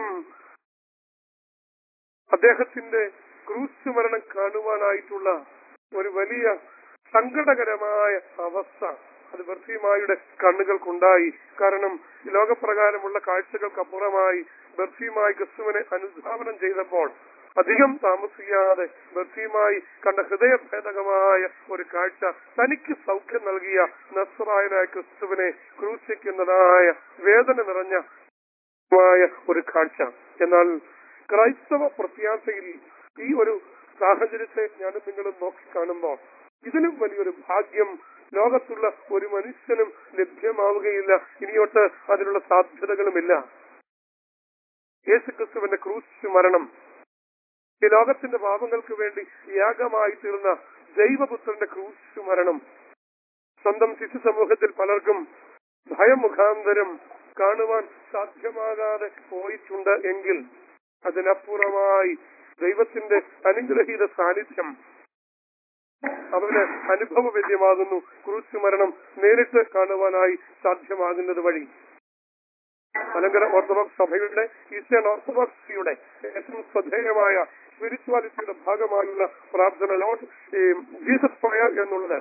Speaker 5: അദ്ദേഹത്തിന്റെ ക്രൂസ് മരണം കാണുവാനായിട്ടുള്ള ഒരു വലിയ സങ്കടകരമായ അവസ്ഥ അത് ബർഫിമായുടെ കണ്ണുകൾക്കുണ്ടായി കാരണം ഈ ലോകപ്രകാരമുള്ള കാഴ്ചകൾക്കപ്പുറമായി ബർഫിമായി ക്രിസ്തുവിനെ അനുധാവനം ചെയ്തപ്പോൾ അധികം താമസിയാതെ ബർഫിയുമായി കണ്ട ഹൃദയഭേദകമായ ഒരു കാഴ്ച തനിക്ക് സൗഖ്യം നൽകിയ നസ്രായനായ ക്രിസ്തുവിനെ ക്രൂശിക്കുന്നതായ വേദന നിറഞ്ഞ മായ ഒരു കാഴ്ച എന്നാൽ ക്രൈസ്തവ പ്രത്യാശയിൽ ഈ ഒരു സാഹചര്യത്തെ ഞാനും നിങ്ങളും നോക്കിക്കാണുമ്പോൾ ഇതിലും വലിയൊരു ഭാഗ്യം ലോകത്തുള്ള ഒരു മനുഷ്യനും ലഭ്യമാവുകയില്ല ഇനിയോട്ട് അതിനുള്ള സാധ്യതകളുമില്ല യേശുക്രിസ്തുവിന്റെ ക്രൂശ് മരണം ഈ ലോകത്തിന്റെ പാപങ്ങൾക്ക് വേണ്ടി യാഗമായി തീർന്ന ദൈവപുത്രന്റെ ക്രൂശ് മരണം സ്വന്തം ശിശു സമൂഹത്തിൽ പലർക്കും ഭയമുഖാന്തരം കാണുവാൻ സാധ്യമാകാതെ പോയിട്ടുണ്ട് എങ്കിൽ അതിനപ്പുറമായി ദൈവത്തിന്റെ അനുഗ്രഹീത സാന്നിധ്യം അവന് അനുഭവവേദ്യമാകുന്നു ക്രൂശ് മരണം നേരിട്ട് കാണുവാനായി സാധ്യമാകുന്നത് വഴി മലങ്കര ഓർത്തഡോക്സ് സഭയുടെ ഈസ്റ്റേൺ ഓർത്തഡോക്സിയുടെ ഏറ്റവും ശ്രദ്ധേയമായ സ്പിരിച്വാലിറ്റിയുടെ ഭാഗമായുള്ള പ്രാർത്ഥന ലോഡ് ജീസസ് പ്രയർ എന്നുള്ളത്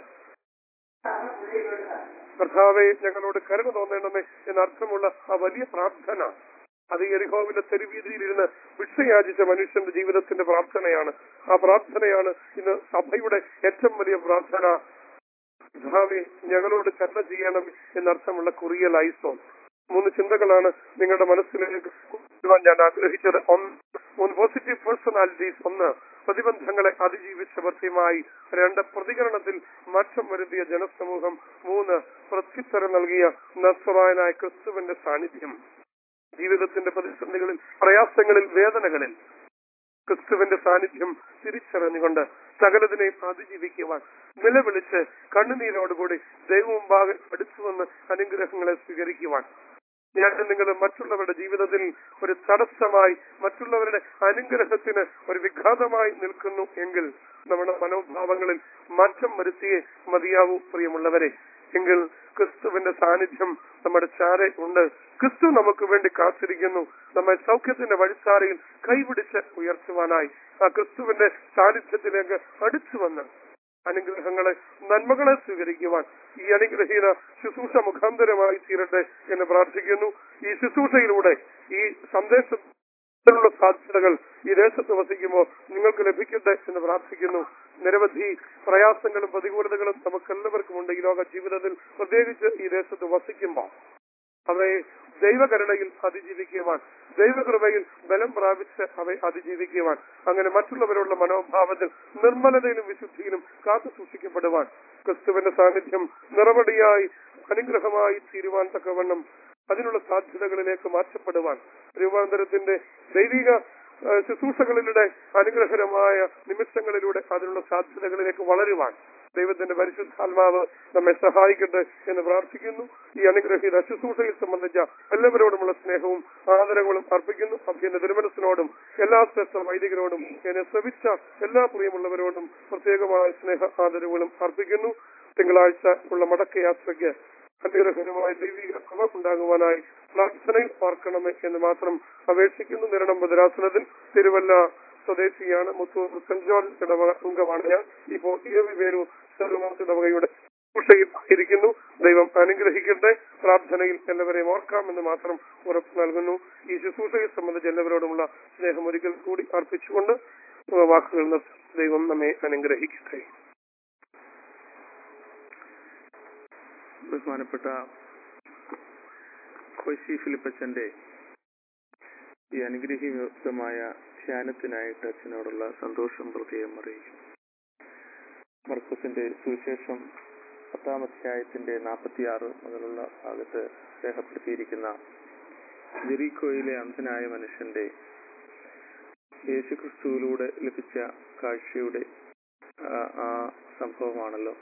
Speaker 5: കർത്താവെ ഞങ്ങളോട് കരുണ തോന്നണമേ എന്നർത്ഥമുള്ള ആ വലിയ പ്രാർത്ഥന അത് എരിഹോവിന്റെ തെരുവീതിയിലിരുന്ന് ഭിക്ഷയാചിച്ച മനുഷ്യന്റെ ജീവിതത്തിന്റെ പ്രാർത്ഥനയാണ് ആ പ്രാർത്ഥനയാണ് ഇന്ന് സഭയുടെ ഏറ്റവും വലിയ പ്രാർത്ഥന കർത്താവെ ഞങ്ങളോട് കരുണ ചെയ്യണം എന്നർത്ഥമുള്ള കുറിയൽ ഐസോൺ മൂന്ന് ചിന്തകളാണ് നിങ്ങളുടെ മനസ്സിലേക്ക് കൊണ്ടുവരാൻ ഞാൻ ആഗ്രഹിച്ചത് ഒന്ന് മൂന്ന് പോസിറ്റീവ് പേഴ്സണാലിറ്റീസ് ഒന്ന് പ്രതിബന്ധങ്ങളെ അതിജീവിച്ചവർത്തിയുമായി രണ്ട് പ്രതികരണത്തിൽ മാറ്റം വരുത്തിയ ജനസമൂഹം മൂന്ന് പ്രത്യുത്തരം നൽകിയ നസ്രായനായ ക്രിസ്തുവിന്റെ സാന്നിധ്യം ജീവിതത്തിന്റെ പ്രതിസന്ധികളിൽ പ്രയാസങ്ങളിൽ വേദനകളിൽ ക്രിസ്തുവിന്റെ സാന്നിധ്യം തിരിച്ചറിഞ്ഞുകൊണ്ട് സകലതിനെയും അതിജീവിക്കുവാൻ നിലവിളിച്ച് കണ്ണുനീരോടുകൂടി ദൈവമുമ്പാകെ അടുത്തു വന്ന് അനുഗ്രഹങ്ങളെ സ്വീകരിക്കുവാൻ ഞാൻ നിങ്ങൾ മറ്റുള്ളവരുടെ ജീവിതത്തിൽ ഒരു തടസ്സമായി മറ്റുള്ളവരുടെ അനുഗ്രഹത്തിന് ഒരു വിഘാതമായി നിൽക്കുന്നു എങ്കിൽ നമ്മുടെ മനോഭാവങ്ങളിൽ മാറ്റം വരുത്തിയേ മതിയാവൂ പ്രിയമുള്ളവരെ എങ്കിൽ ക്രിസ്തുവിന്റെ സാന്നിധ്യം നമ്മുടെ ചാരെ ഉണ്ട് ക്രിസ്തു നമുക്ക് വേണ്ടി കാത്തിരിക്കുന്നു നമ്മെ സൗഖ്യത്തിന്റെ വഴിച്ചാരയിൽ കൈപിടിച്ച് ഉയർത്തുവാനായി ആ ക്രിസ്തുവിന്റെ സാന്നിധ്യത്തിലേക്ക് അടുത്തു വന്ന് അനുഗ്രഹങ്ങളെ നന്മകളെ സ്വീകരിക്കുവാൻ ഈ അനുഗ്രഹീത ശുശ്രൂഷ മുഖാന്തരമായി തീരട്ടെ എന്ന് പ്രാർത്ഥിക്കുന്നു ഈ ശുശ്രൂഷയിലൂടെ ഈ സന്ദേശത്തിലുള്ള സാധ്യതകൾ ഈ ദേശത്ത് വസിക്കുമ്പോൾ നിങ്ങൾക്ക് ലഭിക്കട്ടെ എന്ന് പ്രാർത്ഥിക്കുന്നു നിരവധി പ്രയാസങ്ങളും പ്രതികൂലതകളും നമുക്കെല്ലാവർക്കും ഉണ്ട് ഈ ലോക ജീവിതത്തിൽ പ്രത്യേകിച്ച് ഈ ദേശത്ത് വസിക്കുമ്പോൾ അവയെ ദൈവകരുണയിൽ അതിജീവിക്കുവാൻ ദൈവകൃപയിൽ ബലം പ്രാപിച്ച് അവയെ അതിജീവിക്കുവാൻ അങ്ങനെ മറ്റുള്ളവരുടെ മനോഭാവത്തിൽ നിർമ്മലതയിലും വിശുദ്ധിയിലും കാത്തു സൂക്ഷിക്കപ്പെടുവാൻ ക്രിസ്തുവിന്റെ സാന്നിധ്യം നിറവടിയായി അനുഗ്രഹമായി തീരുവാൻ തക്കവണ്ണം അതിനുള്ള സാധ്യതകളിലേക്ക് മാറ്റപ്പെടുവാൻ രൂപാന്തരത്തിന്റെ ദൈവിക ആ, ശുശ്രൂഷകളിലൂടെ അനുഗ്രഹകരമായ നിമിഷങ്ങളിലൂടെ അതിനുള്ള സാധ്യതകളിലേക്ക് വളരുവാൻ ദൈവത്തിന്റെ പരിശുദ്ധാത്മാവ് നമ്മെ സഹായിക്കട്ടെ എന്ന് പ്രാർത്ഥിക്കുന്നു ഈ അനുഗ്രഹീത ശുശ്രൂഷയിൽ സംബന്ധിച്ച എല്ലാവരോടുമുള്ള സ്നേഹവും ആദരവുകളും അർപ്പിക്കുന്നു അഭ്യന്റെ തിരുമനസിനോടും എല്ലാ ശ്രേഷ്ഠ വൈദികരോടും എന്നെ ശ്രവിച്ച എല്ലാ പ്രിയമുള്ളവരോടും പ്രത്യേകമായ സ്നേഹ ആദരവുകളും അർപ്പിക്കുന്നു തിങ്കളാഴ്ച ഉള്ള മടക്കയാത്രയ്ക്ക് അനുഗ്രഹകരമായ ദൈവിക കൃപ ഉണ്ടാകുവാനായി പ്രാർത്ഥനയിൽ ഓർക്കണമേ എന്ന് മാത്രം അപേക്ഷിക്കുന്നു നിരണം ഭദ്രാസനത്തിൽ തിരുവല്ല സ്വദേശിയാണ് മുത്തൂർ സെന്റ് ജോർജ് ഇടവക അംഗമാണ് ഞാൻ ഇപ്പോൾ ഏഴ് പേരും സർവമാസ ഇടവകയുടെ ശുശ്രൂഷയിൽ ഇരിക്കുന്നു ദൈവം അനുഗ്രഹിക്കട്ടെ പ്രാർത്ഥനയിൽ എല്ലാവരെയും ഓർക്കാമെന്ന് മാത്രം ഉറപ്പ് നൽകുന്നു ഈ ശുശ്രൂഷയെ സംബന്ധിച്ച് എല്ലാവരോടുമുള്ള സ്നേഹം ഒരിക്കൽ കൂടി അർപ്പിച്ചുകൊണ്ട് വാക്കുകൾ നിർത്തി ദൈവം നമ്മെ അനുഗ്രഹിക്കട്ടെ
Speaker 3: ബഹുമാനപ്പെട്ട കൊശി ഫിലിപ്പച്ചന്റെ ഈ അനുഗ്രഹീതമായ ധ്യാനത്തിനായിട്ട് അച്ഛനോടുള്ള സന്തോഷം പ്രത്യേകം അറിയിക്കും മർക്കസിന്റെ സുവിശേഷം പത്താം അധ്യായത്തിന്റെ നാൽപ്പത്തിയാറ് മുതലുള്ള ഭാഗത്ത് രേഖപ്പെടുത്തിയിരിക്കുന്ന ജെറീക്കോയിലെ അന്ധനായ മനുഷ്യന്റെ യേശുക്രിസ്തുവിലൂടെ ലഭിച്ച കാഴ്ചയുടെ ആ, ആ സംഭവമാണല്ലോ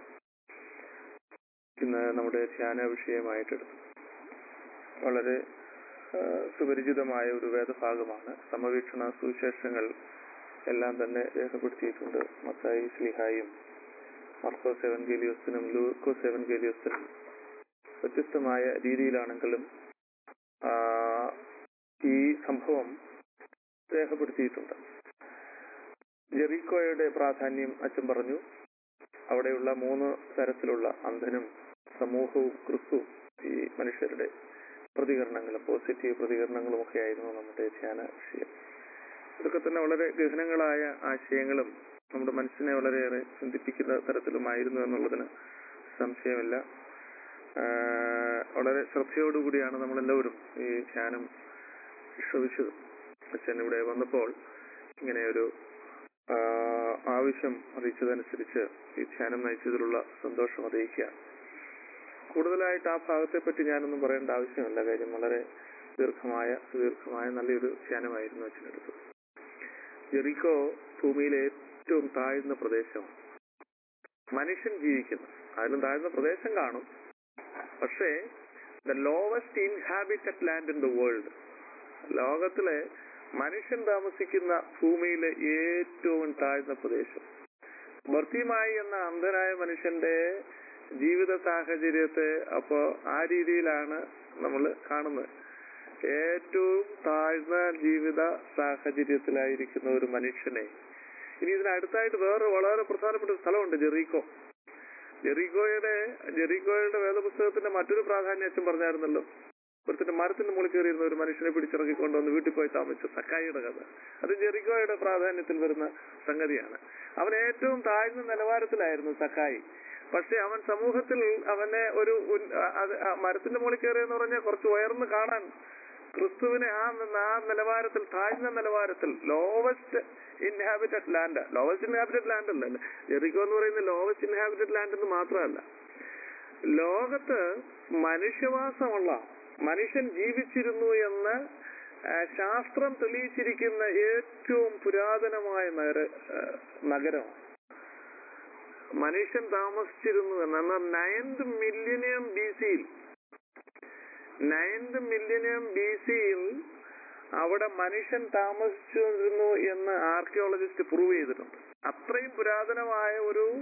Speaker 3: ഇന്ന് നമ്മുടെ ധ്യാന വിഷയമായിട്ടെടുത്തു വളരെ ആ, സുപരിചിതമായ ഒരു വേദഭാഗമാണ് സമവീക്ഷണ സുവിശേഷങ്ങൾ എല്ലാം തന്നെ രേഖപ്പെടുത്തിയിട്ടുണ്ട് മത്തായി സ്ലിഹായും മർക്കോസ് എവൻഗേലിയോസിനും ലൂക്കോസ് എവൻഗേലിയോസിനും വ്യത്യസ്തമായ രീതിയിലാണെങ്കിലും ആ, ഈ സംഭവം രേഖപ്പെടുത്തിയിട്ടുണ്ട് ജെറീക്കോയുടെ പ്രാധാന്യം അച്ഛൻ പറഞ്ഞു അവിടെയുള്ള മൂന്ന് തരത്തിലുള്ള അന്ധനും സമൂഹവും ക്രിസ്തുവും ഈ മനുഷ്യരുടെ പ്രതികരണങ്ങളും പോസിറ്റീവ് പ്രതികരണങ്ങളും ഒക്കെ ആയിരുന്നു നമ്മുടെ ധ്യാന വിഷയം ഇതൊക്കെ തന്നെ വളരെ ഗഹനങ്ങളായ ആശയങ്ങളും നമ്മുടെ മനസ്സിനെ വളരെയേറെ ചിന്തിപ്പിക്കുന്ന തരത്തിലുമായിരുന്നു എന്നുള്ളതിന് സംശയമില്ല ആഹ് വളരെ ശ്രദ്ധയോടുകൂടിയാണ് നമ്മളെല്ലാവരും ഈ ധ്യാനം ശ്രമിച്ചത് അച്ഛൻ ഇവിടെ വന്നപ്പോൾ ഇങ്ങനെ ഒരു ആഹ് ആവശ്യം അറിയിച്ചതനുസരിച്ച് ഈ ധ്യാനം നയിച്ചതിലുള്ള സന്തോഷം അറിയിക്കുക കൂടുതലായിട്ട് ആ ഭാഗത്തെ പറ്റി ഞാനൊന്നും പറയേണ്ട ആവശ്യമില്ല കാര്യം വളരെ ദീർഘമായ സുദീർഘമായ നല്ലൊരു ധ്യാനമായിരുന്നു അച്ഛനെടുത്തത് ജെറിക്കോ ഭൂമിയിലെ ഏറ്റവും താഴ്ന്ന പ്രദേശം മനുഷ്യൻ ജീവിക്കുന്നു അതിലും താഴ്ന്ന പ്രദേശം കാണും പക്ഷേ the lowest inhabited land in the world ലോകത്തിലെ മനുഷ്യൻ താമസിക്കുന്ന ഭൂമിയിലെ ഏറ്റവും താഴ്ന്ന പ്രദേശം ഭർത്തിമായി എന്ന അന്ധനായ മനുഷ്യന്റെ ജീവിത സാഹചര്യത്തെ അപ്പോ ആ രീതിയിലാണ് നമ്മൾ കാണുന്നത് ഏറ്റവും താഴ്ന്ന ജീവിത സാഹചര്യത്തിലായിരിക്കുന്ന ഒരു മനുഷ്യനെ ഇനി ഇതിനടുത്തായിട്ട് വേറെ വളരെ പ്രധാനപ്പെട്ട ഒരു സ്ഥലമുണ്ട് ജെറീക്കോ ജെറീക്കോയുടെ ജെറീക്കോയുടെ വേദപുസ്തകത്തിന്റെ മറ്റൊരു പ്രാധാന്യം അച്ഛൻ പറഞ്ഞായിരുന്നല്ലോ ഒരുത്തിന്റെ മരത്തിന്റെ മുകളിൽ കയറിയിരുന്ന ഒരു മനുഷ്യനെ പിടിച്ചിറക്കിക്കൊണ്ട് വന്ന് വീട്ടിൽ പോയി താമസിച്ച സക്കായിയുടെ കഥ അത് ജെറിക്കോയുടെ പ്രാധാന്യത്തിൽ വരുന്ന സംഗതിയാണ് അവൻ ഏറ്റവും താഴ്ന്ന നിലവാരത്തിലായിരുന്നു സക്കായി പക്ഷെ അവൻ സമൂഹത്തിൽ അവനെ ഒരു ഉൻ- ആ- അത് ആ മരത്തിന്റെ മുകളിൽ കയറിയെന്ന് പറഞ്ഞാൽ കുറച്ച് ഉയർന്ന് കാണാൻ ക്രിസ്തുവിനെ ആ ന- ആ നിലവാരത്തിൽ താഴ്ന്ന നിലവാരത്തിൽ lowest inhabited land lowest inhabited land അല്ല ജെറിക്കോ എന്ന് പറയുന്നത് ലോവസ്റ്റ് ഇൻഹാബിറ്റഡ് ലാൻഡ് എന്ന് മാത്രമല്ല ലോകത്ത് മനുഷ്യവാസമുള്ള മനുഷ്യൻ ജീവിച്ചിരുന്നു എന്ന് ആ, ശാസ്ത്രം തെളിയിച്ചിരിക്കുന്ന ഏറ്റവും പുരാതനമായ നഗര ആ, നഗരം മനുഷ്യൻ താമസിച്ചിരുന്നു എന്ന് എന്നാൽ നയൻത് മില്യനിയം ബി സിയിൽ നയൻത് മില്യനിയം ബി സിയിൽ അവിടെ മനുഷ്യൻ താമസിച്ചിരുന്നു എന്ന് ആർക്കിയോളജിസ്റ്റ് പ്രൂവ് ചെയ്തിട്ടുണ്ട് അത്രയും പുരാതനമായ ഒരു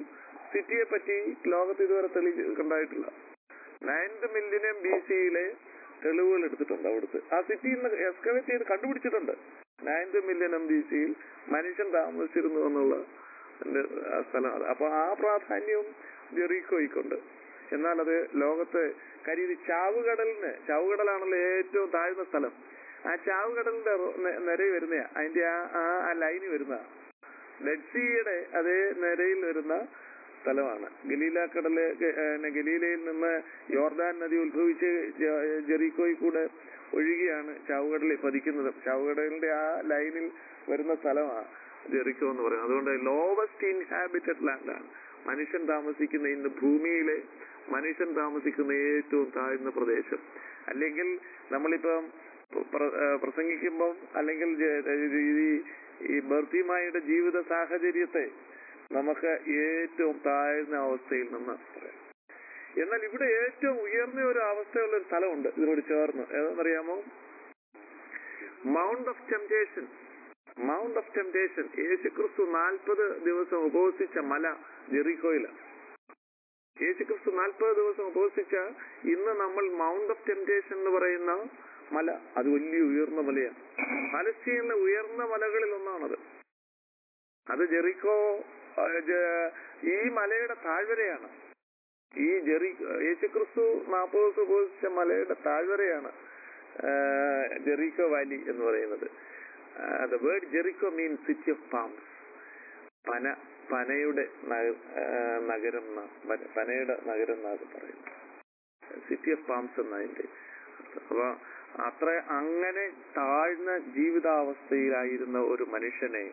Speaker 3: സിറ്റിയെ പറ്റി ലോകത്ത് ഇതുവരെ തെളിയിക്കണ്ടായിട്ടില്ല നയൻത് മില്യനം ബി സിയിലെ തെളിവുകൾ എടുത്തിട്ടുണ്ട് അവിടുത്തെ ആ സിറ്റി ഇന്ന് എക്സ്കവേറ്റ് ചെയ്ത് കണ്ടുപിടിച്ചിട്ടുണ്ട് നയൻത് മില്യനം ബി സിയിൽ മനുഷ്യൻ താമസിച്ചിരുന്നു എന്നുള്ള എൻ്റെ ആ സ്ഥലം അത്. അപ്പൊ ആ പ്രാധാന്യവും ജെറീക്കോയ്ക്കുണ്ട് എന്നാൽ അത് ലോകത്ത് കാര്യം ഇത് ചാവുകടലിന് ചാവുകടലാണല്ലോ ഏറ്റവും താഴ്ന്ന സ്ഥലം ആ ചാവുകടലിന്റെ റോ- നെ- നിരയിൽ വരുന്ന അതിന്റെ ആ ആ- ആ ലൈന് വരുന്ന ഡെഡ് സീയുടെ അതേ നിരയിൽ വരുന്ന സ്ഥലമാണ് ഗലീല കടല് ഗ- ഏ, ഗലീലയിൽ നിന്ന് യോർദാൻ നദി ഉത്ഭവിച്ച് ജ- ജെറീക്കോയിൽ കൂടെ ഒഴുകിയാണ് ചാവുകടലിൽ പതിക്കുന്നത് ചാവുകടലിന്റെ ആ ലൈനിൽ വരുന്ന സ്ഥലമാണ് ജെറിക്കോ എന്ന് പറയുന്നത് അതുകൊണ്ട് ലോവസ്റ്റ് ഇൻഹാബിറ്റഡ് ലാൻഡാണ് മനുഷ്യൻ താമസിക്കുന്ന ഇന്ന് ഭൂമിയിലെ മനുഷ്യൻ താമസിക്കുന്ന ഏറ്റവും താഴ്ന്ന പ്രദേശം അല്ലെങ്കിൽ നമ്മളിപ്പം പ്ര- ഏ, പ്രസംഗിക്കുമ്പം അല്ലെങ്കിൽ ജെ- ഈ- ഈ ബർത്തിമായുടെ ജീവിത സാഹചര്യത്തെ നമുക്ക് ഏറ്റവും താഴ്ന്ന അവസ്ഥയിൽ നിന്ന് പറയാം എന്നാൽ ഇവിടെ ഏറ്റവും ഉയർന്ന ഒരു അവസ്ഥയുള്ള ഒരു സ്ഥലമുണ്ട് ഇതിനോട് ചേർന്ന് ഏതെന്നറിയാമോ mount of temptation mount of temptation യേശുക്രിസ്തു നാൽപ്പത് ദിവസം ഉപവസിച്ച മല ജെറിക്കോയിലാണ് യേശുക്രിസ്തു നാൽപ്പത് ദിവസം ഉപവസിച്ച ഇന്ന് നമ്മൾ മൗണ്ട് ഓഫ് ടെംപ്റ്റേഷൻ എന്ന് പറയുന്ന മല അത് വലിയ ഉയർന്ന മലയാണ് പലസ്തീനിലെ ഉയർന്ന മലകളിൽ ഒന്നാണത് അത് ജെറിക്കോ ആ, ജെ- ഈ മലയുടെ താഴ്വരയാണ് ഈ ജെറി യേശുക്രിസ്തു നാൽപ്പത് ദിവസം ഉപവസിച്ച മലയുടെ താഴ്വരയാണ് ആ, ജെറിക്കോ വാലി എന്ന് പറയുന്നത് the word Jericho mean city of palms പന പനയുടെ നഗ- ആ, നഗരം എന്നാ പന- പനയുടെ നഗരം എന്നാണ് പറയുന്നത് സിറ്റി ഓഫ് പാംസ് എന്നതിന്റെ അർത്ഥം. അപ്പൊ അത്ര അങ്ങനെ താഴ്ന്ന ജീവിതാവസ്ഥയിലായിരുന്ന ഒരു മനുഷ്യനെ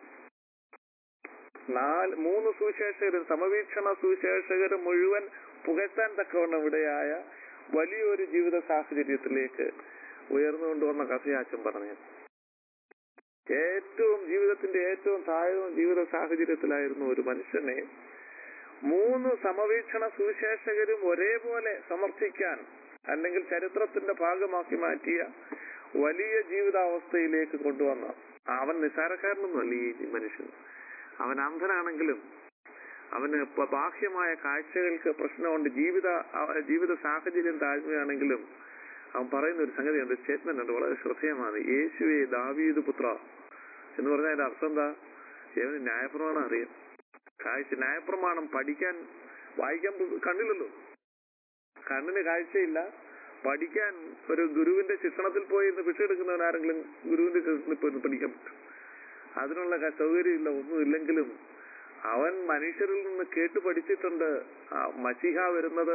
Speaker 3: നാല് മൂന്ന് സുവിശേഷകരും സമവീക്ഷണ സുവിശേഷകർ മുഴുവൻ പുകഴ്ത്താൻ തക്കവണ്ണം ഇവിടെയായ വലിയൊരു ജീവിത സാഹചര്യത്തിലേക്ക് ഉയർന്നുകൊണ്ടുവന്ന കഥയാച്ചൻ പറഞ്ഞു ഏറ്റവും ജീവിതത്തിന്റെ ഏറ്റവും താഴ്ന്ന ജീവിത സാഹചര്യത്തിലായിരുന്നു ഒരു മനുഷ്യനെ മൂന്ന് സമവീക്ഷണ സുവിശേഷകരും ഒരേപോലെ സമർത്ഥിക്കാൻ അല്ലെങ്കിൽ ചരിത്രത്തിന്റെ ഭാഗമാക്കി മാറ്റിയ വലിയ ജീവിതാവസ്ഥയിലേക്ക് കൊണ്ടുവന്ന അവൻ നിസാരക്കാരനൊന്നുമല്ല ഈ മനുഷ്യൻ അവൻ അന്ധനാണെങ്കിലും അവന് ഇപ്പൊ ബാഹ്യമായ കാഴ്ചകൾക്ക് പ്രശ്നമുണ്ട് ജീവിത അവ- ജീവിത സാഹചര്യം താഴ്മയാണെങ്കിലും അവൻ പറയുന്ന ഒരു സംഗതിയുണ്ട് സ്റ്റേറ്റ്മെന്റ് ഉണ്ട് വളരെ ശ്രദ്ധേയമാണ് യേശുവെ ദാവീദ് പുത്ര എന്ന് പറഞ്ഞാൽ അതിന്റെ അർത്ഥം എന്താ ഇവന് ന്യായപ്രമാണം അറിയാം കാഴ്ച ന്യായപ്രമാണം പഠിക്കാൻ വായിക്കാൻ പോ- കണ്ണില്ലല്ലോ കണ്ണിന് കാഴ്ചയില്ല പഠിക്കാൻ ഒരു ഗുരുവിന്റെ ശിക്ഷണത്തിൽ പോയി ഇന്ന് ഭിക്ഷയെടുക്കുന്നവൻ ആരെങ്കിലും ഗുരുവിന്റെ ശിക്ഷണത്തിൽ പോയി ഇരുന്ന് പഠിക്കാൻ പറ്റും അതിനുള്ള ക- സൗകര്യമില്ല ഒന്നുമില്ലെങ്കിലും അവൻ മനുഷ്യരിൽ നിന്ന് കേട്ട് പഠിച്ചിട്ടുണ്ട് ആ മഷിഹ വരുന്നത്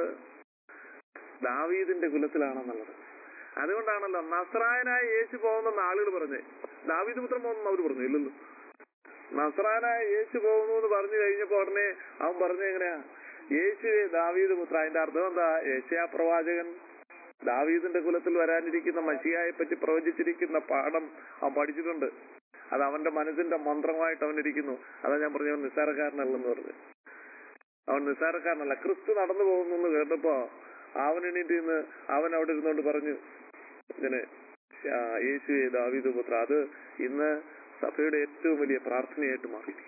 Speaker 3: ദാവീദിന്റെ കുലത്തിലാണെന്നുള്ളത് അതുകൊണ്ടാണല്ലോ നസ്രായനായ യേശു പോകുന്ന ആളുകൾ പറഞ്ഞേ ദാവീദ് പുത്രം പോകുന്ന അവർ പറഞ്ഞു ഇല്ലല്ലോ നസ്രാനായ യേശു പോകുന്നു എന്ന് പറഞ്ഞു കഴിഞ്ഞപ്പോ ഉടനെ അവൻ പറഞ്ഞു എങ്ങനെയാ യേശുവെ ദാവീദ് പുത്ര അതിന്റെ അർത്ഥം എന്താ യേശയാ പ്രവാചകൻ ദാവീദിന്റെ കുലത്തിൽ വരാനിരിക്കുന്ന മഷിയായെ പറ്റി പ്രവചിച്ചിരിക്കുന്ന പാഠം അവൻ പഠിച്ചിട്ടുണ്ട് അത് അവന്റെ മനസ്സിന്റെ മന്ത്രമായിട്ട് അവൻ ഇരിക്കുന്നു അതാ ഞാൻ പറഞ്ഞു അവൻ നിസ്സാരക്കാരനല്ലെന്ന് പറഞ്ഞു അവൻ നിസ്സാരക്കാരനല്ല ക്രിസ്തു നടന്നു പോകുന്നു എന്ന് കേട്ടപ്പോ അവൻ എണീറ്റ് നിന്ന് അവൻ അവിടെ ഇരുന്നോണ്ട് പറഞ്ഞു ഇങ്ങനെ ആ, യേശുവെ ദാവീദ് പുത്ര അത് ഇന്ന് സഭയുടെ ഏറ്റവും വലിയ പ്രാർത്ഥനയായിട്ട് മാറിയിരിക്കും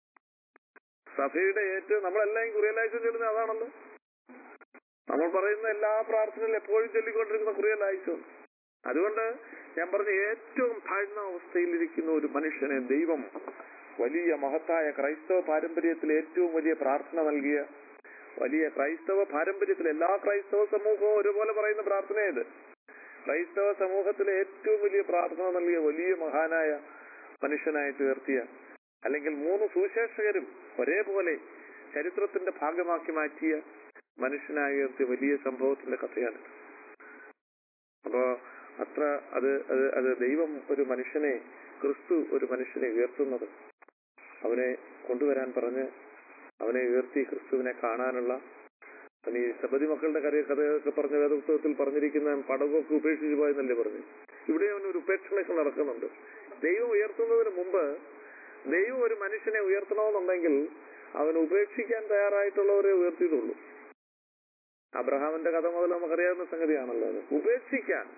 Speaker 3: സഭയുടെ ഏറ്റവും നമ്മളെല്ലാം കുറിയലാഴ്ച ചൊല്ലുന്നത് അതാണല്ലോ നമ്മൾ പറയുന്ന എല്ലാ പ്രാർത്ഥനയിലും എപ്പോഴും ചൊല്ലിക്കൊണ്ടിരിക്കുന്ന കുറിയലാഴ്ച അതുകൊണ്ട് ഞാൻ പറഞ്ഞ ഏറ്റവും താഴ്ന്ന അവസ്ഥയിലിരിക്കുന്ന ഒരു മനുഷ്യനെ ദൈവം വലിയ മഹത്തായ ക്രൈസ്തവ പാരമ്പര്യത്തിൽ ഏറ്റവും വലിയ പ്രാർത്ഥന നൽകിയ വലിയ ക്രൈസ്തവ പാരമ്പര്യത്തിൽ എല്ലാ ക്രൈസ്തവ സമൂഹവും ഒരുപോലെ പറയുന്ന പ്രാർത്ഥനയത് ക്രൈസ്തവ സമൂഹത്തിലെ ഏറ്റവും വലിയ പ്രാർത്ഥന നൽകിയ വലിയ മഹാനായ മനുഷ്യനായിട്ട് ഉയർത്തിയ അല്ലെങ്കിൽ മൂന്ന് സുവിശേഷകരും ഒരേപോലെ ചരിത്രത്തിന്റെ ഭാഗമാക്കി മാറ്റിയ മനുഷ്യനായി ഉയർത്തിയ വലിയ സംഭവത്തിന്റെ കഥയാണ് അപ്പോ അത്ര അത് അത് അത് ദൈവം ഒരു മനുഷ്യനെ ക്രിസ്തു ഒരു മനുഷ്യനെ ഉയർത്തുന്നത് അവനെ കൊണ്ടുവരാൻ പറഞ്ഞ് അവനെ ഉയർത്തി ക്രിസ്തുവിനെ കാണാനുള്ള അവൻ ഈ സബതി മക്കളുടെ കഥ കഥയൊക്കെ പറഞ്ഞ വേദപുസ്തകത്തിൽ പറഞ്ഞിരിക്കുന്ന പടകൊക്കെ ഉപേക്ഷിച്ചു പോയെന്നല്ലേ പറഞ്ഞു ഇവിടെ അവൻ ഒരു ഉപേക്ഷണമൊക്കെ നടക്കുന്നുണ്ട് ദൈവം ഉയർത്തുന്നതിന് മുമ്പ് ദൈവം ഒരു മനുഷ്യനെ ഉയർത്തണമെന്നുണ്ടെങ്കിൽ അവൻ ഉപേക്ഷിക്കാൻ തയ്യാറായിട്ടുള്ളവരെ ഉയർത്തിയിട്ടുള്ളൂ അബ്രഹാമിന്റെ കഥ മുതൽ നമുക്കറിയാവുന്ന സംഗതിയാണല്ലോ അത് ഉപേക്ഷിക്കാൻ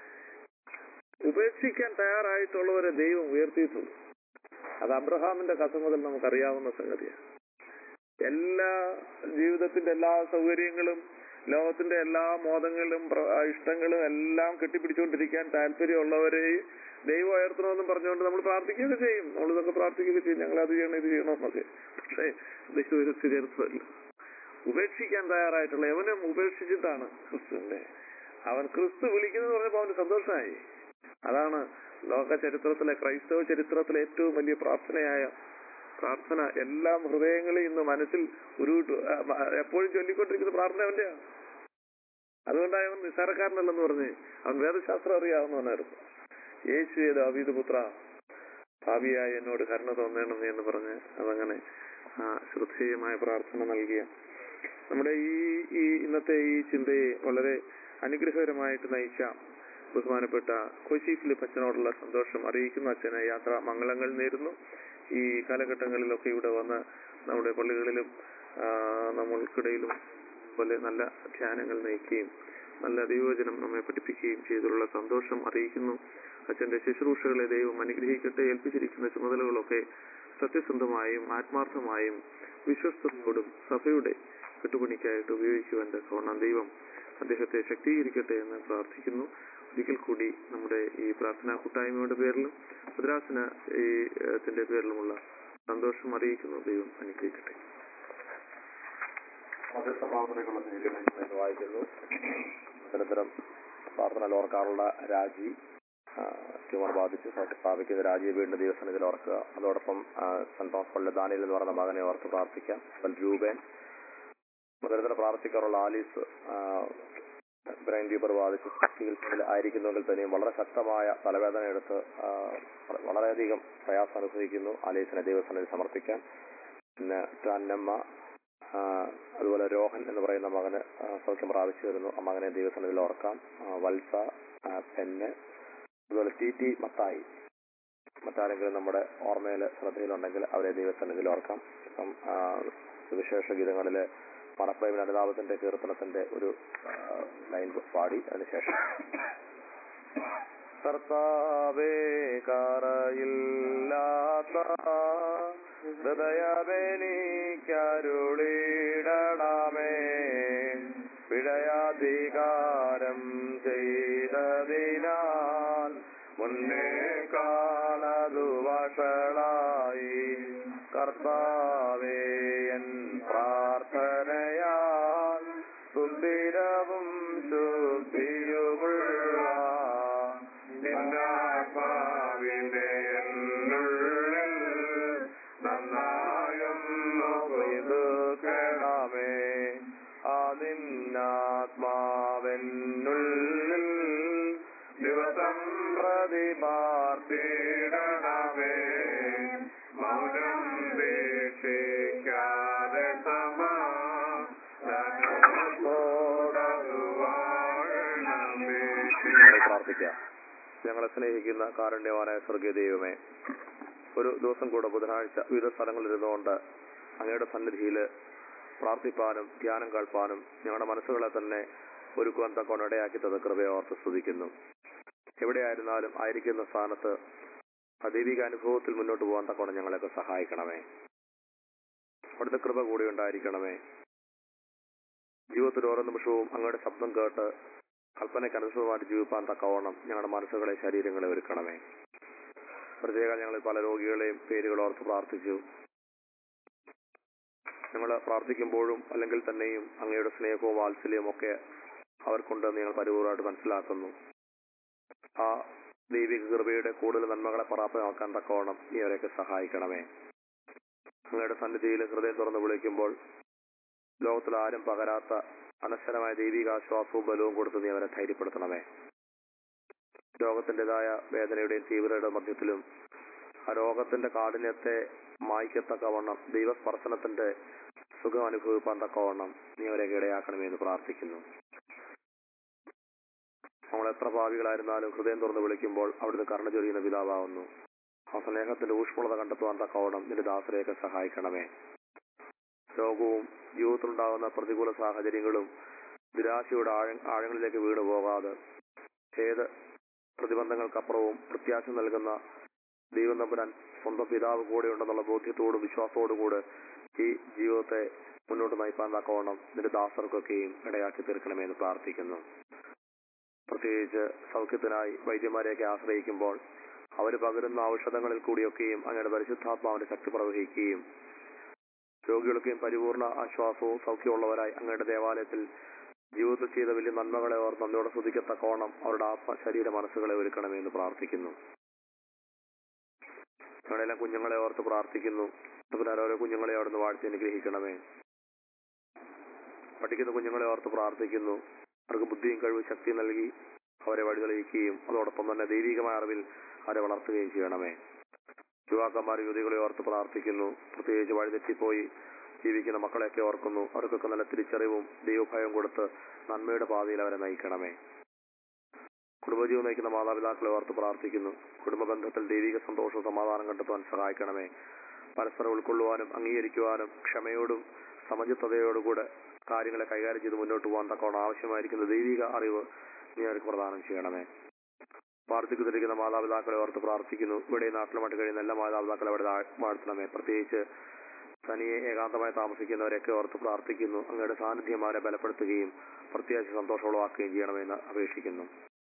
Speaker 3: ഉപേക്ഷിക്കാൻ തയ്യാറായിട്ടുള്ളവരെ ദൈവം ഉയർത്തിയിട്ടുള്ളൂ അത് അബ്രഹാമിന്റെ കഥ മുതൽ നമുക്കറിയാവുന്ന സംഗതിയാണ് എല്ലാ ജീവിതത്തിന്റെ എല്ലാ സൗകര്യങ്ങളും ലോകത്തിന്റെ എല്ലാ മോദങ്ങളും പ്ര- ആ ഇഷ്ടങ്ങളും എല്ലാം കെട്ടിപ്പിടിച്ചുകൊണ്ടിരിക്കാൻ താല്പര്യമുള്ളവരെ ദൈവം ഉയർത്തണമെന്നും പറഞ്ഞുകൊണ്ട് നമ്മൾ പ്രാർത്ഥിക്കുകയൊക്കെ ചെയ്യും നമ്മളിതൊക്കെ പ്രാർത്ഥിക്കുകയൊക്കെ ചെയ്യും ഞങ്ങൾ അത് ചെയ്യണം ഇത് ചെയ്യണം എന്നൊക്കെ പക്ഷേ ദൈവം ഒരു സ്ഥിരത്വമില്ല ഉപേക്ഷിക്കാൻ തയ്യാറായിട്ടുള്ള എവനും ഉപേക്ഷിച്ചിട്ടാണ് ക്രിസ്തുവിന്റെ അവൻ ക്രിസ്തു വിളിക്കുന്നത് പറഞ്ഞപ്പോൾ അവന് സന്തോഷമായി അതാണ് ലോക ചരിത്രത്തിലെ ക്രൈസ്തവ ചരിത്രത്തിലെ ഏറ്റവും വലിയ പ്രാർത്ഥനയായ പ്രാർത്ഥന എല്ലാം ഹൃദയങ്ങളിൽ ഇന്ന് മനസ്സിൽ ഒരു എപ്പോഴും ചൊല്ലിക്കൊണ്ടിരിക്കുന്ന പ്രാർത്ഥന അവന്റെയാണ് അതുകൊണ്ടാണ് അവൻ നിസ്സാരക്കാരനല്ലെന്ന് പറഞ്ഞ് അവൻ വേദശാസ്ത്രം അറിയാവുന്നവനായിരുന്നു യേശുവേ ദാവീദ് പുത്ര ഭാവിയായി എന്നോട് കരുണ തോന്നണം എന്ന് പറഞ്ഞ് അതങ്ങനെ ആ, ശ്രദ്ധേയമായ പ്രാർത്ഥന നൽകിയ നമ്മുടെ ഈ ഈ ഇന്നത്തെ ഈ ചിന്തയെ വളരെ അനുഗ്രഹകരമായിട്ട് നയിച്ച ബഹുമാനപ്പെട്ട കോശി ഫിലിപ്പ് അച്ഛനോടുള്ള സന്തോഷം അറിയിക്കുന്ന അച്ഛന് യാത്ര മംഗളങ്ങൾ നേരുന്നു ഈ കാലഘട്ടങ്ങളിലൊക്കെ ഇവിടെ വന്ന് നമ്മുടെ പള്ളികളിലും ആ, നമ്മൾക്കിടയിലും പോലെ നല്ല ധ്യാനങ്ങൾ നയിക്കുകയും നല്ല ദൈവവചനം നമ്മെ പഠിപ്പിക്കുകയും ചെയ്തിട്ടുള്ള സന്തോഷം അറിയിക്കുന്നു അച്ഛന്റെ ശുശ്രൂഷകളെ ദൈവം അനുഗ്രഹിക്കട്ടെ ഏൽപ്പിച്ചിരിക്കുന്ന ചുമതലകളൊക്കെ സത്യസന്ധമായും ആത്മാർത്ഥമായും വിശ്വസ്തയോടും സഭയുടെ കെട്ടുപണിക്കായിട്ട് ഉപയോഗിക്കുവാൻ തക്കവണ്ണം ദൈവം അദ്ദേഹത്തെ ശക്തീകരിക്കട്ടെ എന്ന് പ്രാർത്ഥിക്കുന്നു ഒരിക്കൽ കൂടി നമ്മുടെ ഈ പ്രാർത്ഥനാ കൂട്ടായ്മയുടെ പേരിലും ഭദ്രാസന ഈ ത്തിന്റെ പേരിലുമുള്ള സന്തോഷം അറിയിക്കുന്നു ദൈവം അനുഗ്രഹിക്കട്ടെ
Speaker 2: മധ്യസ്ഥഭാവത്തിലേക്കുള്ള സ്വീകരണം വായിക്കുന്നു നിരന്തരം പ്രാർത്ഥനയിൽ ഓർക്കാനുള്ള രാജി ആ, ട്യൂമർ ബാധിച്ച് സൗഖ്യം സ്ഥാപിക്കുന്ന രാജിയെ വീണ്ടും ദിവസത്തിൽ ഓർക്കുക അതോടൊപ്പം ആ, സെന്റ് തോമസ് പള്ളി ദാനിയിൽ എന്ന് പറയുന്ന മകനെ ഓർത്ത് പ്രാർത്ഥിക്കാം സെൻ രൂപേൻ നിരന്തരം പ്രാർത്ഥിക്കാറുള്ള ആലീസ് ആ, ബ്രെയിൻ ട്യൂബർ ബാധിച്ച് ചികിത്സയിൽ ആയിരിക്കുന്നുവെങ്കിൽ തന്നെയും വളരെ ശക്തമായ തലവേദന എടുത്ത് ആ, വളരെയധികം പ്രയാസം അനുഭവിക്കുന്നു ആലീസിനെ ദൈവസന്നിധി സമർപ്പിക്കാൻ പിന്നെ അന്നമ്മ ആ, അതുപോലെ രോഹൻ എന്ന് പറയുന്ന മകന് ആ, സൗഖ്യം പ്രാപിച്ചു വരുന്നു ആ മകനെ ദൈവസന്നിധിയിൽ ഓർക്കാം ആ, വത്സ ആ, പെന്ന് അതുപോലെ ടി ടി മത്തായി മറ്റാരെങ്കിലും നമ്മുടെ ഓർമ്മയിൽ ശ്രദ്ധയിലുണ്ടെങ്കിൽ അവരെ ദൈവസന്നിധിയിൽ ഓർക്കാം ഇപ്പം ആ, സുവിശേഷ ഗീതങ്ങളിലെ മണപ്രേമിന് അനുതാപത്തിന്റെ കീർത്തനത്തിന്റെ ഒരു ആ, ലൈൻ പാടി അതിനുശേഷം കർത്താവേ കറയില്ലാത്ത ഹൃദയമെനിക്കരുളിടണമേ പിഴയാധികാരം ചെയ്തതിനാൽ മുന്നേ കാണതു വഷളായി കർത്താവേ എൻ പ്രാർത്ഥനയാൽ സുസ്ഥിരവും ശുദ്ധിയുമുള്ള നിന്നാത്മാവിന്റെ എന്നുള്ളിൽ നന്നായൊന്നു കൊയ്തുക്കണമേ അതിന്നാത്മാവെന്നുള്ളിൽ ദിവസം പ്രതി പാർത്തിടണമേ മൗനം ദീക്ഷിക്കാതെ സമാ പ്രാർത്ഥിക്കാം ഞങ്ങളെ സ്നേഹിക്കുന്ന കാരുണ്യവാനായ സ്വർഗീയ ദൈവമേ ഒരു ദിവസം കൂടെ ബുധനാഴ്ച വിവിധ സ്ഥലങ്ങളിൽ ഇരുന്നുകൊണ്ട് അങ്ങയുടെ സന്നിധിയിൽ പ്രാർത്ഥിപ്പാനും ധ്യാനം കേൾപ്പാനും ഞങ്ങളുടെ മനസ്സുകളെ തന്നെ ഒരുക്കുവാൻ തക്കോണം ഇടയാക്കി തന്ന കൃപയെ ഓർത്ത് സ്തുതിക്കുന്നു എവിടെയായിരുന്നാലും ആയിരിക്കുന്ന സ്ഥാനത്ത് ആ ദൈവിക അനുഭവത്തിൽ മുന്നോട്ട് പോകാൻ തക്കോണം ഞങ്ങളെയൊക്കെ സഹായിക്കണമേ അവിടുത്തെ കൃപ കൂടി ഉണ്ടായിരിക്കണമേ ജീവിതത്തിൽ ഓരോ നിമിഷവും അങ്ങയുടെ ശബ്ദം കേട്ട് കൽപ്പനയ്ക്ക് അനുസൃതമായിട്ട് ജീവിപ്പാൻ തക്കവണ്ണം ഞങ്ങളുടെ മനസ്സുകളെ ശരീരങ്ങളെ ഒരുക്കണമേ പ്രത്യേകം ഞങ്ങൾ പല രോഗികളെയും പേരുകൾ ഓർത്ത് പ്രാർത്ഥിച്ചു ഞങ്ങൾ പ്രാർത്ഥിക്കുമ്പോഴും അല്ലെങ്കിൽ തന്നെയും അങ്ങയുടെ സ്നേഹവും വാത്സല്യവും ഒക്കെ അവർക്കുണ്ടെന്ന് ഞങ്ങൾ പരിപൂർവമായിട്ട് മനസ്സിലാക്കുന്നു ആ ദൈവിക കൃപയുടെ കൂടുതൽ നന്മകളെ പ്രാപ്തമാക്കാൻ തക്കവണ്ണം നീ അവരെയൊക്കെ സഹായിക്കണമേ അങ്ങയുടെ സന്നിധിയിൽ ഹൃദയം തുറന്ന് വിളിക്കുമ്പോൾ ലോകത്തിൽ ആരും പകരാത്ത അനശ്വരമായ ദൈവിക ആശ്വാസവും ബലവും കൊടുത്ത് നീ അവരെ ധൈര്യപ്പെടുത്തണമേ രോഗത്തിൻ്റെതായ വേദനയുടെയും തീവ്രതയുടെ മധ്യത്തിലും ആ രോഗത്തിന്റെ കാഠിന്യത്തെ മായ്ക്കത്തക്കവണ്ണം ദൈവസ്പർശനത്തിന്റെ സുഖം അനുഭവിപ്പാൻ തക്കവണ്ണം നീ അവരെ ഇടയാക്കണമേ എന്ന് പ്രാർത്ഥിക്കുന്നു നമ്മൾ എത്ര ഭാവികളായിരുന്നാലും ഹൃദയം തുറന്ന് വിളിക്കുമ്പോൾ അവിടുന്ന് കരുണ ചൊരിയുന്ന പിതാവാകുന്നു ആ സ്നേഹത്തിന്റെ ഊഷ്മളത കണ്ടെത്തുവാൻ തക്കവണ്ണം നിന്റെ ദാസരെയൊക്കെ സഹായിക്കണമേ രോഗവും ജീവിതത്തിലുണ്ടാകുന്ന പ്രതികൂല സാഹചര്യങ്ങളും നിരാശയുടെ ആഴ ആഴങ്ങളിലേക്ക് വീണു പോകാതെ ഏത് പ്രതിബന്ധങ്ങൾക്കപ്പുറവും പ്രത്യാശ നൽകുന്ന ദൈവം തമ്പുരാൻ സ്വന്തം പിതാവ് കൂടെ ഉണ്ടെന്നുള്ള ബോധ്യത്തോടും വിശ്വാസത്തോടും കൂടെ ഈ ജീവിതത്തെ മുന്നോട്ട് നയിപ്പാൻ തക്കവണ്ണം നിന്റെ ദാസർക്കൊക്കെയും ഇടയാക്കി തീർക്കണമേ എന്ന് പ്രാർത്ഥിക്കുന്നു പ്രത്യേകിച്ച് സൗഖ്യത്തിനായി വൈദ്യന്മാരെയൊക്കെ ആശ്രയിക്കുമ്പോൾ അവർ പകരുന്ന ഔഷധങ്ങളിൽ കൂടിയൊക്കെയും അങ്ങയുടെ പരിശുദ്ധാത്മാവിന്റെ ശക്തി പ്രവഹിക്കുകയും രോഗികൾക്കെയും പരിപൂർണ ആശ്വാസവും സൗഖ്യമുള്ളവരായി അങ്ങയുടെ ദേവാലയത്തിൽ ജീവിതത്തിൽ ചെയ്ത വലിയ നന്മകളെ ഓർ നന്ദിയോടെ സ്തുതിക്കത്തക്കോണം അവരുടെ ആത്മ ശരീര മനസ്സുകളെ ഒരുക്കണമേ എന്ന് പ്രാർത്ഥിക്കുന്നു ഞങ്ങളെല്ലാം കുഞ്ഞുങ്ങളെ ഓർത്ത് പ്രാർത്ഥിക്കുന്നു അതുപോലെ ഓരോ കുഞ്ഞുങ്ങളെ അവിടുന്ന് വാഴ്ത്തി അനുഗ്രഹിക്കണമേ പഠിക്കുന്ന കുഞ്ഞുങ്ങളെ ഓർത്ത് പ്രാർത്ഥിക്കുന്നു അവർക്ക് ബുദ്ധിയും കഴിവും ശക്തി നൽകി അവരെ വഴിതെളിയിക്കുകയും അതോടൊപ്പം തന്നെ ദൈവികമായ അറിവിൽ അവരെ വളർത്തുകയും ചെയ്യണമേ യുവാക്കന്മാർ യുവതികളെ ഓർത്ത് പ്രാർത്ഥിക്കുന്നു പ്രത്യേകിച്ച് വഴിതെറ്റിപ്പോയി ജീവിക്കുന്ന മക്കളെയൊക്കെ ഓർക്കുന്നു അവർക്കൊക്കെ നല്ല തിരിച്ചറിവും ദൈവഭയവും കൊടുത്ത് നന്മയുടെ പാതയിൽ അവരെ നയിക്കണമേ കുടുംബജീവൻ നയിക്കുന്ന മാതാപിതാക്കളെ ഓർത്ത് പ്രാർത്ഥിക്കുന്നു കുടുംബ ബന്ധത്തിൽ ദൈവിക സന്തോഷവും സമാധാനം കണ്ടെത്താൻ സഹായിക്കണമേ പരസ്പരം ഉൾക്കൊള്ളുവാനും അംഗീകരിക്കുവാനും ക്ഷമയോടും സമചിത്തതയോടുകൂടെ കാര്യങ്ങളെ കൈകാര്യം ചെയ്ത് മുന്നോട്ട് പോകാൻ തക്കവണ്ണം ആവശ്യമായിരിക്കുന്ന ദൈവിക അറിവ് നീ അവർക്ക് പ്രദാനം ചെയ്യണമേ വാർദ്ധക്യത്തിരിക്കുന്ന മാതാപിതാക്കളെ ഓർത്ത് പ്രാർത്ഥിക്കുന്നു ഇവിടെ ഈ നാട്ടിലുമായിട്ട് കഴിയുന്ന എല്ലാ മാതാപിതാക്കളെ അവിടെ താഴ്- വാഴ്ത്തണമേ പ്രത്യേകിച്ച് തനിയെ ഏകാന്തമായി താമസിക്കുന്നവരെയൊക്കെ ഓർത്ത് പ്രാർത്ഥിക്കുന്നു അങ്ങയുടെ സാന്നിധ്യം അവരെ ബലപ്പെടുത്തുകയും പ്രത്യേകിച്ച് സന്തോഷമുളവാക്കുകയും ചെയ്യണമെന്ന് അപേക്ഷിക്കുന്നു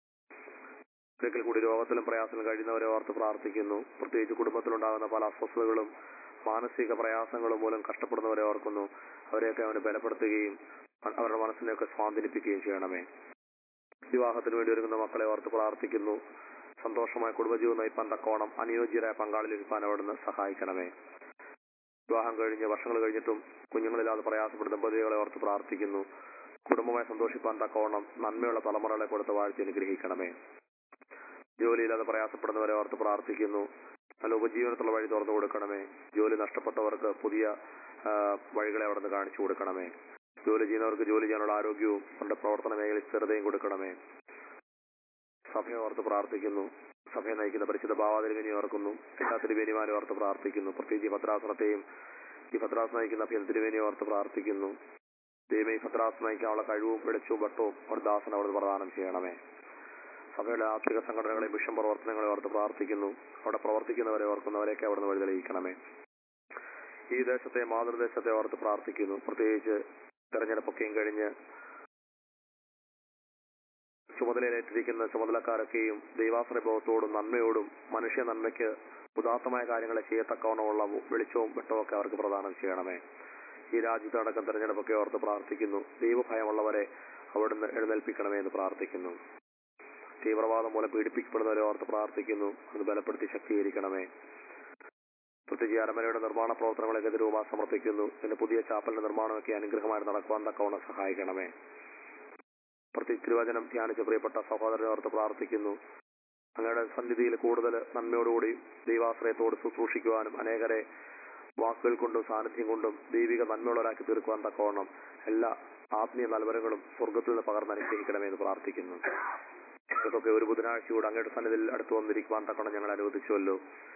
Speaker 2: ഒരിക്കൽ കൂടി രോഗത്തിലും പ്രയാസത്തിലും കഴിയുന്നവരെ ഓർത്ത് പ്രാർത്ഥിക്കുന്നു പ്രത്യേകിച്ച് കുടുംബത്തിലുണ്ടാകുന്ന പല അസ്വസ്ഥതകളും മാനസിക പ്രയാസങ്ങളും മൂലം കഷ്ടപ്പെടുന്നവരെ ഓർക്കുന്നു അവരെയൊക്കെ അവന് ബലപ്പെടുത്തുകയും അ- അവരുടെ മനസ്സിനെയൊക്കെ സ്വാന്തനിപ്പിക്കുകയും ചെയ്യണമേ വിവാഹത്തിന് വേണ്ടി ഒരുങ്ങുന്ന മക്കളെ ഓർത്ത് പ്രാർത്ഥിക്കുന്നു സന്തോഷമായ കുടുംബജീവൻ നയിപ്പാൻ തക്കോണം അനുയോജ്യരായ പങ്കാളി ലഭിക്കാൻ അവിടുന്ന് സഹായിക്കണമേ വിവാഹം കഴിഞ്ഞ് വർഷങ്ങൾ കഴിഞ്ഞിട്ടും കുഞ്ഞുങ്ങളില്ലാതെ പ്രയാസപ്പെടുന്ന ദമ്പതികളെ ഓർത്ത് പ്രാർത്ഥിക്കുന്നു കുടുംബമായി സന്തോഷിപ്പാൻ തക്കോണം നന്മയുള്ള തലമുറകളെ കൊടുത്ത് വാഴ്ത്തി അനുഗ്രഹിക്കണമേ ജോലിയില്ലാതെ പ്രയാസപ്പെടുന്നവരെ ഓർത്ത് പ്രാർത്ഥിക്കുന്നു നല്ല ഉപജീവനത്തിലുള്ള വഴി തുറന്നു കൊടുക്കണമേ ജോലി നഷ്ടപ്പെട്ടവർക്ക് പുതിയ ആ, വഴികളെ അവിടെ നിന്ന് കാണിച്ചു കൊടുക്കണമേ ജോലി ചെയ്യുന്നവർക്ക് ജോലി ചെയ്യാനുള്ള ആരോഗ്യവും അവരുടെ പ്രവർത്തന മേഖലയിൽ സ്ഥിരതയും കൊടുക്കണമേ സഭയെ ഓർത്ത് പ്രാർത്ഥിക്കുന്നു സഭയെ നയിക്കുന്ന പരിശുദ്ധ ഭാവാതിരുവിനെ ഓർക്കുന്നു എല്ലാ തിരുവേനിമാരെ ഓർത്ത് പ്രാർത്ഥിക്കുന്നു പ്രത്യേകിച്ച് ഈ ഭദ്രാസനത്തെയും ഈ ഭദ്രാസനം നയിക്കുന്ന അഭ്യൻ തിരുവേനിയെ ഓർത്ത് പ്രാർത്ഥിക്കുന്നു ദൈവം ഈ ഭദ്രാസനം നയിക്കാനുള്ള കഴിവും വെളിച്ചവും വട്ടവും ഒരു ദാസന അവിടെ പ്രദാനം ചെയ്യണമേ സഭയുടെ ആത്മിക സംഘടനകളെയും മിഷൻ പ്രവർത്തനങ്ങളെ ഓർത്ത് പ്രാർത്ഥിക്കുന്നു അവിടെ പ്രവർത്തിക്കുന്നവരെ ഓർക്കുന്നവരെയൊക്കെ അവിടെ നിന്ന് വഴിതെളിയിക്കണമേ ഈ ദേശത്തെ മാതൃദേശത്തെ ഓർത്ത് പ്രാർത്ഥിക്കുന്നു പ്രത്യേകിച്ച് തെരഞ്ഞെടുപ്പൊക്കെയും കഴിഞ്ഞ് ചുമതലയിലേറ്റിരിക്കുന്ന ചുമതലക്കാരൊക്കെയും ദൈവാശ്രയബോധത്തോടും നന്മയോടും മനുഷ്യ നന്മയ്ക്ക് ഉദാത്തമായ കാര്യങ്ങളെ ചെയ്യത്തക്കവണ്ണമുള്ള വെളിച്ചവും വെട്ടവും ഒക്കെ അവർക്ക് പ്രദാനം ചെയ്യണമേ ഈ രാജ്യത്തടക്കം തെരഞ്ഞെടുപ്പൊക്കെ ഓർത്ത് പ്രാർത്ഥിക്കുന്നു ദൈവഭയമുള്ളവരെ അവിടുന്ന് എഴുന്നേൽപ്പിക്കണമേ എന്ന് പ്രാർത്ഥിക്കുന്നു തീവ്രവാദം മൂലം പീഡിപ്പിക്കപ്പെടുന്നവരെ ഓർത്ത് പ്രാർത്ഥിക്കുന്നു അത് ബലപ്പെടുത്തി ശക്തീകരിക്കണമേ പ്രത്യേകിച്ച് അരമനയുടെ നിർമ്മാണ പ്രവർത്തനങ്ങളൊക്കെ രൂപ സമർപ്പിക്കുന്നു പിന്നെ പുതിയ ചാപ്പലിന്റെ നിർമ്മാണമൊക്കെ അനുഗ്രഹമായി നടക്കുവാൻ തക്കവണ്ണം സഹായിക്കണമേ പ്രത്യേകിച്ച് തിരുവചനം ധ്യാനിച്ച പ്രിയപ്പെട്ട സഹോദരനെ ഓർത്ത് പ്രാർത്ഥിക്കുന്നു അങ്ങയുടെ സന്നിധിയിൽ കൂടുതൽ നന്മയോടുകൂടി ദൈവാശ്രയത്തോട് ശുശ്രൂഷിക്കുവാനും അനേകരെ വാക്കുകൾ കൊണ്ടും സാന്നിധ്യം കൊണ്ടും ദൈവിക നന്മയുള്ളവരാക്കി തീർക്കുവാൻ തക്കവണ്ണം എല്ലാ ആത്മീയ നൽവരങ്ങളും സ്വർഗത്തിൽ നിന്ന് പകർന്ന് അനുഗ്രഹിക്കണമേ എന്ന് പ്രാർത്ഥിക്കുന്നു ഇതൊക്കെ ഒരു ബുധനാഴ്ചയോട് അങ്ങയുടെ സന്നിധിയിൽ അടുത്ത് വന്നിരിക്കുവാൻ തക്കണം ഞങ്ങൾ അനുവദിച്ചുവല്ലോ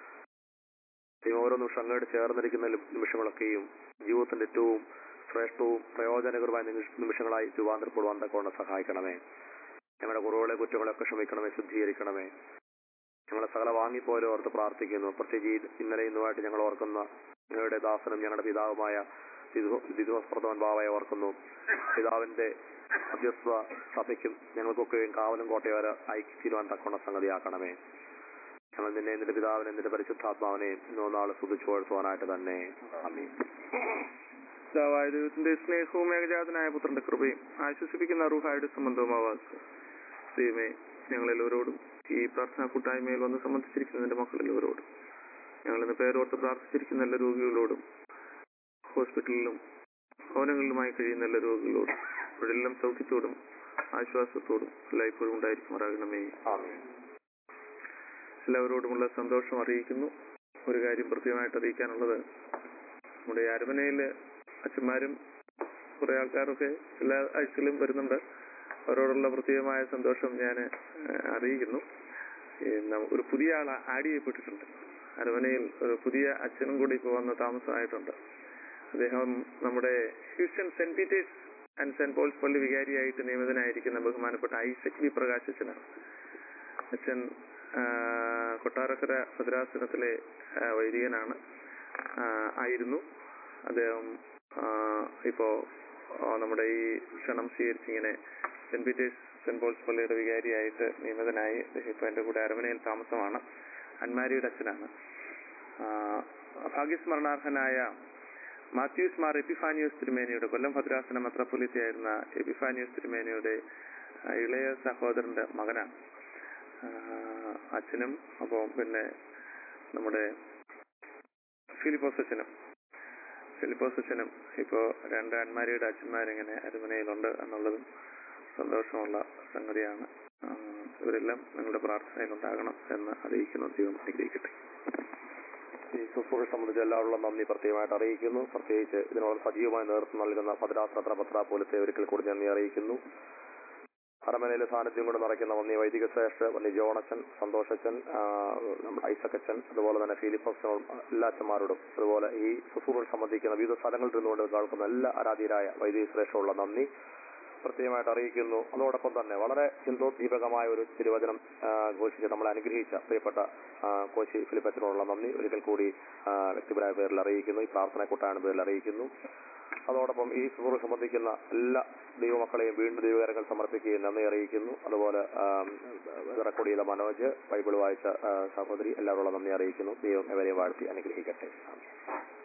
Speaker 2: ദൈവം ഓരോ നിമിഷം അങ്ങോട്ട് ചേർന്നിരിക്കുന്ന നി- നിമിഷങ്ങളൊക്കെയും ജീവിതത്തിന്റെ ഏറ്റവും ശ്രേഷ്ഠവും പ്രയോജനകരമായ നിമിഷ- നിമിഷങ്ങളായി രൂപാന്തരപ്പെടുവാൻ തക്കവണ്ണം സഹായിക്കണമേ ഞങ്ങളുടെ കുറവുകളെ കുറ്റങ്ങളൊക്കെ ക്ഷമിക്കണമേ ശുദ്ധീകരിക്കണമേ ഞങ്ങളെ സകല വാങ്ങിപ്പോലും ഓർത്ത് പ്രാർത്ഥിക്കുന്നു പ്രത്യേകിച്ച് ഈ ഇന്നലെ ഇന്നുമായിട്ട് ഞങ്ങൾ ഓർക്കുന്ന ഞങ്ങളുടെ ദാസനും ഞങ്ങളുടെ പിതാവുമായ ദിദിവസ്പ്രദവൻ ബാവയെ ഓർക്കുന്നു പിതാവിന്റെ മധ്യസ്ഥ സഭയ്ക്കും ഞങ്ങൾക്കൊക്കെയും കാവലും കോട്ടയോരെ ഐക്യത്തിരുവാൻ തക്കവണ്ണം സംഗതിയാക്കണമേ ഞങ്ങൾ നിന്നെ നിന്റെ പിതാവിനെ നിന്റെ പരിശുദ്ധാത്മാവിനെയും ഇന്നോ നാളെ സ്തുതിച്ചു വാഴ്ത്തുവാനായിട്ട് തന്നെ അമ്മീ
Speaker 3: പിതാവായ ദൈവത്തിന്റെ സ്നേഹവും ഏകജാതനായ പുത്രന്റെ കൃപയും ആശ്വസിപ്പിക്കുന്ന അറുഹായുടെ സംബന്ധവുമാവാസ് ദൈവമേ ഞങ്ങളെല്ലാവരോടും ഈ പ്രാർത്ഥനാ കൂട്ടായ്മയിൽ വന്ന് സംബന്ധിച്ചിരിക്കുന്ന എന്റെ മക്കളെല്ലാവരോടും ഞങ്ങൾ ഇന്ന് പേരോർത്ത് പ്രാർത്ഥിച്ചിരിക്കുന്ന എല്ലാ രോഗികളോടും ഹോസ്പിറ്റലിലും ഭവനങ്ങളിലുമായി കഴിയുന്ന എല്ലാ രോഗികളോടും ഇവിടെല്ലാം സൗഖ്യത്തോടും ആശ്വാസത്തോടും എല്ലായ്പ്പോഴും ഉണ്ടായിരിക്കുമാറാകണമേ
Speaker 2: ആമീൻ
Speaker 3: എല്ലാവരോടുമുള്ള സന്തോഷം അറിയിക്കുന്നു ഒരു കാര്യം പ്രത്യേകമായിട്ട് അറിയിക്കാനുള്ളത് നമ്മുടെ അരമനയില് അച്ഛന്മാരും കുറെ ആൾക്കാരൊക്കെ എല്ലാ ആഴ്ചയിലും വരുന്നുണ്ട് അവരോടുള്ള പ്രത്യേകമായ സന്തോഷം ഞാൻ അറിയിക്കുന്നു ഈ ന- ഒരു പുതിയ ആൾ ആഡ് ചെയ്യപ്പെട്ടിട്ടുണ്ട് അരമനയിൽ ഒരു പുതിയ അച്ഛനും കൂടി ഇപ്പോൾ വന്ന് താമസമായിട്ടുണ്ട് അദ്ദേഹം നമ്മുടെ Houston Saint Peter's and Saint Paul's പള്ളി വികാരിയായിട്ട് നിയമിതനായിരിക്കുന്ന ബഹുമാനപ്പെട്ട ഐസക് വി പ്രകാശ് അച്ഛനാണ് അച്ഛൻ ആ, കൊട്ടാരക്കര ഭദ്രാസനത്തിലെ ആ, വൈദികനാണ് ആ, ആയിരുന്നു അദ്ദേഹം ആ, ഇപ്പോ ആ, നമ്മുടെ ഈ ക്ഷണം സ്വീകരിച്ച് ഇങ്ങനെ സെന്റ് പീറ്റേഴ്സ് സെന്റ് പോൾസ് പള്ളിയുടെ വികാരിയായിട്ട് നിയമിതനായി അദ്ദേഹം ഇപ്പൊ എന്റെ കൂടെ അരമനയിൽ താമസമാണ് അന്മാരിയുടെ അച്ഛനാണ് ആ, ഭാഗ്യസ്മരണാർഹനായ മാത്യൂസ് മാർ എപ്പിഫാനിയോസ് തിരുമേനിയുടെ കൊല്ലം ഭദ്രാസന മെത്രാപ്പൊലിത്തയായിരുന്ന എപ്പിഫാനിയോസ് തിരുമേനിയുടെ ആ, ഇളയ സഹോദരന്റെ മകനാണ് ആ, അച്ഛനും അപ്പോൾ പിന്നെ നമ്മുടെ ഫിലിപ്പോസ് അച്ഛനും ഫിലിപ്പോസ് അച്ഛനും ഇപ്പോ രണ്ട് അന്മാരിയുടെ അച്ഛന്മാരിങ്ങനെ അരുമനയിലുണ്ട് എന്നുള്ളതും സന്തോഷമുള്ള സംഗതിയാണ് ആ, ഇവരെല്ലാം നിങ്ങളുടെ പ്രാർത്ഥനയിൽ ഉണ്ടാകണം എന്ന് അറിയിക്കുന്നു ദൈവം അനുഗ്രഹിക്കട്ടെ
Speaker 2: ഈ ശുശ്രൂഷ സംബന്ധിച്ച് എല്ലാവരുള്ള നന്ദി പ്രത്യേകമായിട്ട് അറിയിക്കുന്നു പ്രത്യേകിച്ച് ഇതിനുള്ള സജീവമായ നേതൃത്വം നൽകുന്ന ഭദ്രാസനത്ര പത്ര പോലത്തെ ഒരിക്കൽ കൂടി നന്ദി അറിയിക്കുന്നു അരമനയിലെ സാന്നിധ്യം കൊണ്ട് നിറയ്ക്കുന്ന വന്നി വൈദിക ശ്രേഷ്ഠ വന്നി ജോണച്ചൻ സന്തോഷച്ചൻ ആ, നമ്മുടെ ഐസക്കച്ചൻ അതുപോലെ തന്നെ ഫിലിപ്പച്ചനോടും എല്ലാ അച്ഛന്മാരോടും അതുപോലെ ഈ ശുശ്രൂഷ സംബന്ധിക്കുന്ന വിവിധ സ്ഥലങ്ങളിൽ നിന്നുകൊണ്ട് കേൾക്കുന്ന എല്ലാ ആരാധീരായ വൈദിക ശ്രേഷ്ഠമുള്ള നന്ദി പ്രത്യേകമായിട്ട് അറിയിക്കുന്നു അതോടൊപ്പം തന്നെ വളരെ ചിന്തോദ്ദീപകമായ ഒരു തിരുവചനം ആ, ഘോഷിച്ച് നമ്മളെ അനുഗ്രഹിച്ച പ്രിയപ്പെട്ട ആ, കോശി ഫിലിപ്പച്ചനോടുള്ള നന്ദി ഒരിക്കൽ കൂടി ആ, വ്യക്തിപരമായ പേരിൽ അറിയിക്കുന്നു ഈ പ്രാർത്ഥന കൂട്ടാണ് പേരിൽ അറിയിക്കുന്നു അതോടൊപ്പം ഈ സുഹൃത്ത് സംബന്ധിക്കുന്ന എല്ലാ ദൈവമക്കളെയും വീണ്ടും ദൈവകരങ്ങൾ സമർപ്പിക്കുകയും നന്ദി അറിയിക്കുന്നു അതുപോലെ റെക്കോർഡ് മനോജ് ബൈബിൾ വായിച്ച ആ, സഹോദരി എല്ലാവരുള്ള നന്ദി അറിയിക്കുന്നു ദൈവം എവരെയും വാഴ്ത്തി അനുഗ്രഹിക്കട്ടെ ആമേൻ.